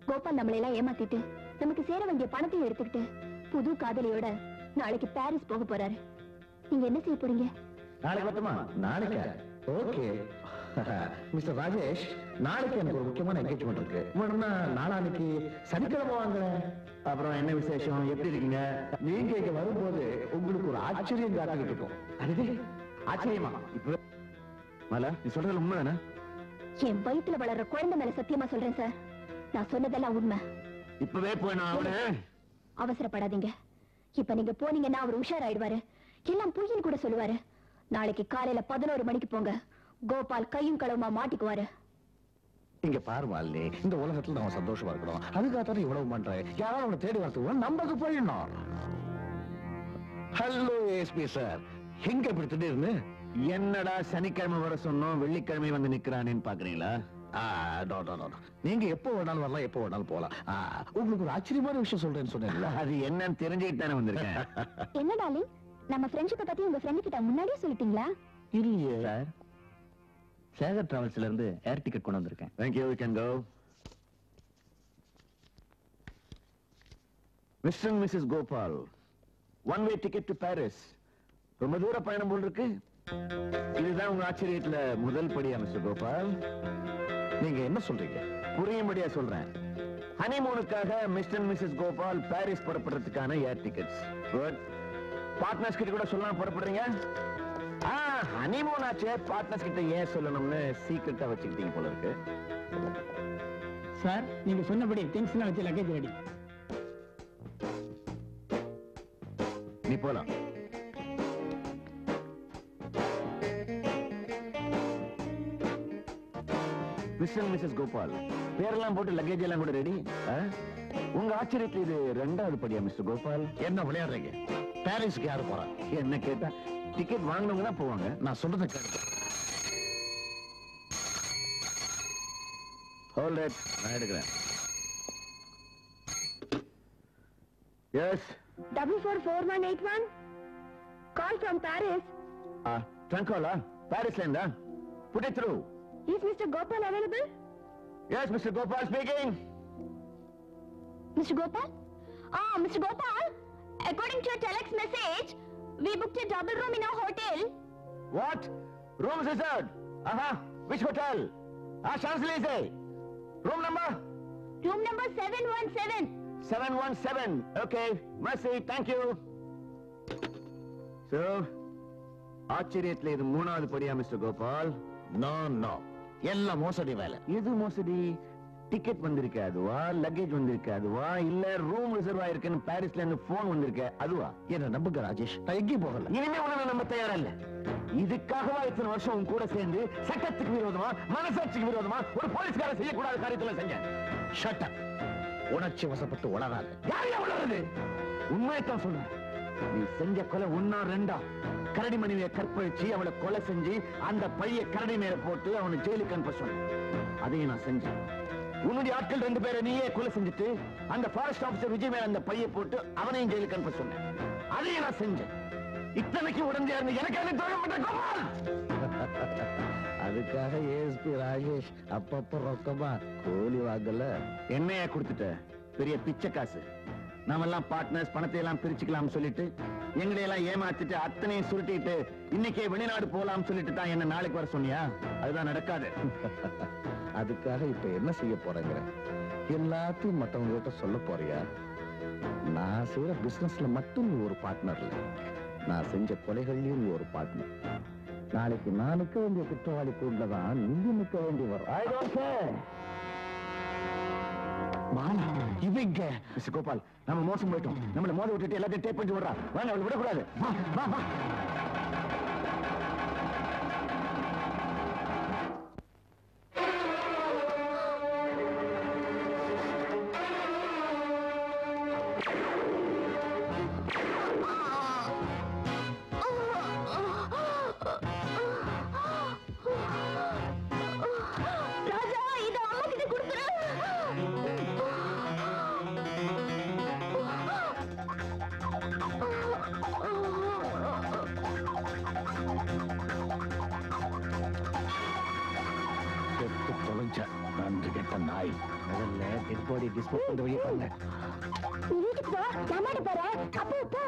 கோபால் நம்மளை எல்லாம் ஏமாத்திட்டு நமக்கு சேர வேண்டிய பணத்தையும் எடுத்துக்கிட்டு புது காதலியோட நாளைக்கு பாரிஸ் போக போறாரு நீங்க என்ன செய்ய போறீங்க நாளைக்கு மட்டுமா நாளைக்கா ஓகே மிஸ்டர் ராஜேஷ் நாளைக்கு எனக்கு ஒரு முக்கியமான என்கேஜ்மெண்ட் இருக்கு வேணும்னா நாளான்னைக்கு சனிக்கிழமை வாங்க அப்புறம் என்ன விசேஷம் எப்படி இருக்கீங்க நீங்க இங்க வரும்போது உங்களுக்கு ஒரு ஆச்சரியம் காத்துக்கிட்டு இருக்கும் அதுவே ஆச்சரியமா இப்ப மலா நீ சொல்றது உண்மைதானே என் வயித்துல வளர்ற குழந்தை மேல சத்தியமா சொல்றேன் சார் நான் சொன்னதெல்லாம் உண்மை இப்பவே போய் நான் அவனை அவசரப்படாதீங்க இப்ப நீங்க போனீங்கன்னா அவர் உஷாராயிடுவாரு எல்லாம் பொய்ன்னு கூட சொல்லுவாரு நாளைக்கு காலையில பதினோரு மணிக்கு போங்க கோபால் கையும் களவுமா மாட்டிக்குவாரு இங்க பாரு மாலினி இந்த உலகத்துல நம்ம சந்தோஷமா இருக்கணும் அதுக்காக தானே இவ்வளவு பண்றேன் யாராவது அவனை தேடி வரதுக்கு நமக்கு போயிடணும் ஹலோ எஸ்பி சார் எங்க இப்படி திடீர்னு என்னடா சனிக்கிழமை வர சொன்னோம் வெள்ளிக்கிழமை வந்து நிக்கிறானேன்னு பாக்குறீங்களா ஆ, no, no, no, no. நீங்க எப்போ வேணாலும் வரலாம் எப்போ வேணாலும் போலாம் ஆ, உங்களுக்கு ஒரு ஆச்சரியமான விஷயம் சொல்றேன்னு சொன்னேன்ல அது என்னன்னு தெரிஞ்சுக்கிட்டு தானே வந்திருக்கேன் என்ன டார்லிங் நம்ம ஃப்ரெண்ட்ஷிப்பை பத்தி உங்க ஃப்ரெண்ட் கிட்ட முன்னாடியே சொல்லிட்டீங்களா இல்லையே சார் சேகர் டிராவல்ஸ்ல இருந்து ஏர் டிக்கெட் கொண்டு வந்திருக்கேன் thank you you can go mister and Mrs Gopal one way ticket to Paris ரொம்ப தூர பயணம் போல் இருக்கு இதுதான் உங்க ஆச்சரியத்துல முதல் படியா மிஸ்டர் கோபால் நீங்க என்ன சொல்றீங்க புரியும்படியா சொல்றேன் ஹனிமூனுக்காக mister and Mrs Gopal Paris புறப்படுறதுக்கான ஏர் டிக்கெட்ஸ் குட் பார்ட்னர்ஸ் கிட்ட கூட சொல்லலாம் புறப்படுறீங்க ஆ ஹனிமூன் ஆச்சே பார்ட்னர்ஸ் கிட்ட ஏன் சொல்லணும்னு சீக்கிரட்டா வச்சுக்கிட்டீங்க போல இருக்கு சார் நீங்க சொன்னபடி திங்ஸ் வச்சு லக்கேஜ் ரெடி நீ போலாம் மிஸ்டர் அண்ட் மிஸ்ஸஸ் கோபால் பேரெல்லாம் போட்டு லக்கேஜ் எல்லாம் கூட ரெடி உங்க ஆச்சரியத்துல இது ரெண்டாவது படியா மிஸ்டர் கோபால் என்ன விளையாடுறீங்க பாரிஸ்க்கு யாரு போறா என்ன கேட்டா டிக்கெட் வாங்கினவங்க தான் போவாங்க நான் சொல்றதை கேளுங்க ஹோல்ட் இட் நான் எடுக்கிறேன் yes double four four one eight one call from Paris ட்ரங்கோலா பாரிஸ்ல இருந்தா put it through is mister Gopal available yes mister Gopal speaking Mr. Gopal? Ah, Mr. Gopal, according to your telex message, we booked a double room in our hotel. What? Rooms reserved? Uh-huh. Which hotel? Ah, Champs-Élysées. Room number? Room number 717. 717. Okay. Mercy. Thank you. So, ஆச்சரியத்துல இது மூணாவது படியா mister Gopal no no எல்லாம் மோசடி வேலை எது மோசடி ticket வந்திருக்கு அதுவா லக்கேஜ் வந்திருக்கு அதுவா இல்ல ரூம் ரிசர்வ் ஆயிருக்குன்னு பாரிஸ்ல இருந்து போன் வந்திருக்கு அதுவா என்ன நம்புங்க ராஜேஷ் நான் எங்கேயும் போகல இனிமே உன்னை நம்ம தயாரா இல்ல இதுக்காகவா இத்தனை வருஷம் உன் கூட சேர்ந்து சட்டத்துக்கு விரோதமா மனசாட்சிக்கு விரோதமா ஒரு போலீஸ்கார செய்யக்கூடாத காரியத்துல செஞ்சேன் ஷட் அப் உணர்ச்சி வசப்பட்டு உளராது யார் எவ்வளவு உண்மையத்தான் சொல்றேன் நீ செஞ்ச கொலை ஒன்னா ரெண்டா கரடி மனைவியை கற்பழிச்சு அவளை கொலை செஞ்சு அந்த பைய கரடி மேல போட்டு அவனை ஜெயிலுக்கு அனுப்ப சொன்னேன் அதையும் நான் செஞ்சேன் உன்னுடைய ஆட்கள் ரெண்டு பேரை நீயே கொலை செஞ்சுட்டு அந்த ஃபாரஸ்ட் ஆபீசர் விஜய் மேல அந்த பைய போட்டு அவனையும் ஜெயிலுக்கு அனுப்ப சொன்னேன் அதையும் நான் செஞ்சேன் இத்தனைக்கு உடனே இருந்து எனக்கு அதை தோழப்பட்ட கோபால் அதுக்காக ஏஎஸ்பி ராஜேஷ் அப்பப்ப ரொக்கமா கூலி வாங்கல என்னையா கொடுத்துட்ட பெரிய பிச்சை காசு நாமெல்லாம் பார்ட்னர்ஸ் பணத்தை எல்லாம் பிரிச்சுக்கலாம் சொல்லிட்டு எங்களை எல்லாம் ஏமாத்திட்டு அத்தனையும் சுருட்டிட்டு இன்னைக்கே வெளிநாடு போலாம் சொல்லிட்டு தான் என்ன நாளைக்கு வர சொன்னியா அதுதான் நடக்காது அதுக்காக இப்ப என்ன செய்ய போறேங்கிற எல்லாத்தையும் மத்தவங்க கிட்ட சொல்ல போறியா நான் செய்யற பிசினஸ்ல மட்டும் நீ ஒரு பார்ட்னர் இல்ல நான் செஞ்ச கொலைகள்லயும் நீ ஒரு பார்ட்னர் நாளைக்கு நான் நிக்க வேண்டிய குற்றவாளி கூட தான் நீ நிக்க வேண்டி வரும் I don't care. மாலா இவங்க மிஸ்டர் கோபால் நம்ம மோசம் போயிட்டோம் நம்மள மோத விட்டுட்டு எல்லாத்தையும் டேப் பண்ணி விடுறா வாங்க அவளை விடக்கூடாது வா வா வா ராஜா இது அம்மா கிட்ட கொடுத்துரு செத்து தொலைஞ்ச நன்றி கெட்ட நாய் முதல்ல டெட் பாடி டிஸ்போஸ் பண்ற வழியை பாருங்க நீ வீட்டுக்கு போ நான் மாட்டு போறேன் அப்போ போ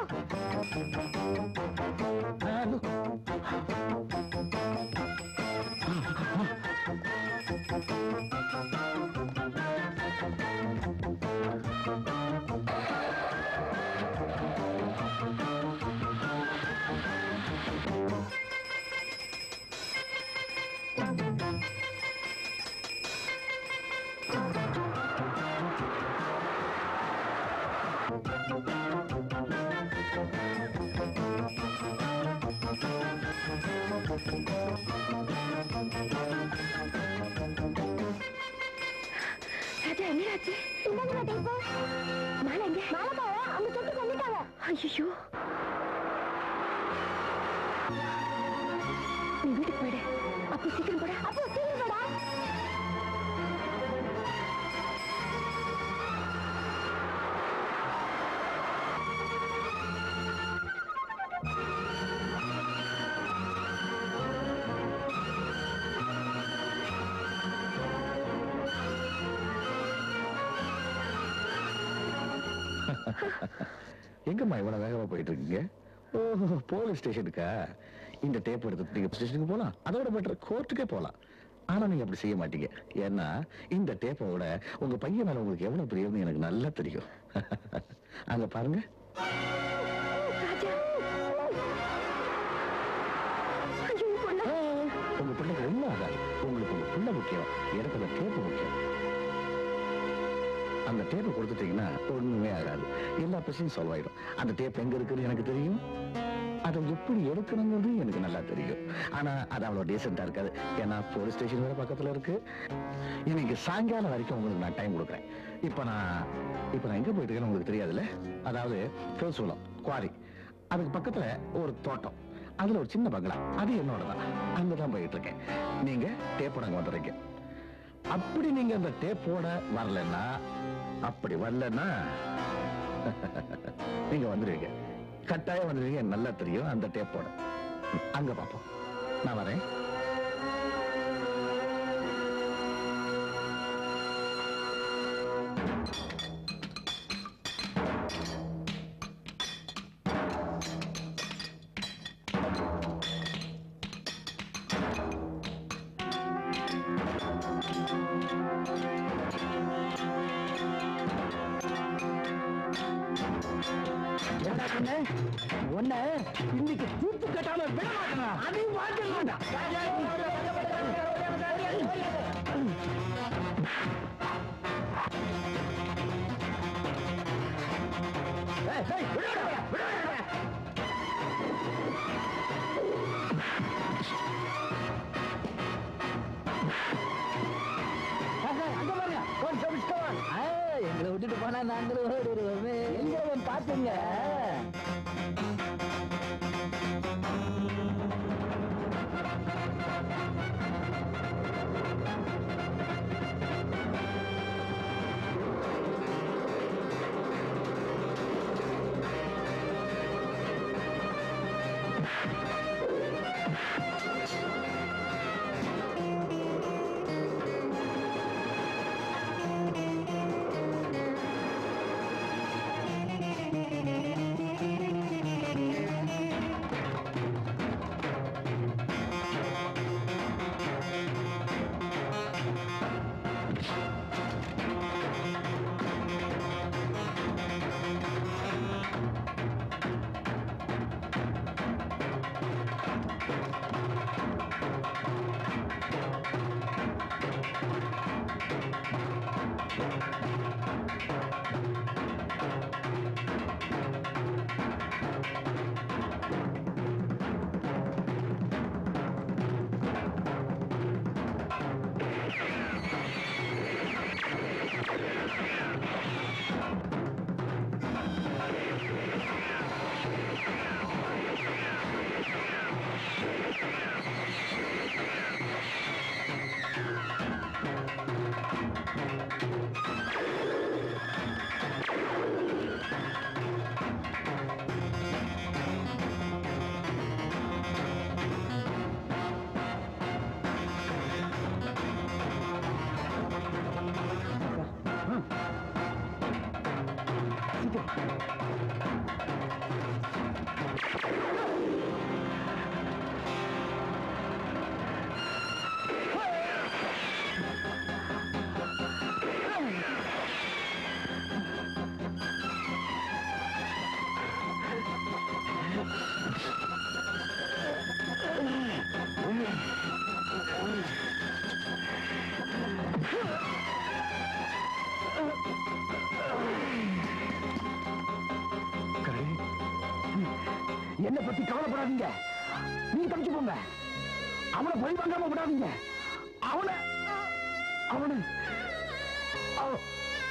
ராஜா என்னடாச்சு இந்தாங்க மாட்டே இப்போ மாலை எங்க மாலை பாரு அங்க தொட்டு கொண்டுட்டாங்க ஐயோ நீ வீட்டுக்கு போயிடு அப்போ சீக்கிரம் போட அப்போ சீக்கிரம் போடா எங்கம்மா இவ்வளவு வேகமா போயிட்டு இருக்கீங்க ஓஹோ போலீஸ் ஸ்டேஷனுக்கா இந்த டேப் எடுத்து நீங்க ஸ்டேஷனுக்கு போலாம் அதோட பெட்டர் கோர்ட்டுக்கே போலாம் ஆனா நீங்க அப்படி செய்ய மாட்டீங்க ஏன்னா இந்த டேப்பை விட உங்க பையன் மேல உங்களுக்கு எவ்வளவு பிரியம்னு எனக்கு நல்லா தெரியும் அங்க பாருங்க ராஜா ஐயோ பொண்ணு உங்க பிள்ளைக்கு ஒண்ணும் ஆகாது உங்களுக்கு உங்க பிள்ளை முக்கியம் எனக்கு அந்த டேப்பு முக்கியம் அந்த டேப்பை கொடுத்துட்டீங்கன்னா ஒண்ணுமே ஆகாது எல்லா பிரச்சனையும் சால்வ் ஆயிடும் அந்த டேப் எங்க இருக்குன்னு எனக்கு தெரியும் அதை எப்படி எடுக்கணுங்கிறது எனக்கு நல்லா தெரியும் ஆனா அது அவ்வளவு டீசெண்டா இருக்காது ஏன்னா போலீஸ் ஸ்டேஷன் வேற பக்கத்துல இருக்கு இன்னைக்கு சாயங்காலம் வரைக்கும் உங்களுக்கு நான் டைம் கொடுக்குறேன் இப்ப நான் இப்ப நான் எங்க போயிட்டு இருக்கேன்னு உங்களுக்கு தெரியாதுல்ல அதாவது பேசுவலம் குவாரி அதுக்கு பக்கத்துல ஒரு தோட்டம் அதுல ஒரு சின்ன பங்களா அது என்னோட தான் அங்கதான் போயிட்டு இருக்கேன் நீங்க டேப்போட அங்க வந்துடுறீங்க அப்படி நீங்க அந்த டேப்போட வரலன்னா அப்படி வரலன்னா நீங்க வந்துருவீங்க கட்டாயம் வந்துருவீங்க எனக்கு நல்லா தெரியும் அந்த டேப்போட அங்க பாப்போம் நான் வரேன் என்னடா சொன்ன உன்னை இன்னைக்கு தூத்து கட்டாம விட மாட்டேனா அதையும் மாட்டேன் அங்க பாருங்க கொஞ்சம் எங்களை விட்டுட்டு போனா நாங்களும் ஓடிடுவோமே எங்க பாத்துங்க என்ன பத்தி கவலைப்படாதீங்க நீங்க தப்பிச்சு போங்க அவனை பழி வாங்காம விடாதீங்க அவனை அவனை அவ-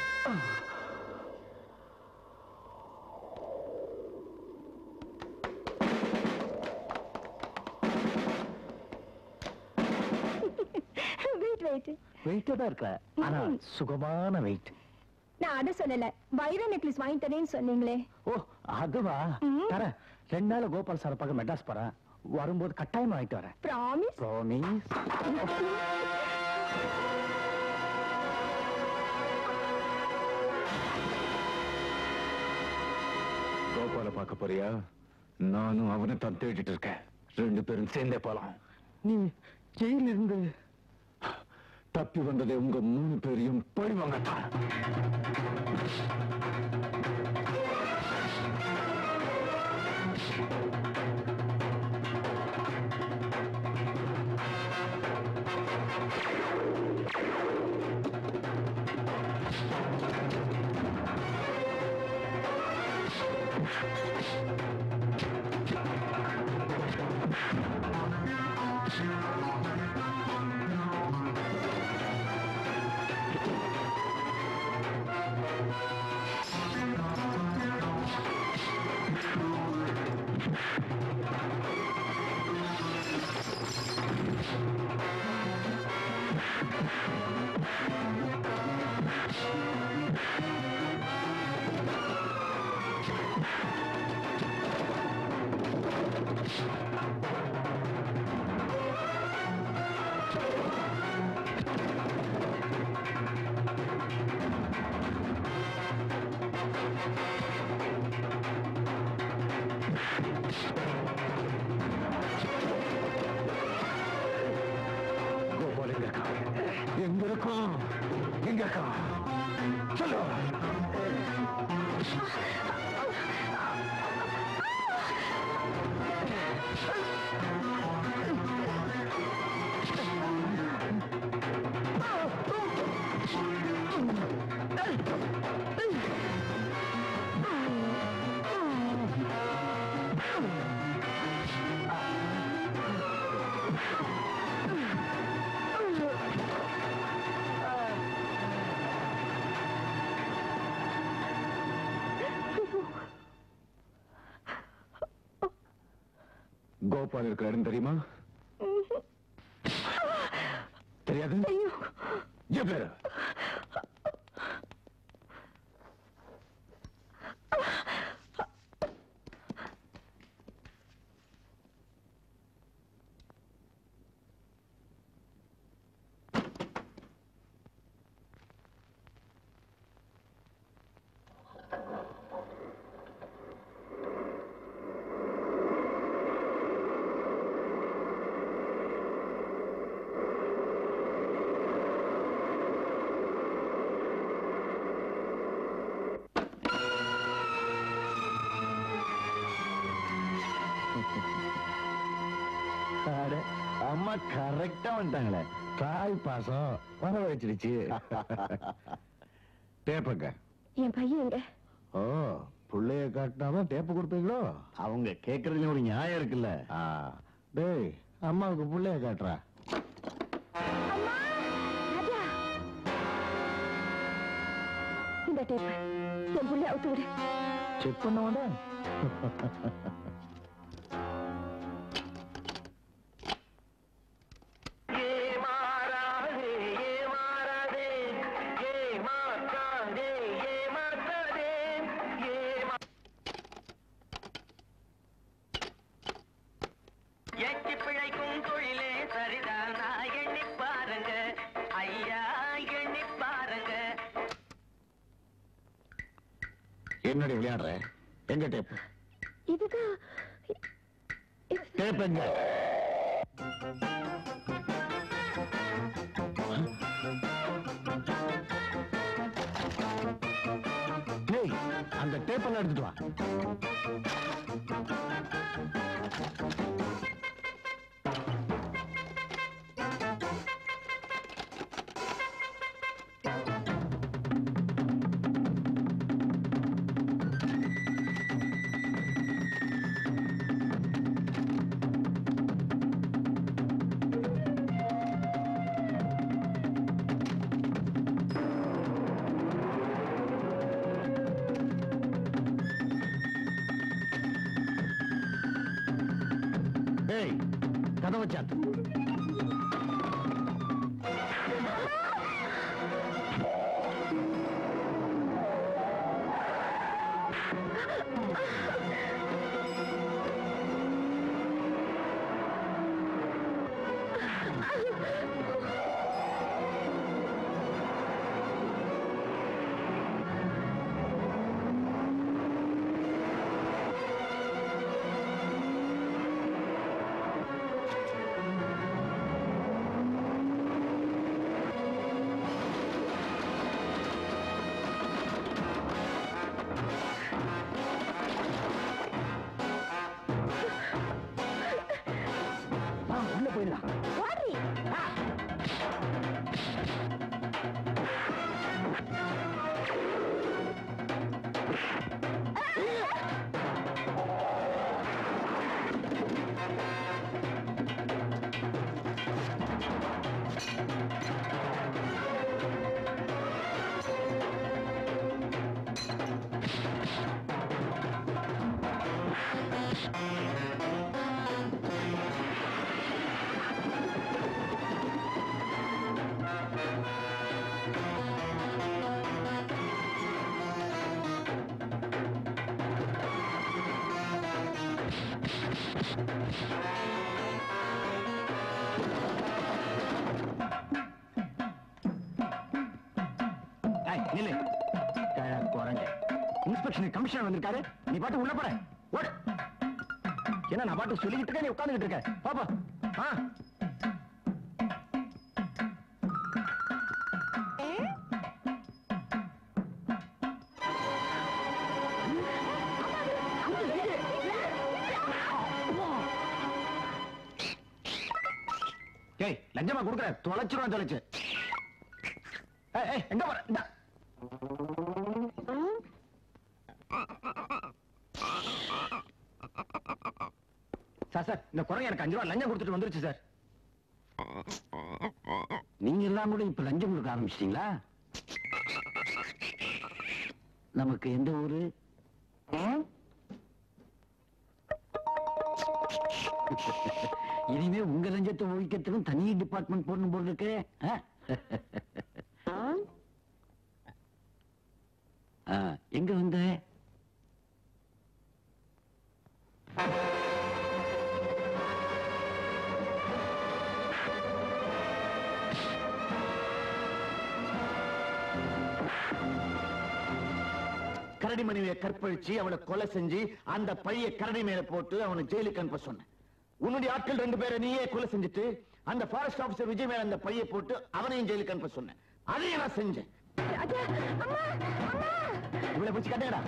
வெயிட் வெயிட் வெயிட்டா தான் இருக்க ஆனா சுகமான வெயிட் நான் அதை சொல்லல வைர நெக்லஸ் வாங்கி தரேன்னு சொன்னீங்களே ஓ அதுவா ம். தரேன் ரெண்டு நாள் கோபால் சார் பார்க்க மெட்ராஸ் போறேன் வரும்போது கட்டாயமா வாங்கிட்டு வரேன் ப்ராமிஸ் ப்ராமிஸ் கோபால பார்க்க போறியா நானும் அவனை தான் தேடிட்டு இருக்கேன் ரெண்டு பேரும் சேர்ந்தே போலாம் நீ ஜெயில இருந்து தப்பி வந்ததை உங்க மூணு பேரையும் பழி வாங்கத்தான் கோபால் எங்க இருக்கா எங்க இருக்கும் எங்க இருக்கா சொல்லு கோபால் இருக்கிற இடம் தெரியுமா தெரியாது என் பேரு அட, அம்மா கரெக்டா வந்துட்டாங்களே தாய் பாசம் வர வச்சிருச்சு டேப்புங்க என் பையன் எங்க ஓ புள்ளைய காட்டினாதான் டேப்பு கொடுப்பீங்களோ அவங்க கேக்குறதுல ஒரு நியாயம் இருக்குல்ல ஆ, டேய் அம்மாவுக்கு புள்ளைய காட்டுறா அம்மா ராஜா இந்த டேப் என் புள்ளை அவுத்து விடு செக் பண்ண ஏமாறாதே ஏமாறாதே ஏமாற்றாதே ஏமாற்றாதே ஏமா எட்டி பிழைக்கும் தொழிலே சரிதானா எண்ணி பாருங்க ஐயா எண்ணி பாருங்க என்னடி விளையாடுற எங்க டேப் இதுதான் டேப் எங்க டேய், அந்த டேப் எல்லாம் எடுத்துட்டு வா ஏய் கதவை சாத்து உள்ள போயிடலாம் ஓடுறி ஏய், நில்லு கழ குரங்கு இன்ஸ்பெக்ஷன் கமிஷனர் வந்திருக்காரு நீ பாட்டு உள்ள போற ஓடு என்ன நான் பாட்டு சொல்லிக்கிட்டு இருக்கேன் நீ உட்கார்ந்துகிட்டு இருக்க பாப்பா ஆ ஏய் லஞ்சமா கொடுக்குற தொலைச்சிருவான் தொலைச்சு ஏய், ஏய், எங்க போற இந்தா. சார் சார் இந்த குரங்கு எனக்கு அஞ்சு ரூபா லஞ்சம் கொடுத்துட்டு வந்துருச்சு சார் நீங்க எல்லாம் கூட இப்ப லஞ்சம் கொடுக்க ஆரம்பிச்சிட்டீங்களா நமக்கு எந்த ஊரு இனிமே உங்க லஞ்சத்தை ஒழிக்கிறதுக்கும் தனி டிபார்ட்மெண்ட் போடணும் போல இருக்கு ஆ? ஆ, எங்க வந்த கரடி மனைவியை கற்பழிச்சு அவளை கொலை செஞ்சு அந்த பழிய கரடி மேல போட்டு அவனை ஜெயிலுக்கு அனுப்ப சொன்னேன் உன்னுடைய ஆட்கள் ரெண்டு பேரை நீயே கொலை செஞ்சுட்டு அந்த ஃபாரஸ்ட் ஆபீசர் விஜய் மேல அந்த பைய போட்டு அவனையும் ஜெயிலுக்கு அனுப்ப சொன்னேன் அதையும் நான் செஞ்சேன் இவளை பிடிச்சு கட்டுங்கடா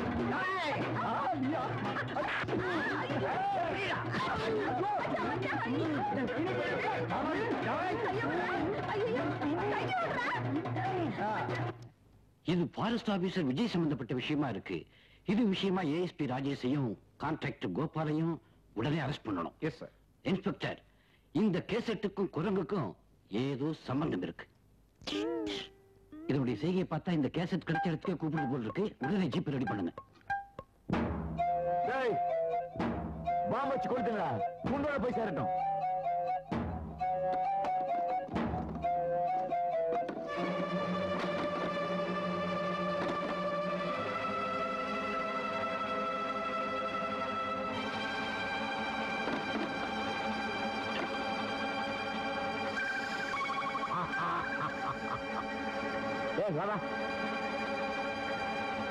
இது ஃபாரஸ்ட் ஆபீசர் விஜய் சம்பந்தப்பட்ட விஷயமா இருக்கு இது விஷயமா ஏஎஸ்பி ராஜேஷையும் கான்ட்ராக்டர் கோபாலையும் உடனே அரெஸ்ட் பண்ணணும் எஸ் சார் இன்ஸ்பெக்டர் இந்த கேசட்டுக்கும் குரங்குக்கும் ஏதோ சம்பந்தம் இருக்கு இதனுடைய செய்கையை பார்த்தா இந்த கேசட் கிடைச்ச இடத்துக்கே கூப்பிட்டு போல் இருக்கு உடனே ஜீப் ரெடி பண்ணுங்க பாம்பு வச்சு கொடுத்துங்களா குண்டோட போய் சேரட்டும் ஏய், வா, வா.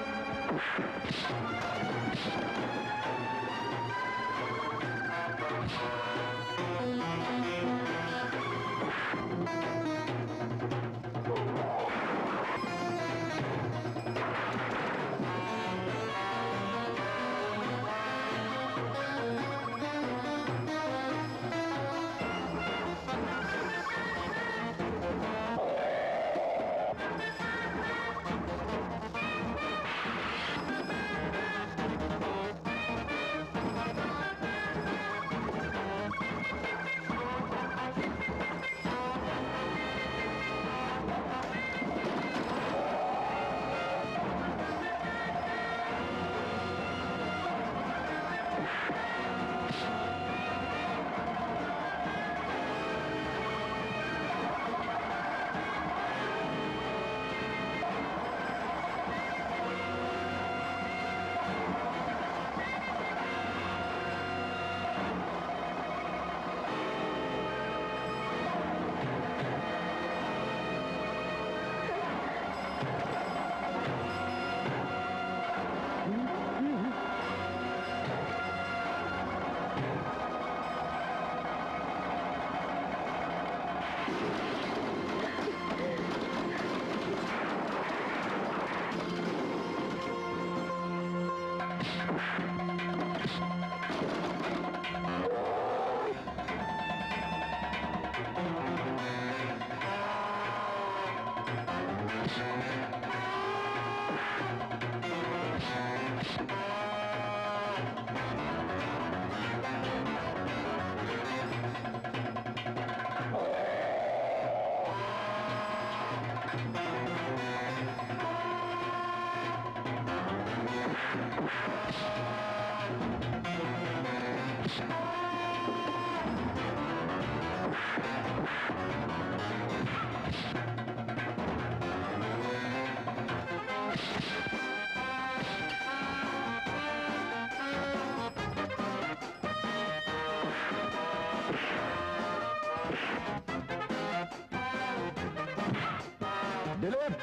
திலீப்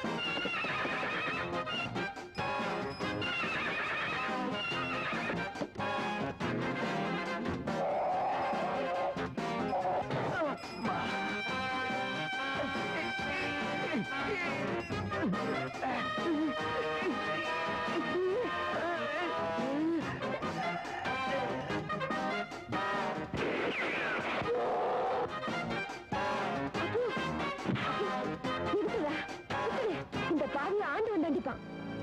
இருக்குதா இருக்குது இந்த பாவியை ஆண்டவன் தண்டிப்பான்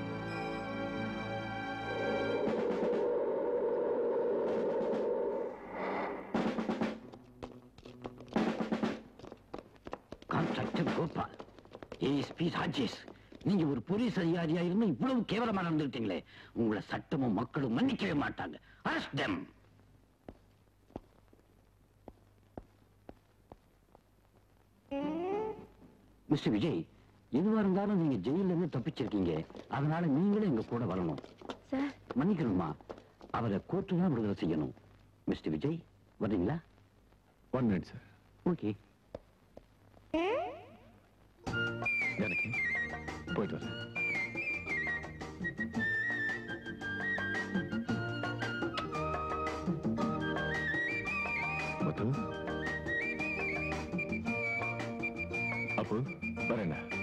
கான்ட்ராக்டர் கோபால் ஏஎஸ்பி ராஜேஷ் நீங்க ஒரு போலீஸ் அதிகாரியா இருந்து இவ்வளவு கேவலமா நடந்துட்டீங்களே உங்களை சட்டமும் மக்களும் மன்னிக்கவே மாட்டாங்க Arrest them. மிஸ்டர் விஜய் எதுவா இருந்தாலும் நீங்க ஜெயில இருந்து தப்பிச்சிருக்கீங்க அதனால நீங்களும் எங்க கூட வரணும் சார் மன்னிக்கணுமா அவரை கோர்ட்டு தான் விடுதலை செய்யணும் மிஸ்டர் விஜய் வர்றீங்களா ஒன் மினிட் சார் ஓகே எனக்கு போயிட்டு வரேன் முத்து அப்போ வரேன்